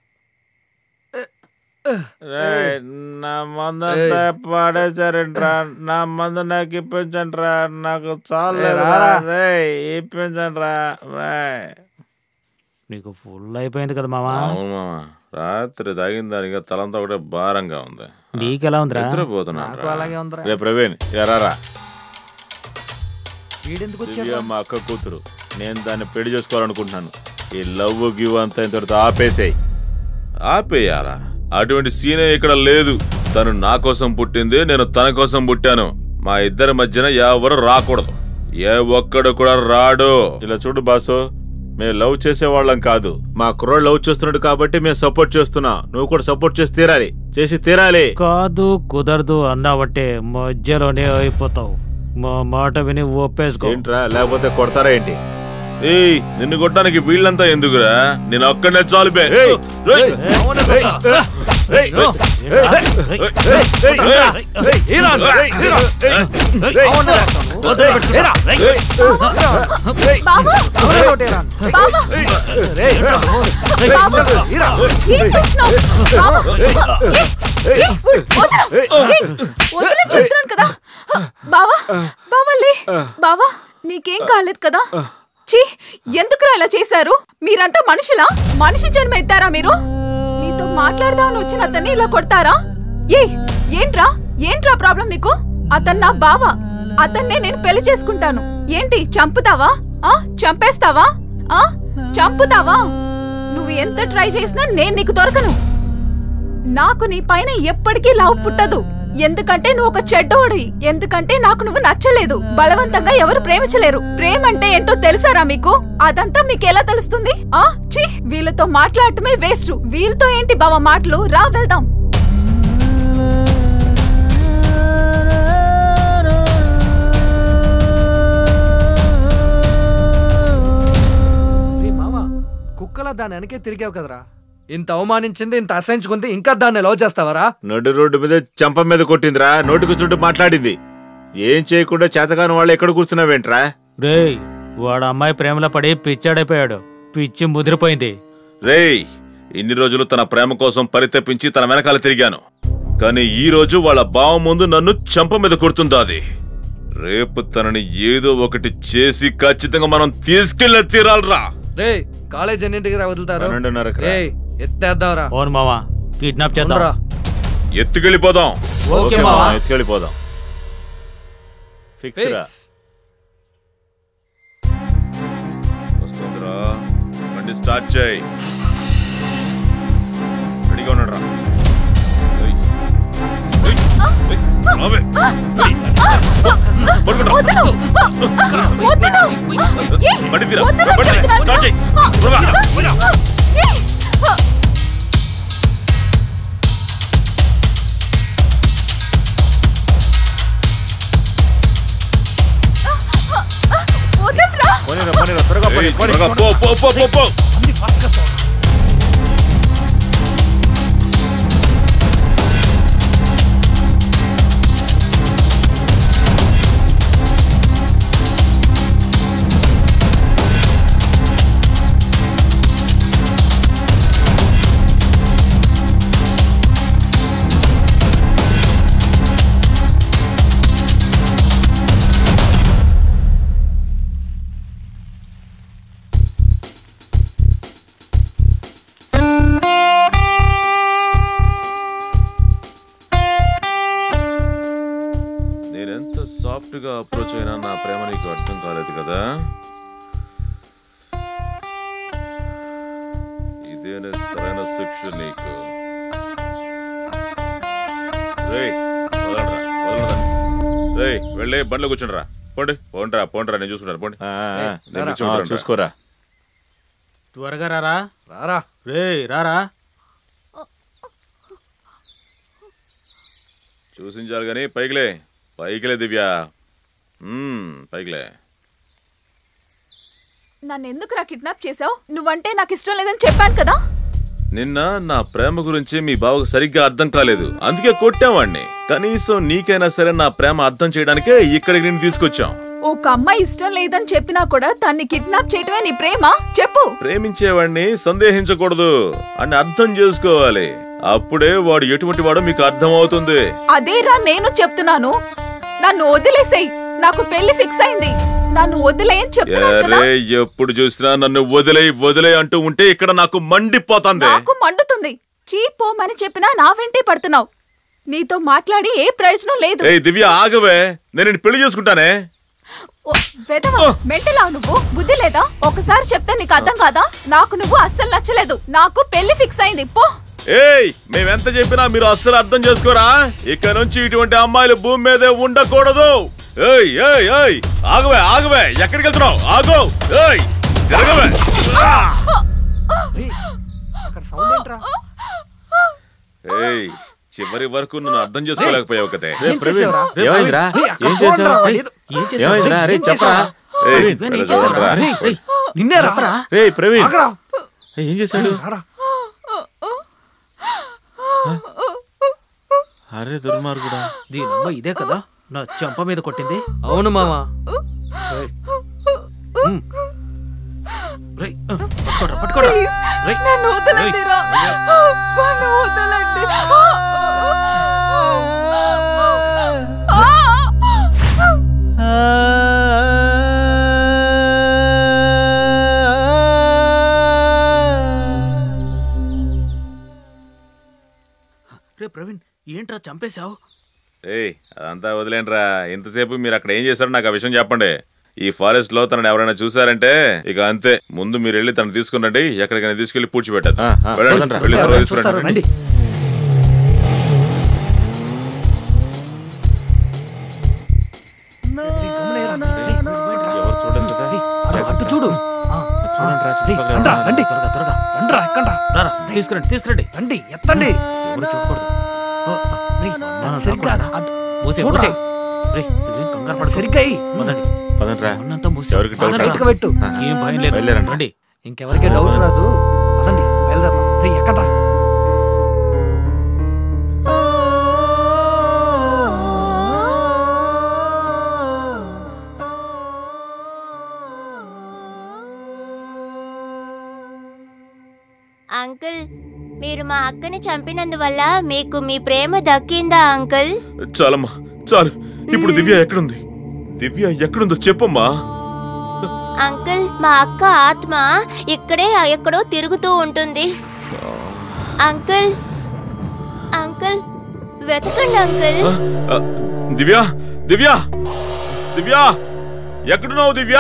రేయ్, నా మందంతా పాడేశారంట్రా నా మందు నాకు ఇప్పించండిరా నాకు చాలేదురా రారా. రే ఇప్పించండిరా రే నీకు ఫుల్ అయిపోయింది కదా మామా అవును మామ రాత్రి తాగిన దానికి తలంతా ఒకటే భారంగా ఉంది నీకెలా ఉందిరా? నిద్రపోతున్నాను నాకు అలాగే ఉందిరా. రే ప్రవీణ్ ఎరారా వీడెందుకు వచ్చాడు దివ్య మా అక్క కూతురు నేను దాన్ని పెళ్లి చేసుకోవాలనుకుంటున్నాను ఈ లవ్ గివ్ అంతా ఇంతటితో ఆపేసాయి ఆపేయాలా అటువంటి సీనే ఇక్కడ లేదు తను నా కోసం పుట్టింది నేను తన కోసం పుట్టాను మా ఇద్దరి మధ్యన ఎవరు రాకూడదు ఏ ఒక్కడు కూడా రాడు ఇలా చూడు బాసు మేము లవ్ చేసేవాళ్ళం కాదు మా కుర్రోడు లవ్ చేస్తున్నాడు కాబట్టి మేము సపోర్ట్ చేస్తున్నా నువ్వు కూడా సపోర్ట్ చేసి తీరాలి చేసి తీరాలి కాదు కుదరదు అన్నావంటే మధ్యలోనే అయిపోతావు మా మాట విని ఒప్పేసుకో ఏంట్రా లేకపోతే కొడతారా ఏంటి ఏయ్ నిన్ను కొట్టడానికి వీళ్ళంతా ఎందుకురా నేను ఒక్కడనే చాలు బే ఏయ్, రేయ్, ఏయ్, ఏయ్, ఏం చేస్తున్నావ్? బాబా! ఏ, ఏ, వదలు! ఏ, వదలని చెప్తున్నాను కదా బావా బావా లే బావా నీకేం కాలేదు కదా ఛీ ఎందుకురా ఇలా చేశారు మీరంతా మనుషులా మనిషి జన్మ ఎత్తారా మీరు మీతో మాట్లాడదామని వచ్చిన అతన్ని ఇలా కొడతారా ఏ ఏంట్రా ఏంట్రా ప్రాబ్లం నీకు అతను నా బావ అతన్నే నేను పెళ్లి చేసుకుంటాను ఏంటి చంపుతావా ఆ చంపేస్తావా ఆ చంపుతావా నువ్వు ఎంత ట్రై చేసినా నేను నీకు దొరకను నాకు నీ పైన ఎప్పటికీ లవ్ పుట్టదు ఎందుకంటే నువ్వు ఒక చెడ్డోడివి ఎందుకంటే నాకు నువ్వు నచ్చలేదు బలవంతంగా ఎవరు ప్రేమించలేరు ప్రేమ అంటే ఏంటో తెలుసారా మీకు అదంతా మీకు ఎలా తెలుస్తుంది ఆ ఛీ వీళ్ళతో మాట్లాడటమే వేస్ట్ వీళ్ళతో ఏంటి బావ మాటలు రా వెళ్దాం రే మామ కుక్కలా దాని వెనకే తిరిగావు కదరా ఇంత అవమానించింది ఇంత అసహించుకుంది ఇంకా దాన్ని లవ్ చేస్తావరా నడు రోడ్డు మీద చంప మీద కొట్టిందిరా నోటికి చుట్టూ మాట్లాడింది ఏం చేయకుండా చేతకాని వాళ్ళు ఎక్కడ కూర్చున్నావేంట్రా రేయ్ వాడు అమ్మాయి ప్రేమలో పడి పిచ్చాడైపోయాడు పిచ్చి ముదిరిపోయింది రేయ్ ఇన్ని రోజులు తన ప్రేమ కోసం పరితపించి తన వెనకాల తిరిగాను కానీ ఈ రోజు వాళ్ళ బావ ముందు నన్ను చంప మీద కొడుతుందాది రేపు తనని ఏదో ఒకటి చేసి ఖచ్చితంగా మనం తీసుకెళ్ళే తీరాలరా రే కాలేజ్ ఎన్నింటికి రా వదులుతారు పన్నెండున్నరకు రా. రే ఎత్తేద్దాంరా అవును మావా కిడ్నాప్ చేద్దాం ఉండరా. ఎత్తుకెళ్ళిపోదాం ఓకే మావా. ఎత్తుకెళ్ళిపోదాం ఫిక్స్ రా ఫిక్స్. వస్తుందిరా బండి స్టార్ట్ చేయి పట్టుకున్నాడు రా ఏయ్. ఏయ్. ఏయ్. రావే. ఏయ్. పట్టుకురా. బండి తీరా. బండి. స్టార్ట్ చెయ్. త్వరగా. పోనీరా, పోనీరా, త్వరగా పోనీ, ఏయ్, పోనీ. త్వరగా పో పో పో పో పో నేనెంత సాఫ్ట్ గా అప్రోచ్ అయినా నా ప్రేమ నీకు అర్థం కాలేదు కదా ఇదేనే సరైన శిక్ష నీకు రేయ్, వదలండ్రా, వదలండ్రా. రేయ్, వెళ్ళి బండ్లో కూర్చుండ్రా పోండి పోండ్రా పోండ్రా నేను చూసుకుంటాను పోండి నేను పిలిచి ఆ, ఉంటానురా. చూసుకోరా త్వరగా రారా రారా రే రారా చూసించాలి కానీ పైకిలే పైకిలే దివ్య మ్మ్, పైకిలే నన్ను ఎందుకురా కిడ్నాప్ చేసావు నువ్వంటే నాకు ఇష్టం లేదని చెప్పాను కదా నిన్న నా ప్రేమ గురించి మీ బావకు సరిగ్గా అర్థం కాలేదు అందుకే కొట్టావాణ్ణి కనీసం నీకైనా సరే నా ప్రేమ అర్థం చేయడానికే ఇక్కడికి నేను తీసుకొచ్చాం ఒక అమ్మాయి ఇష్టం లేదని చెప్పినా కూడా దాన్ని కిడ్నాప్ చేయటమే నీ ప్రేమ చెప్పు ప్రేమించేవాడిని సందేహించకూడదు అని అర్థం చేసుకోవాలి అప్పుడే వాడు ఎటువంటి వాడో మీకు అర్థం అవుతుంది అదేరా నేను చెప్తున్నాను నన్ను వదిలేసేయ్ నాకు పెళ్లి ఫిక్స్ అయింది నన్ను వదిలేయని చెప్తున్నాను కదా అరే ఎప్పుడు చూసినా నన్ను వదిలే వదిలే అంటూ ఉంటే ఇక్కడ నాకు మండిపోతుంది నాకు మండుతుంది చీ పోమని చెప్పినా నా వెంటే పడుతున్నావు నీతో మాట్లాడి ఏ ప్రయోజనం లేదు ఏయ్ దివ్య ఆగవే నేను నిన్ను పెళ్లి చేసుకుంటానే ఓ, వెధవ మెంటలా నువ్వు బుద్ధి లేదా ఒకసారి చెప్తే నీకు అర్థం కాదా నాకు నువ్వు అస్సలు నచ్చలేదు నాకు పెళ్లి ఫిక్స్ అయింది పో ఏయ్ మేమెంత చెప్పినా మీరు అస్సలు అర్థం చేసుకోరా ఇక నుంచి ఇటువంటి అమ్మాయిలు భూమి మీదే ఉండకూడదు ఏయ్ ఏయ్ ఏయ్ ఆగవే ఆగవే ఎక్కడికి వెళ్తున్నావు ఆగు ఏయ్ తిరగవే ఆ! అక్కడ సౌండ్ ఏంట్రా ఏయ్ చివరి వరకు నన్ను అర్థం చేసుకోలేకపోయావు కదే ఏం చేసావురా? ఏమైందిరా? రేయ్, అక్కడ ఏం చూడండిరా, చేసావు? వాడు ఏదో- ఏం చేసావు? ఏమైందిరా? రేయ్, రేయ్, ఏం చెప్పరా? చేసావు? ఏయ్, రేయ్, ప్రజలు ఏం చేసావురా? చూడరా? రేయ్, రేయ్, నిన్నే రా. రే ప్రవీణ్ ఆగరా. ఏయ్, ఏం చేశాడు రారా. అరే దుర్మార్గుడా దీనమ్మ ఇదే కదా నా చెంప మీద కొట్టింది అవును మామా ఉమ్. రేయ్, ఆ, పట్టుకోరా పట్టుకోరా ప్లీజ్, రేయ్, నన్ను వదలండిరా నన్ను వదలండి ఆ! రే ప్రవీణ్ ఏంట్రా చంపేశావు ఏయ్ అదంతా వదిలేంట్రా ఇంతసేపు మీరు అక్కడ ఏం చేశారో నాకు ఆ విషయం చెప్పండి ఈ ఫారెస్ట్ లో తనని ఎవరైనా చూసారంటే ఇక అంతే ముందు మీరు వెళ్ళి తను తీసుకురండి ఎక్కడికైనా తీసుకెళ్లి పూడ్చిపెట్టారు వెళ్ళండి, పదండ్రా. వెళ్ళి త్వరగా చూస్తారు, తీసుకురండి రండి ఎవరు చూడరు కదా అటు- అటు చూడు ఆ, చూడండి రా, రేయ్, చుట్టుపక్కల రండ్రా, ఎవరు రండి త్వరగా త్వరగా రండ్రా, ఎక్కండ్రా. రారా తీసుకురండి తీసుకురండి రండి ఎత్తండి ఎవరు చూడకూడదు ఓ, ఆ, రేయ్, ఆ, సరిగ్గా రాకూడదా? అటు- మూసే చూడరా. మూసే రేయ్ నువ్వేం కంగారు పడకు. సరిగ్గా ఎయ్. పదండి పదండ్రా ఉన్నంతా మూసే ఎవరికి డౌట్ పదండి. గట్టిగా పెట్టు ఏం భయం లేదు బయలుదేరండి. రండి ఇంకెవరికే డౌట్ రాదు పదండి బయలుదేరదాం రే ఎక్కడ్రా అంకుల్ మీరు మా అక్కని చంపినందువల్ల మీకు మీ ప్రేమ దక్కిందా అంకుల్ చాలమ్మా చాలు ఇప్పుడు దివ్య ఎక్కడుంది దివ్య ఎక్కడుందో చెప్పమ్మా అంకుల్ మా అక్క ఆత్మ ఇక్కడే ఎక్కడో తిరుగుతూ ఉంటుంది అంకుల్ అంకుల్ వెతకండి అంకుల్ ఆ, ఆ, దివ్య దివ్య దివ్య ఎక్కడున్నావు దివ్య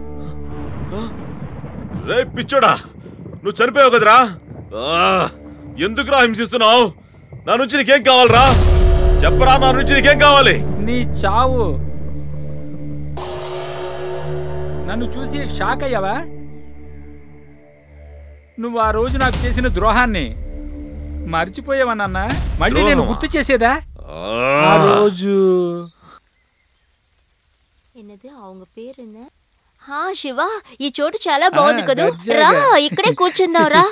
ఆ, రే పిచ్చోడా నువ్వు చనిపోయావు కదరా ఆ, ఎందుకురా హింసిస్తున్నావు నా నుంచి నీకేం కావాలరా చెప్పరా నా నుంచి నీకేం కావాలి నీ చావు నన్ను చూసి షాక్ అయ్యావా నువ్వు ఆ రోజు నాకు చేసిన ద్రోహాన్ని మర్చిపోయావా నాన్న మళ్ళీ నేను ద్రోహమా? గుర్తు చేసేదా ఆ రోజు என்னது அவங்க பேர் என்ன హా శివ ఈ చోటు చాలా బాగుంది ఆ, కదూ దర్జాగా. రా ఇక్కడే కూర్చుందాం రా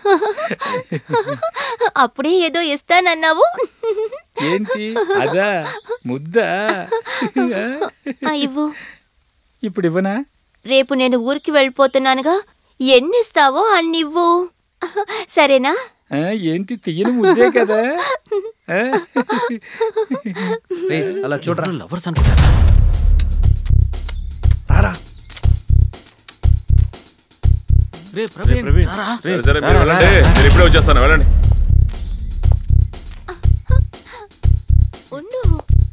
అప్పుడే ఏదో ఇస్తానన్నావు ఏంటి అదా ముద్ద ఆ, ఇవ్వు ఇప్పుడు ఇవ్వనా రేపు నేను ఊరికి వెళ్ళిపోతున్నానుగా ఎన్ని ఇస్తావో అన్ని ఇవ్వు సరేనా ఆ, ఏంటి తీయని ముద్దే కదా ఆ? రేయ్, అలా చూడరా లవర్స్ అనుకుంటారా రారా రే ప్రవీణ్ రారా. సరే సరే మీరు వెళ్ళండి నేను ఇప్పుడే వచ్చేస్తాను వెళ్ళండి ఉండు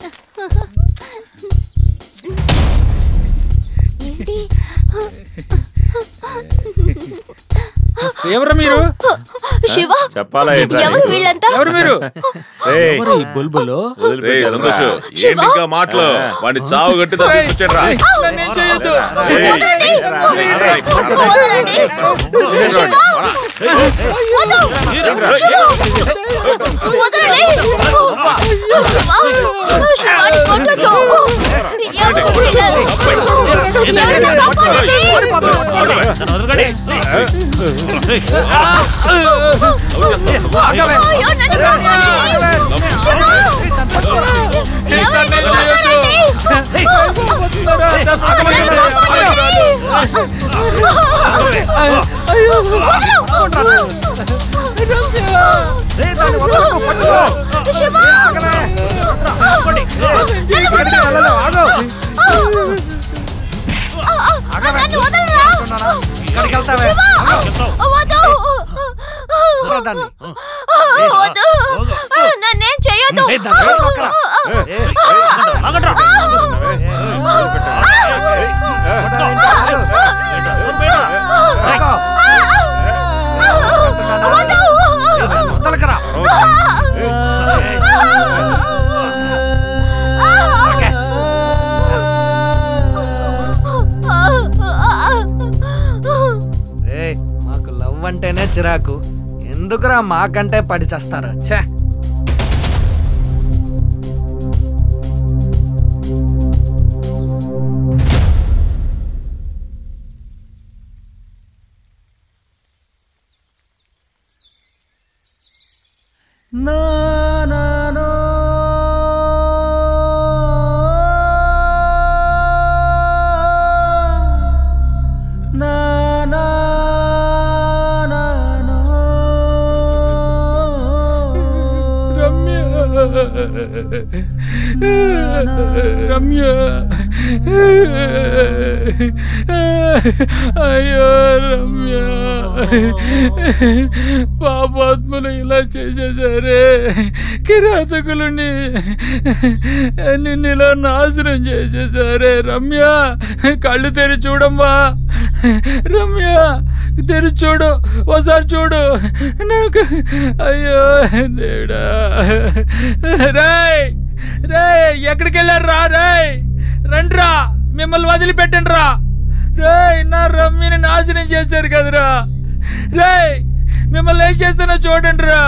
ఏంటి ఎవరు మీరు శివ చెప్పాలా ఏంట్రా ఎవరు నీకు? వీళ్ళంతా ఎవరు మీరు ఏయ్, ఎవరు ఈ బుల్బులు రేయ్ సంతోష్ శివ? ఏంటి ఇంకా మాటలు వాడిని చావు గట్టి తీసుకొచ్చాడు రా నన్నేం చేయొద్దు ఏయ్. వదలండి. రేయ్, వదలండి. శివ! వదలు. శివ! వదలండి. శివ! శివాని కొట్టొద్దు. ఎవరు వీళ్ళు? ఎవరైనా కాపాడండి. అయ్యో, నన్ను కాపాడండి. శివ! ఎవరైనా కాపాడండి. నన్ను కాపాడండి. శివ! నన్ను వదలరా ఇక్కడికి వెళ్తావే వద్దు దాన్ని వద్దు నన్నేం చెయ్యొద్దు ఏయ్, దాన్ని ఎవరు పక్కరా? ఏయ్, రేగో. వదలకరా. ఓకే. ఏయ్, మాకు లవ్ అంటేనే చిరాకు ఎందుకురా మాకంటే పడి చేస్తారు ఛే రమ్య రమ్య అయ్యో రమ్య పాపాత్ములు ఇలా చేసేసారే కిరాతకులని నిన్ను ఇలా నాశనం చేసేసారే రమ్య కళ్ళు తెరి చూడమ్మా రమ్య తెరి చూడు ఒకసారి చూడు నాకు అయ్యో దేవుడా రాయ్ రాయ్ ఎక్కడికి వెళ్ళారు రా రాయ్ రండ్రా మిమ్మల్ని వదిలిపెట్టండి రా రాయ్ నా రమ్యని నాశనం చేశారు కదరా రాయ్ మిమ్మల్ని ఏం చేస్తానో చూడండి రా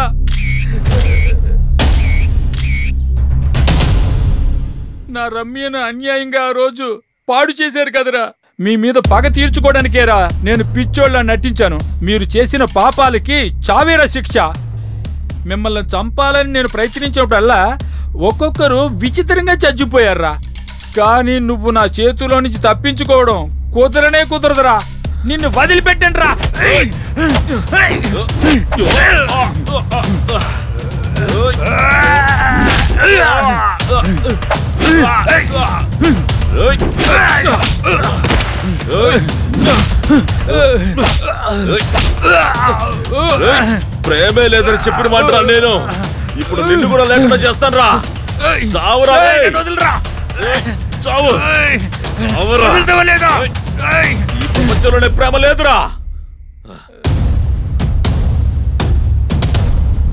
నా రమ్యను అన్యాయంగా ఆ రోజు పాడు చేశారు కదరా మీ మీద పగ తీర్చుకోవడానికేరా నేను పిచ్చోళ్ళ నటించాను మీరు చేసిన పాపాలకి చావేరా శిక్ష మిమ్మల్ని చంపాలని నేను ప్రయత్నించినప్పుడల్లా ఒక్కొక్కరు విచిత్రంగా చచ్చిపోయారా కానీ నువ్వు నా చేతిలో నుంచి తప్పించుకోవడం కుదరనే కుదరదురా నిన్ను వదిలిపెట్టండి రా ప్రేమే లేదని చెప్పిన మాట నేను ఇప్పుడు నిన్ను కూడా లేకుండా చేస్తాను రా చావురా రేయ్. చావు చావురా ఈ ప్రపంచంలోనే ప్రేమ లేదురా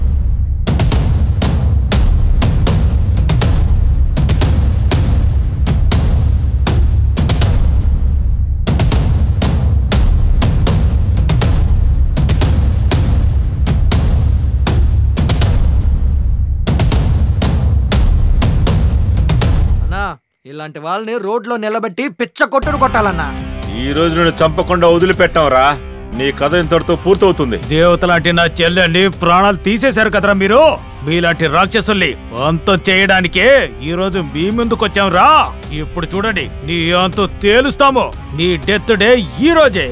ఇలాంటి వాళ్ళని రోడ్లో నిలబెట్టి పిచ్చ కొట్టుడు కొట్టాలన్నా ఈ రోజు నేను చంపకుండా వదిలిపెట్టాంరా నీ కథ ఇంతటితో పూర్తవుతుంది దేవత లాంటి నా చెల్లెల్ని ప్రాణాలు తీసేశారు కదరా మీరు మీలాంటి రాక్షసుల్ని అంతం చేయడానికే ఈ రోజు మీ ముందుకు వచ్చాం రా ఇప్పుడు చూడండి నీ అంతు తేలుస్తాము నీ డెత్ డే ఈ రోజే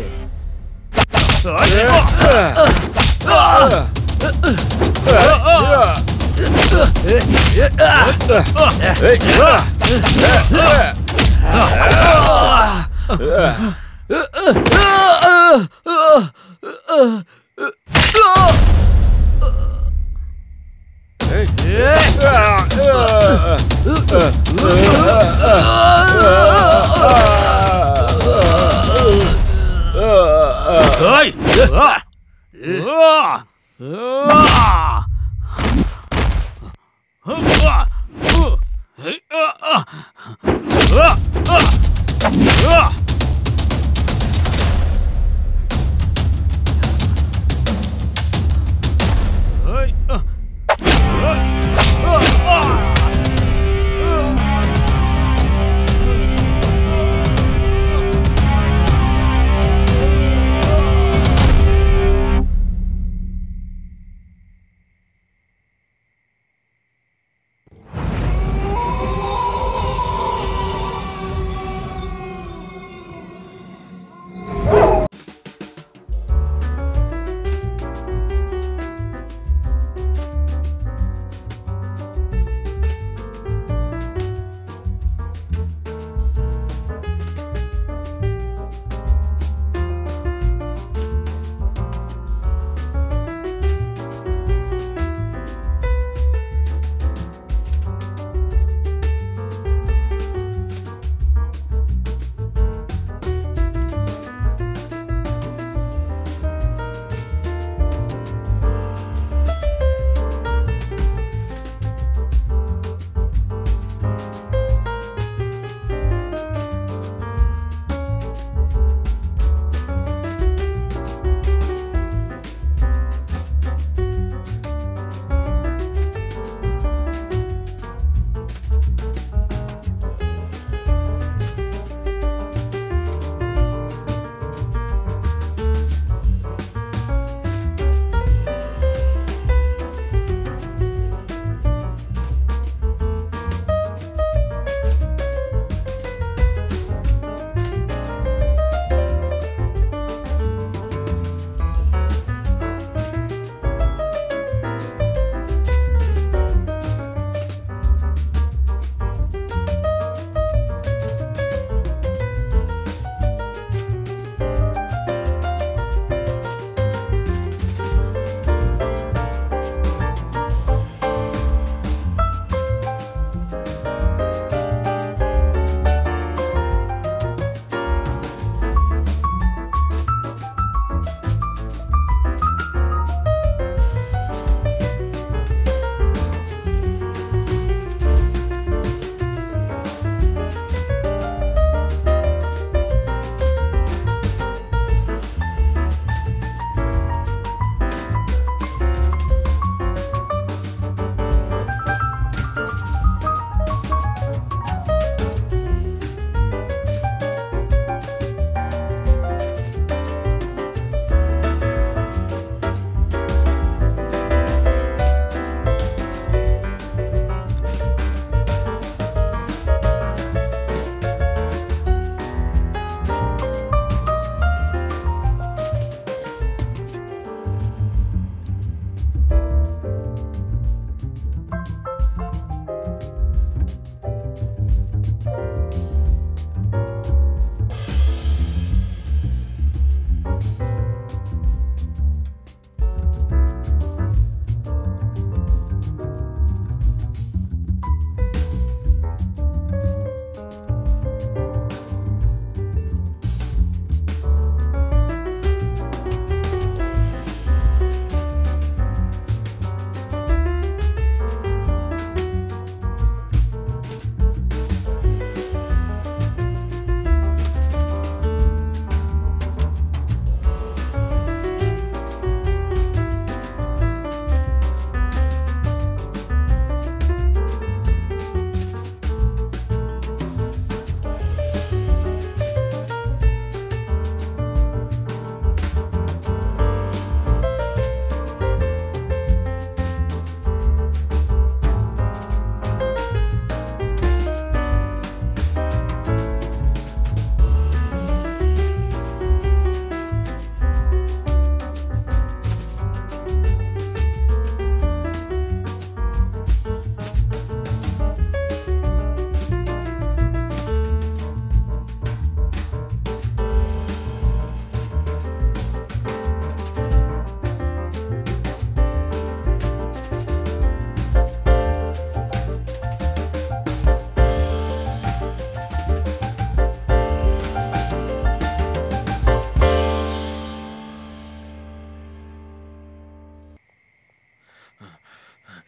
ఓయ్! ఆ! ఆ! ఆ!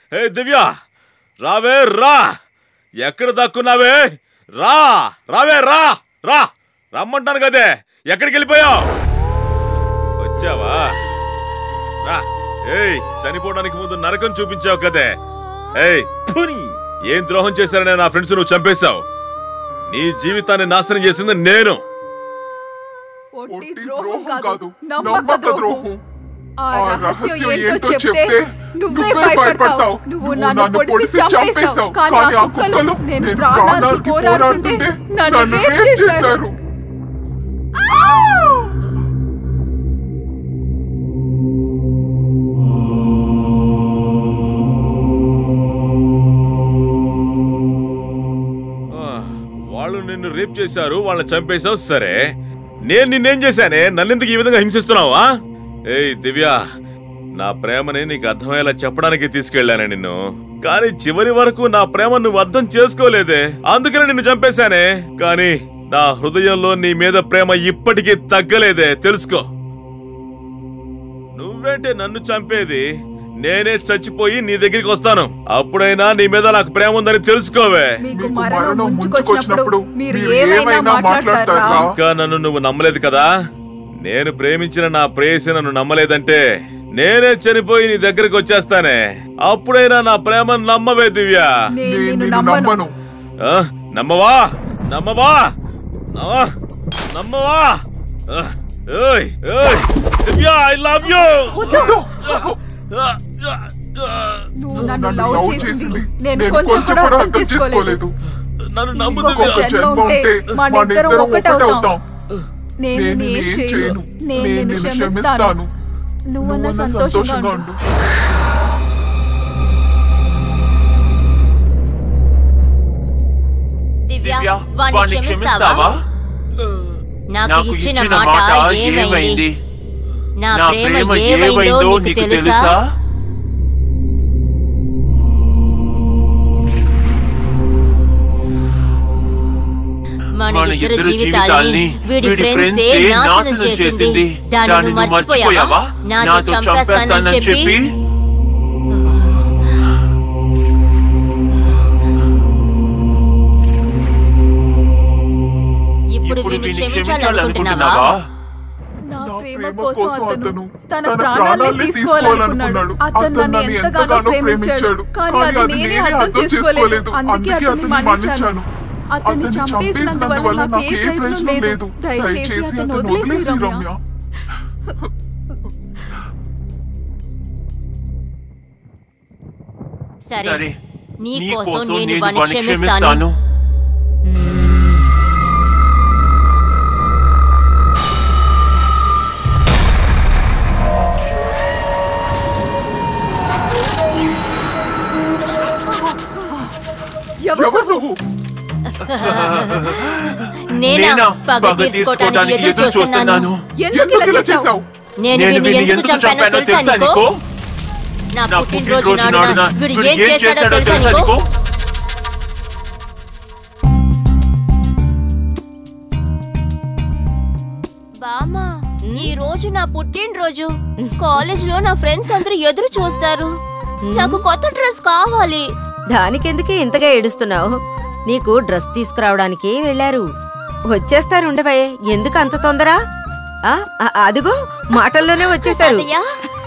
హే దివ్య రావే రా ఎక్కడ దక్కున్నావే రా రావే రా రా రమ్మంటాను కదే ఎక్కడికి వెళ్ళిపోయావు వచ్చావా రా ఏయ్ చనిపోవడానికి ముందు నరకం చూపించావు కదే ఏయ్ ఫుని! ఏం ద్రోహం చేశారనే నా ఫ్రెండ్స్ నువ్వు చంపేశావు నీ జీవితాన్ని నాశనం చేసింది నేను ఒట్టి ద్రోహం కాదు నమ్మక ద్రోహం ఆ రహస్యం ఏంటో చెప్తే నువ్వే భయపడతావు నువ్వు నన్ను పొడిసి చంపేశావు కానీ ఆ కుక్కలు నేను ప్రాణానికి పోరాడుతుంటే నన్ను రేప్ చేశారు ఆ, వాళ్ళు నిన్ను రేప్ చేశారు వాళ్ళని చంపేశావు సరే నేను నిన్నేం చేశానే నన్నెందుకు ఈ విధంగా హింసిస్తున్నావా ఏయ్ దివ్య నా ప్రేమని నీకు అర్థమయ్యేలా చెప్పడానికి తీసుకెళ్ళానే నిన్ను కానీ చివరి వరకు నా ప్రేమ నువ్వు అర్థం చేసుకోలేదే అందుకనే నిన్ను చంపేశానే కానీ నా హృదయంలో నీ మీద ప్రేమ ఇప్పటికీ తగ్గలేదే తెలుసుకో నువ్వేంటే నన్ను చంపేది నేనే చచ్చిపోయి నీ దగ్గరికి వస్తాను అప్పుడైనా నీ మీద నాకు ప్రేమ ఉందని తెలుసుకోవే మీకు మరణం ముంచుకొచ్చినప్పుడు మీరు ఏమైనా మాట్లాడతారా ఇంకా నన్ను నువ్వు నమ్మలేదు కదా నేను ప్రేమించిన నా ప్రేయసి నన్ను నమ్మలేదంటే నేనే చనిపోయి నీ దగ్గరికి వచ్చేస్తానే అప్పుడైనా నా ప్రేమ నమ్మవే దివ్య నేను నిన్ను నమ్మను ఆ? నమ్మవా నమ్మవా నమ్మవా? నమ్మవా ఆ, ఏయ్, ఏయ్, దివ్య ఐ లవ్ యూ నువ్వు నన్ను లవ్ చేసింది నేను కొంచెం కూడా అర్థం చేసుకోలేదు నన్ను నమ్ము ఇంకొక దివ్య. జన్మ ఉంటే మన ఇద్దరం ఒకటే అవుతాం నేను నిన్ను ఏం చేయను నేను నిన్ను క్షమిస్తాను నువ్వన్న సంతోషంగా ఉండు దివ్య దివ్య వాణ్ణి వాణ్ణి క్షమిస్తావా క్షమిస్తావా నాకు ఇచ్చిన మాట ఏమైంది నా ప్రేమ ఏమైందో నీకు తెలుసా మన మన ఇద్దరు ఇద్దరు జీవితాల్ని వీడి ఫ్రెండ్స్ నాశనం చేసింది దాన్ని నువ్వు మర్చిపోయావా నాతో చంపేస్తానని చెప్పి ఇప్పుడు వీడిని క్షమించాలనుకుంటున్నావా నా ప్రేమ కోసం అతను తన ప్రాణాల్ని తీసుకోవాలనుకున్నాడు అతను నన్ను ఎంతగానో ప్రేమించాడు కానీ అది నేనే అర్థం చేసుకోలేదు అందుకే అతన్ని మన్నించాను అతన్ని చంపేసినందువల్ల నాకు ఏ ప్రయోజనం లేదు దయచేసి అతను వదిలేసి రమ్య సరే సరే నీ నీ కోసం కోసం నేను నేను వాణ్ణి వాణ్ణి క్షమిస్తాను క్షమిస్తాను ఎవరు నువ్వు నేనా పగ తీర్చుకోవటానికి ఎదురు చూస్తున్నాను ఎందుకు ఇలా చేశావు నేను వీడిని ఎందుకు చంపానో తెలుసా నీకు నా పుట్టినరోజు నాడున వీడు ఏం చేశాడో తెలుసా నీకు బామా ఈ రోజు నా పుట్టినరోజు కాలేజ్ లో నా ఫ్రెండ్స్ అందరూ ఎదురు చూస్తారు నాకు కొత్త డ్రెస్ కావాలి దానికెందుకే ఇంతగా ఏడుస్తున్నావు నీకు డ్రెస్ తీసుకురావడానికి వెళ్ళారు వచ్చేస్తారు ఉండవే ఎందుకు అంత తొందర ఆ, ఆ, అదిగో మాటల్లోనే వచ్చేసారు తాతయ్య,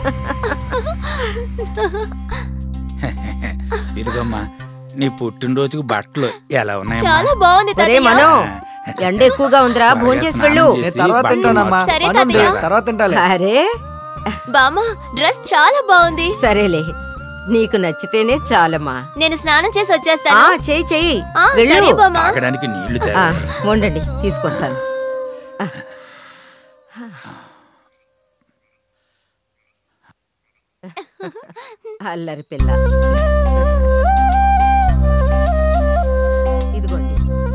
ఇదిగమ్మా నీ పుట్టినరోజుకు బట్టలు ఎలా ఉన్నాయమ్మా చాలా బాగుంది ఒరే తాతయ్య మనో ఎండ ఎక్కువగా ఉందిరా భోంచేసి వెళ్ళు చేసి నేను తర్వాత తింటానమ్మా సరే, పని ఉంది, తాతయ్య. తర్వాత తింటాలే అరే బామా డ్రెస్ చాలా బాగుంది సరేలే నీకు నచ్చితేనే చాలమ్మా నేను స్నానం చేసి ఆ వచ్చేస్తాను చెయ్యి చెయ్యి ఆ, వెళ్ళు సరే బామా తాగడానికి నీళ్లు ఆ, తాగు వండండి తీసుకొస్తాను ఆ. అల్లరి పిల్ల ఇదిగోండి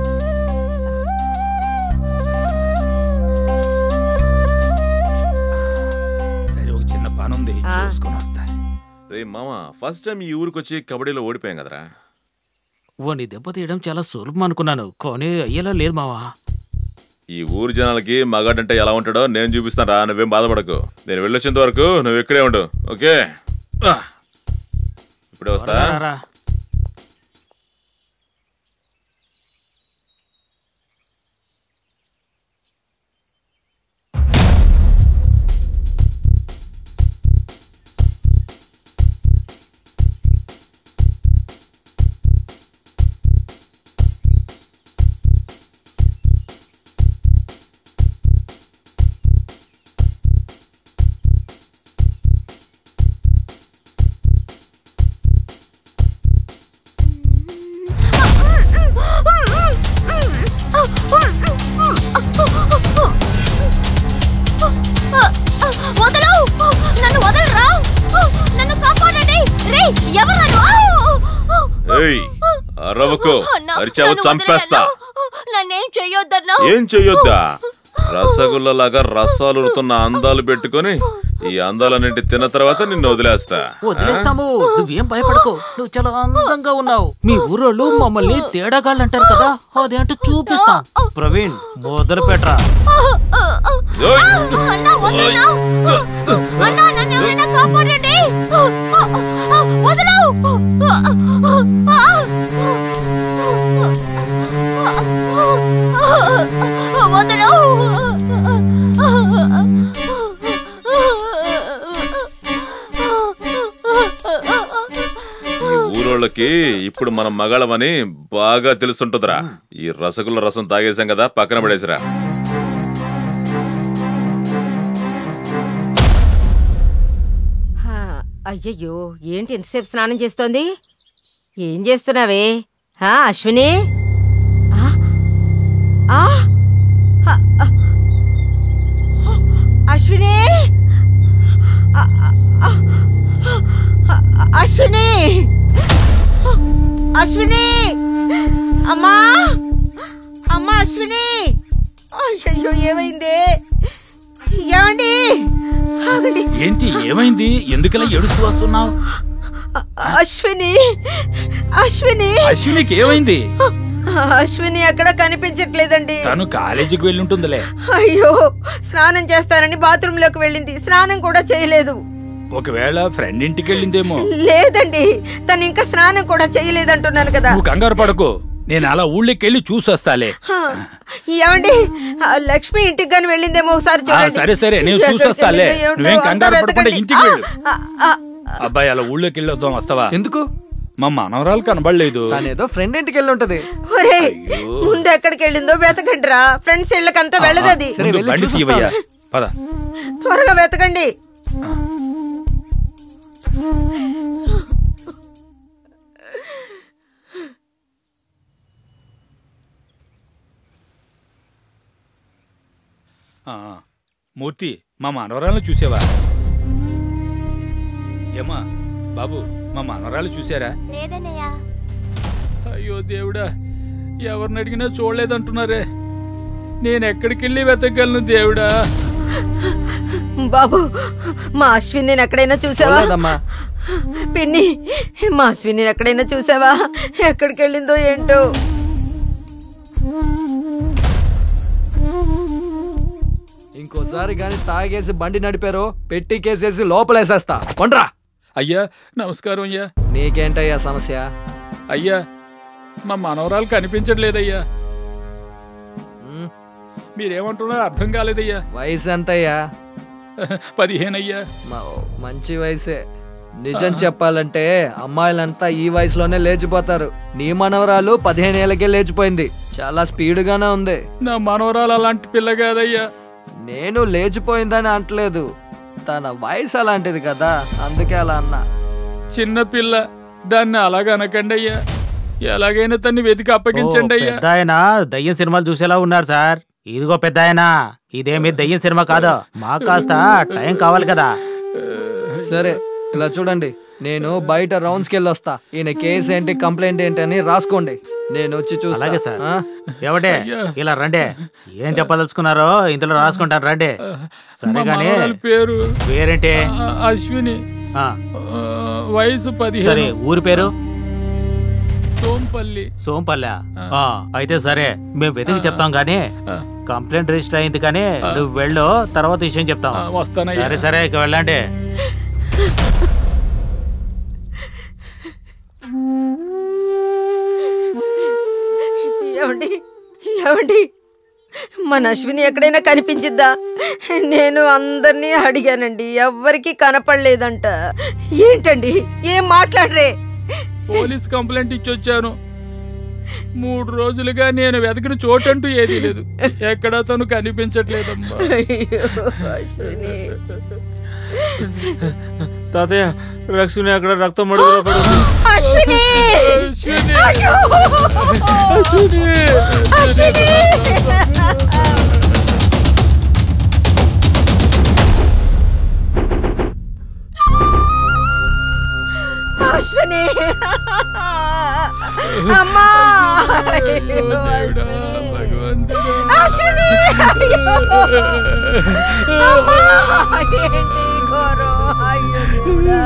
సరే ఒక చిన్న పని ఉంది ఆ. చూసుకొని వస్తా రే మామ ఫస్ట్ టైం ఈ ఊరికి వచ్చి కబడ్డీలో ఓడిపోయాం కదరా వాడిని దెబ్బ తీయడం చాలా సులభం అనుకున్నాను కానీ అయ్యేలా లేదు మావా ఈ ఊరు జనాలకి మగాడంటే ఎలా ఉంటాడో నేను చూపిస్తాను రా నువ్వేం బాధపడకు నేను వెళ్ళొచ్చేంత వరకు నువ్వు ఇక్కడే ఉండు ఓకే ఆ. ఇప్పుడు ఇప్పుడే వస్తా త్వరగా రా. వదలు నన్ను వదలరా నన్ను కాపాడండి రే ఎవరు ఏయ్ అరవకు అరిచావు చంపేస్తా నన్నేం చెయ్యొద్దన్నా ఏం చెయ్యొద్దా రసగుల్లలాగా రసాలు ఉరుతున్న అందాలు పెట్టుకొని ఈ అందాలన్నింటి తిన్న తర్వాత నిన్ను వదిలేస్తా వదిలేస్తాము నువ్వేం భయపడకు నువ్వు చాలా అందంగా ఉన్నావు మీ ఊరోళ్ళు మమ్మల్ని తేడాగాళ్ళు అంటారు కదా అదేంటో చూపిస్తాం ప్రవీణ్ మొదలు పెట్టరా అన్నా నన్ను ఎవరైనా కాపాడండి వదలు వదలు ఈ ఊరోళ్ళకి ఇప్పుడు మనం మగాళమని బాగా తెలుస్తుంటుందిరా ఈ రసగుల్ల రసం తాగేశాం కదా పక్కన పడేసిరా హా, అయ్యయ్యో ఏంటి ఎంతసేపు స్నానం చేస్తోంది ఏం చేస్తున్నావే హా అశ్విని ఆ? ఆ? హ, ఆ. అశ్విని ఆ, ఆ, ఆ, అశ్విని అశ్విని అమ్మా అమ్మా అశ్విని అయ్యయ్యో ఏమైంది ఏమండి ఆగండి ఏంటి ఏమైంది ఎందుకలా ఏడుస్తూ వస్తున్నావు అశ్విని అశ్విని అశ్వినికి ఏమైంది అశ్విని ఎక్కడ కనిపించట్లేదండి తను కాలేజీకి వెళ్ళి ఉంటుందిలే అయ్యో స్నానం చేస్తానని బాత్రూమ్ లోకి వెళ్ళింది స్నానం కూడా చేయలేదు ఒకవేళ ఫ్రెండ్ ఇంటికి వెళ్ళిందేమో లేదండి తను ఇంకా స్నానం కూడా చేయలేదంటున్నాను కదా నువ్వు కంగారు పడకు నేను అలా ఊళ్ళోకి వెళ్ళి చూసొస్తాలే హా, ఏమండి ఆ లక్ష్మి ఇంటికి కానీ వెళ్ళిందేమో ఒకసారి ఆ, చూడండి సరే సరే నేను ఎక్కడికి చూసొస్తాలే వెళ్ళిందో ఏమిటో నువ్వేం అంతా కంగారు పడకుండా వెతకండి. ఇంటికి వెళ్ళు ఆ, ఆ, అబ్బాయి అలా ఊళ్ళోకి వెళ్ళొద్దాం వస్తావా ఎందుకు మా మనవరాలు కనబడలేదు ఏదో ఫ్రెండ్ ఇంటికి వెళ్ళి ఉంటది ఒరేయ్, ముందు ఎక్కడికి వెళ్ళిందో వెతకండి రా ఫ్రెండ్స్ ఇళ్ళకంతా వెళ్ళదు అది ముందు బండి తీయవయ్యా పద త్వరగా వెతకండి ఆ, మూర్తి మా మనవరాలను చూసావా ఏమా బాబు మా మనవరాలు చూసారా లేదన్నయ్యా అయ్యో దేవుడా ఎవరిని అడిగినా చూడలేదంటున్నారే నేను ఎక్కడికి వెళ్ళి వెతకగలను దేవుడా బాబు మా అశ్విని ఎక్కడైనా చూసావా చూడలేదమ్మా. పిన్ని మా అశ్విని ఎక్కడైనా చూసావా ఎక్కడికి వెళ్ళిందో ఏంటో ఇంకోసారి గాని తాగేసి బండి నడిపారో పెట్టి కేసేసి లోపలేసేస్తా కొండ్రా అయ్యా నమస్కారం అయ్యా నీకేంటయ్యా సమస్య అయ్యా మా మనవరాలు కనిపించట్లేదయ్యా మీరేమంటున్నారో అర్థం కాలేదయ్యా వయసు ఎంతయ్యా పదిహేను అయ్యా మ- మంచి వయసే నిజం చెప్పాలంటే అమ్మాయిలంతా ఈ వయసులోనే లేచిపోతారు నీ మనవరాలు పదిహేను ఏళ్ళకే లేచిపోయింది చాలా స్పీడ్గానే ఉంది నా మనవరాలు అలాంటి పిల్ల కాదయ్యా నేను లేచిపోయిందని అంటలేదు తన వయసు అలాంటిది కదా అందుకే అలా అన్నా చిన్న పిల్ల దాన్ని అలాగ అనకండి అయ్యా ఎలాగైనా తన్ని వెతికి అప్పగించండి అయ్యా పెద్ద ఆయన దయ్యం సినిమాలు చూసేలా ఉన్నారు సార్ ఇదిగో పెద్ద ఆయన ఇదేమి దయ్యం సినిమా కాదు మాకు కాస్త టైం కావాలి కదా సరే ఇలా చూడండి నేను బయట రౌండ్స్ కి వెళ్ళొస్తా ఈయన కేసు ఏంటి కంప్లైంట్ ఏంటి అని రాసుకోండి నేను వచ్చి చూస్తా అలాగే సార్ ఆ? ఏమంటే ఇలా రండి ఏం చెప్పదలుచుకున్నారో ఇందులో రాసుకుంటాను రండి సరే మా గానీ మనవరాలి పేరు పేరేంటి ఆ, అశ్విని ఆ, ఆ, వయసు సరే పదిహేను ఊరి పేరు సోంపల్లి సోంపల్లె ఆ, అయితే సరే మేము వెతికి చెప్తాం కానీ కంప్లైంట్ రిజిస్టర్ అయింది కానీ నువ్వు వెళ్ళు తర్వాత విషయం చెప్తాం ఆ, వస్తానయ్యా. సరే సరే ఇక వెళ్ళండి ఏమండి మన అశ్విని ఎక్కడైనా కనిపించిద్దా నేను అందరినీ అడిగానండి ఎవ్వరికీ కనపడలేదంట ఏంటండి ఏం మాట్లాడరే పోలీస్ కంప్లైంట్ ఇచ్చొచ్చాను మూడు రోజులుగా నేను వెతికిన చోటంటూ ఏదీ లేదు ఎక్కడా తను కనిపించట్లేదమ్మా తాతయ్య రక్షుని అక్కడ రక్తం మడుగులో పడింది అశ్విని అశ్విని అయ్యో! అశ్విని అశ్విని! అశ్విని అమ్మా అయ్యో, అశ్విని అశ్విని అయ్యో! అమ్మా! ఏంటి ఈ ఘోరం? అయ్యో దేవుడా!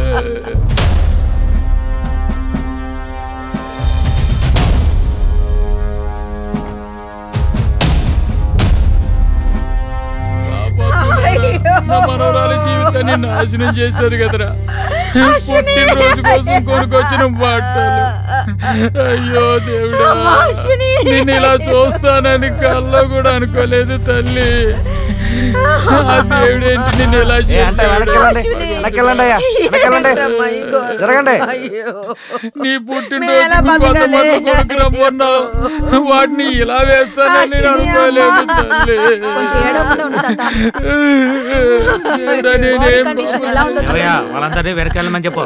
అయ్యో! నా మనవరాలి జీవితాన్ని నాశనం చేశారు కదరా పుట్టినరోజు కోసం కొనుకొచ్చిన బట్టలు అయ్యో దేవుడా అమ్మా, అశ్విని! నిన్ను ఇలా చూస్తానని కల్లో కూడా అనుకోలేదు తల్లి ఆ దేవుడేంటి నిన్ను ఇలా ఏ, అంటే వెనక్కి వెళ్ళండి. వెనక్కి వెళ్ళండి అయ్యా. వెనక్కి వెళ్ళండి. ఏంటమ్మా ఈ ఘోరం? జరగండి. అయ్యో నీ మేము పుట్టినరోజు ఎలా బతకాలి? కొంతమంది కొడుకు రమ్మన్నావు వాటిని ఇలా వేస్తానని నేను అశ్విని అనుకోలేదు అమ్మా. తల్లి కొంచెం ఏడవకుండా ఉండు తాత దేవుడా, బాడీ నేనేం కండిషన్ ఎలా ఉందో అయ్యా చూడండి వాళ్ళందరినీ వెనకాలమని చెప్పు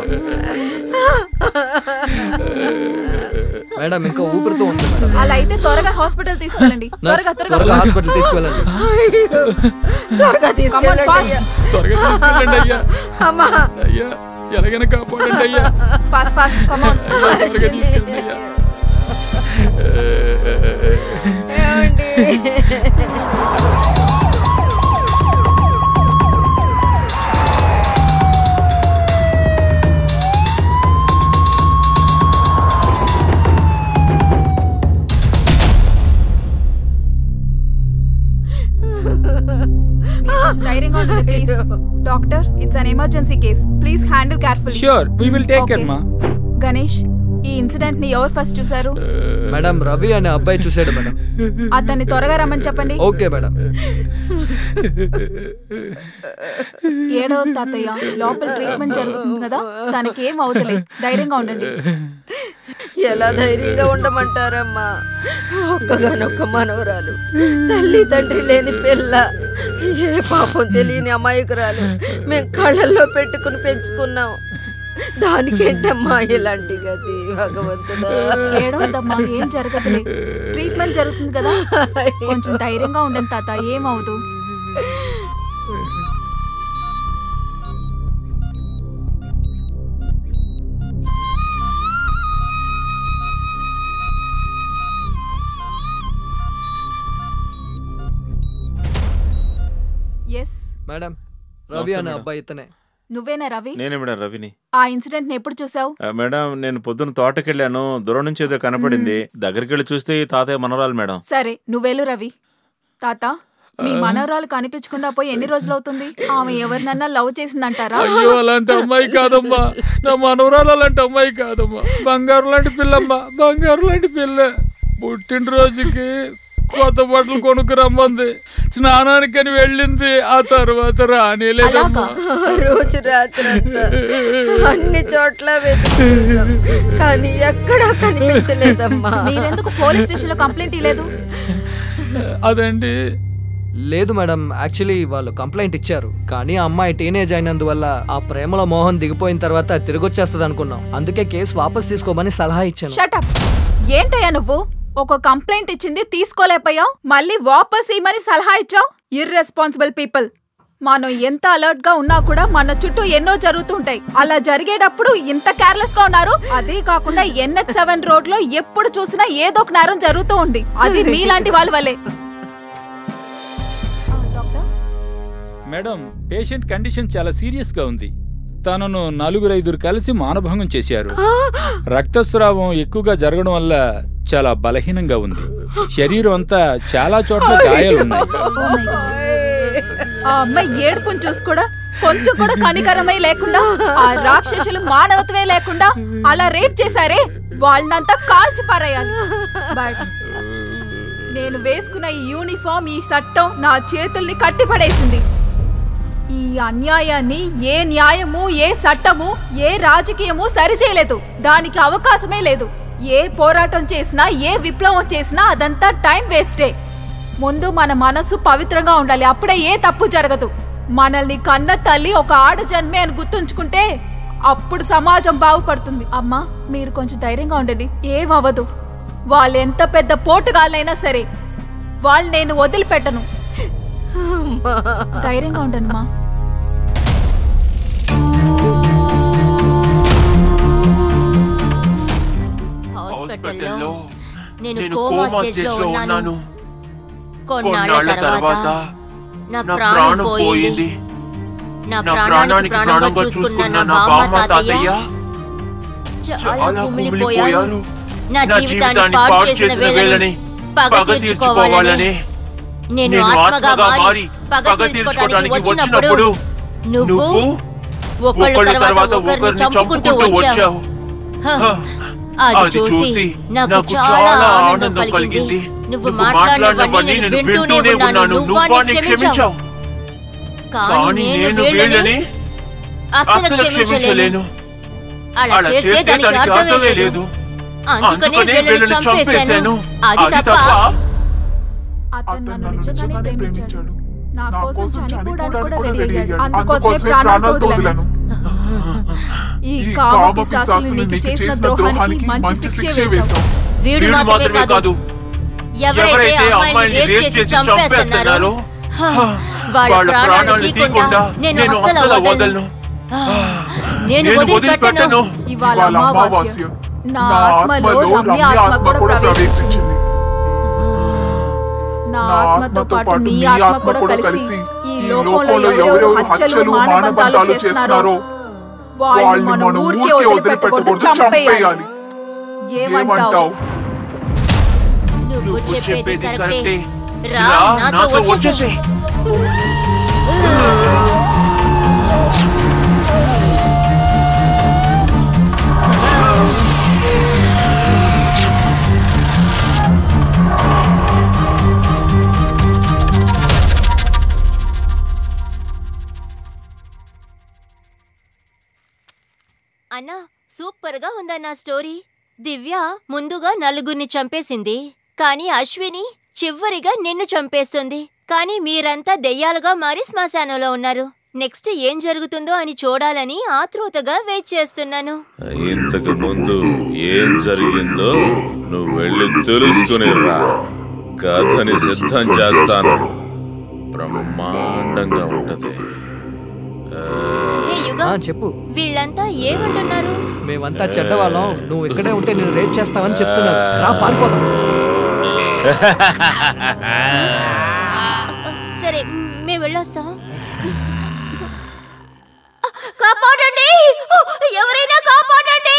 మేడం ఇంకా ఊపిరితో ఉంది మేడం అలా అయితే త్వరగా హాస్పిటల్ తీసుకెళ్ళండి త్వరగా నర్స్, త్వరగా త్వరగా హాస్పిటల్ తీసుకువెళ్ళండి అయ్యో త్వరగా తీసుకెళ్ళండి fast. అయ్యా. త్వరగా తీసుకెళ్ళండి అయ్యా అమ్మా అయ్యా ఎలాగైనా కాపాడండి అయ్యా ఫాస్ట్ ఫాస్ట్ కమాన్ త్వరగా తీసుకెళ్ళండి అయ్యా ఏమండి ధైర్యంగా ఉండండి please doctor it's an emergency case please handle careful sure we will take care మా గణేష్ ఈ ఇన్సిడెంట్ ని ఎవరు ఫస్ట్ చూసారు మేడం రవి అనే అబ్బాయి చూసాడు మేడం అతన్ని త్వరగా రమ్మని చెప్పండి ఓకే మేడం ఏడవ తాతయ్య లోపల ట్రీట్మెంట్ జరుగుతుంది కదా తనకి ఏం అవుతలేదు ధైర్యంగా ఉండండి ఎలా ధైర్యంగా ఉండమంటారమ్మా ఒక్కగానొక్క మనవరాలు తల్లి తండ్రి లేని పిల్ల ఏ పాపం తెలియని అమాయకురాలు మేము కళ్ళల్లో పెట్టుకుని పెంచుకున్నాం దానికేంటమ్మా ఇలాంటి గతి భగవంతుడా ఏడవద్దమ్మా ఏం జరగదులే ట్రీట్మెంట్ జరుగుతుంది కదా కొంచెం ధైర్యంగా ఉండండి తాత ఏమవుదు ఎస్ మేడం రవి అనే అబ్బాయి ఇతనే నువ్వేనా రవి నేనే మేడం రవిని ఆ ఇన్సిడెంట్ ని ఎప్పుడు చూసావు ఆ, మేడం నేను పొద్దున్న తోటకెళ్ళాను దూరం నుంచి ఏదో కనపడింది దగ్గరికి వెళ్ళి చూస్తే ఈ తాతయ్య మనవరాలు మేడం సరే నువ్వేలు రవి తాత మీ మనవరాలు కనిపించకుండా పోయి ఎన్ని రోజులు అవుతుంది ఆమె ఎవరినన్నా లవ్ చేసిందంటారా అయ్యో అలాంటి అమ్మాయి కాదమ్మా నా మనవరాలు అలాంటి అమ్మాయి కాదమ్మా బంగారు లాంటి పిల్లమ్మా బంగారు లాంటి పిల్ల పుట్టినరోజుకి కొత్త బట్టలు కొనుక్కు రమ్మంది స్నానానికి అని వెళ్ళింది ఆ తర్వాత రానేలేదమ్మా రోజు రాత్రి అంతా అన్ని చోట్ల వెతుకుతున్నాం కానీ ఎక్కడా కనిపించలేదమ్మా మీరెందుకు పోలీస్ స్టేషన్ లో కంప్లైంట్ ఇవ్వలేదు అదండి లేదు మేడం యాక్చువల్లీ వాళ్ళు కంప్లైంట్ ఇచ్చారు కానీ ఆ అమ్మాయి టీనేజ్ అయినందువల్ల ఆ ప్రేమలో మోహన్ దిగిపోయిన తర్వాత తిరిగి వచ్చేస్తుంది అనుకున్నాం అందుకే కేసు వాపస్ తీసుకోమని సలహా ఇచ్చాను షటప్ ఏంటయ్యా నువ్వు ఒక కంప్లైంట్ ఇచ్చింది తీసుకోలేకపోయావు మళ్ళీ వాపస్ ఇమ్మని సలహా ఇచ్చావు ఇర్రెస్పాన్సిబుల్ పీపుల్ మనం ఎంత అలర్ట్ గా ఉన్నా కూడా మన చుట్టూ ఎన్నో జరుగుతుంటాయి అలా జరిగేటప్పుడు ఇంత కేర్లెస్ గా ఉన్నారు అదే కాకుండా ఎన్హెచ్ సెవెన్ రోడ్ లో ఎప్పుడు చూసినా ఏదో ఒక నేరం జరుగుతూ ఉంది అది మీలాంటి వాళ్ళ వల్లే మేడం పేషెంట్ కండిషన్ చాలా సీరియస్ గా ఉంది తనను నలుగురు ఐదుగురు కలిసి మానభంగం చేశారు రక్తస్రావం ఎక్కువగా జరగడం వల్ల చాలా బలహీనంగా ఉంది శరీరం అంతా చాలా చోట్ల గాయాలున్నాయి ఆ అమ్మాయి ఏడుపుని చూసి కూడా కొంచెం కూడా కనికరమే లేకుండా ఆ రాక్షసులు మానవత్వమే లేకుండా అలా రేప్ చేశారే వాళ్ళనంతా కాల్చి పారేయాలి బట్ నేను వేసుకున్న ఈ యూనిఫామ్ ఈ చట్టం నా చేతుల్ని కట్టిపడేసింది ఈ అన్యాయాన్ని ఏ న్యాయము ఏ చట్టము ఏ రాజకీయము సరిచేయలేదు దానికి అవకాశమే లేదు ఏ పోరాటం చేసినా ఏ విప్లవం చేసినా అదంతా టైం వేస్టే ముందు మన మనసు పవిత్రంగా ఉండాలి అప్పుడే ఏ తప్పు జరగదు మనల్ని కన్న తల్లి ఒక ఆడ జన్మే అని గుర్తుంచుకుంటే అప్పుడు సమాజం బాగుపడుతుంది అమ్మా మీరు కొంచెం ధైర్యంగా ఉండండి ఏమవ్వదు వాళ్ళు ఎంత పెద్ద పోటుగాళ్ళైనా సరే వాళ్ళు నేను వదిలిపెట్టను ధైర్యంగా ఉండండి మా హాస్పిటల్లో నేను నేను కోమా కోమా స్టేజ్ లో ఉన్నాను కొన్నాళ్ళ కొన్నాళ్ళ తర్వాత తర్వాత నా నా ప్రాణం ప్రాణం పోయింది పోయింది నా నా ప్రాణానికి ప్రాణానికి ప్రాణంగా ప్రాణంగా చూసుకున్న చూసుకున్న నా నా బామ్మ బామ్మ తాతయ్య తాతయ్య చాలా చాలా కుమిలిపోయారు కుమిలిపోయారు నా జీవితాన్ని పాడు చేసిన వేళని పగ తీర్చుకోవాలని నేను ఆత్మగా మారి పగ తీర్చుకోవడానికి వచ్చినప్పుడు నువ్వు ఒకళ్ళ తర్వాత ఒకరిని చంపుకుంటూ వచ్చావు హ, అది చూసి నాకు చాలా ఆనందం కలిగింది నువ్వు మాట్లాడినవన్నీ నేను వింటూనే ఉన్నాను నువ్వాన్ని క్షమించావు కానీ నేను వీళ్ళని అస్సలు క్షమించలేను అలా చేస్తే దానికి అర్థమే లేదు అందుకనే వీళ్ళని చంపేశాను అది తప్ప అతను నన్ను నిజంగానే ప్రేమించాడు నా కోసం చనిపోవడానికి కూడా రెడీ అయ్యాడు అందుకోసమే అందుకోసమే ప్రాణాలు ప్రాణాలతో వదిలాను ఈ ఈ కామ కామ పిశాచులు పిశాచులు నీకు నీకు చేసిన చేసిన ద్రోహానికి ద్రోహానికి మంచి మంచి శిక్షే శిక్షే వేశాం వీడు మాత్రమే కాదు ఎవరైతే అమ్మాయిని రేప్ చేసి చంపేస్తున్నారో హ, వాళ్ళ ప్రాణాలు తీయకుండా నేను అస్సలు వదలను నేను వదిలిపెట్టను ఇవాళ అమావాస్య నా ఆత్మలో రమ్య ఆత్మ కూడా ప్రవేశించింది నా ఆత్మతో పాటు నీ ఆత్మ కూడా కలిసి ఈ లోకంలో ఎవరెవరు హత్యలు మానబంధాలు చేస్తున్నారో వాళ్ళని మన ఊరికే వదిలిపెట్టకూడదు చంపేయాలి ఏమంటావు నువ్వు చెప్పేది కరెక్టే రా రా, నాతో నాతో వచ్చేసే అన్నా సూపర్ గా ఉందన్న స్టోరీ దివ్య ముందుగా నలుగురిని చంపేసింది కానీ అశ్విని చివరిగా నిన్ను చంపేస్తుంది కానీ మీరంతా దెయ్యాలుగా మారి శ్మశానంలో ఉన్నారు నెక్స్ట్ ఏం జరుగుతుందో అని చూడాలని ఆతృతగా వెయిట్ చేస్తున్నాను ఇంతకు ముందు ఏం జరిగిందో నువ్వు వెళ్ళి తెలుసుకుని రా కథని సిద్ధం చేస్తాను బ్రహ్మాండంగా ఉంటది హే యుగా చెప్పు వీళ్ళంతా ఏమంటున్నారు మేమంతా చెడ్డవాళ్ళం నువ్వు ఇక్కడే ఉంటే నేను రేప్ చేస్తావని చెప్తున్నారు రా పారిపోదాం సరే మేము వెళ్ళొస్తాము కాపాడండి ఎవరైనా కాపాడండి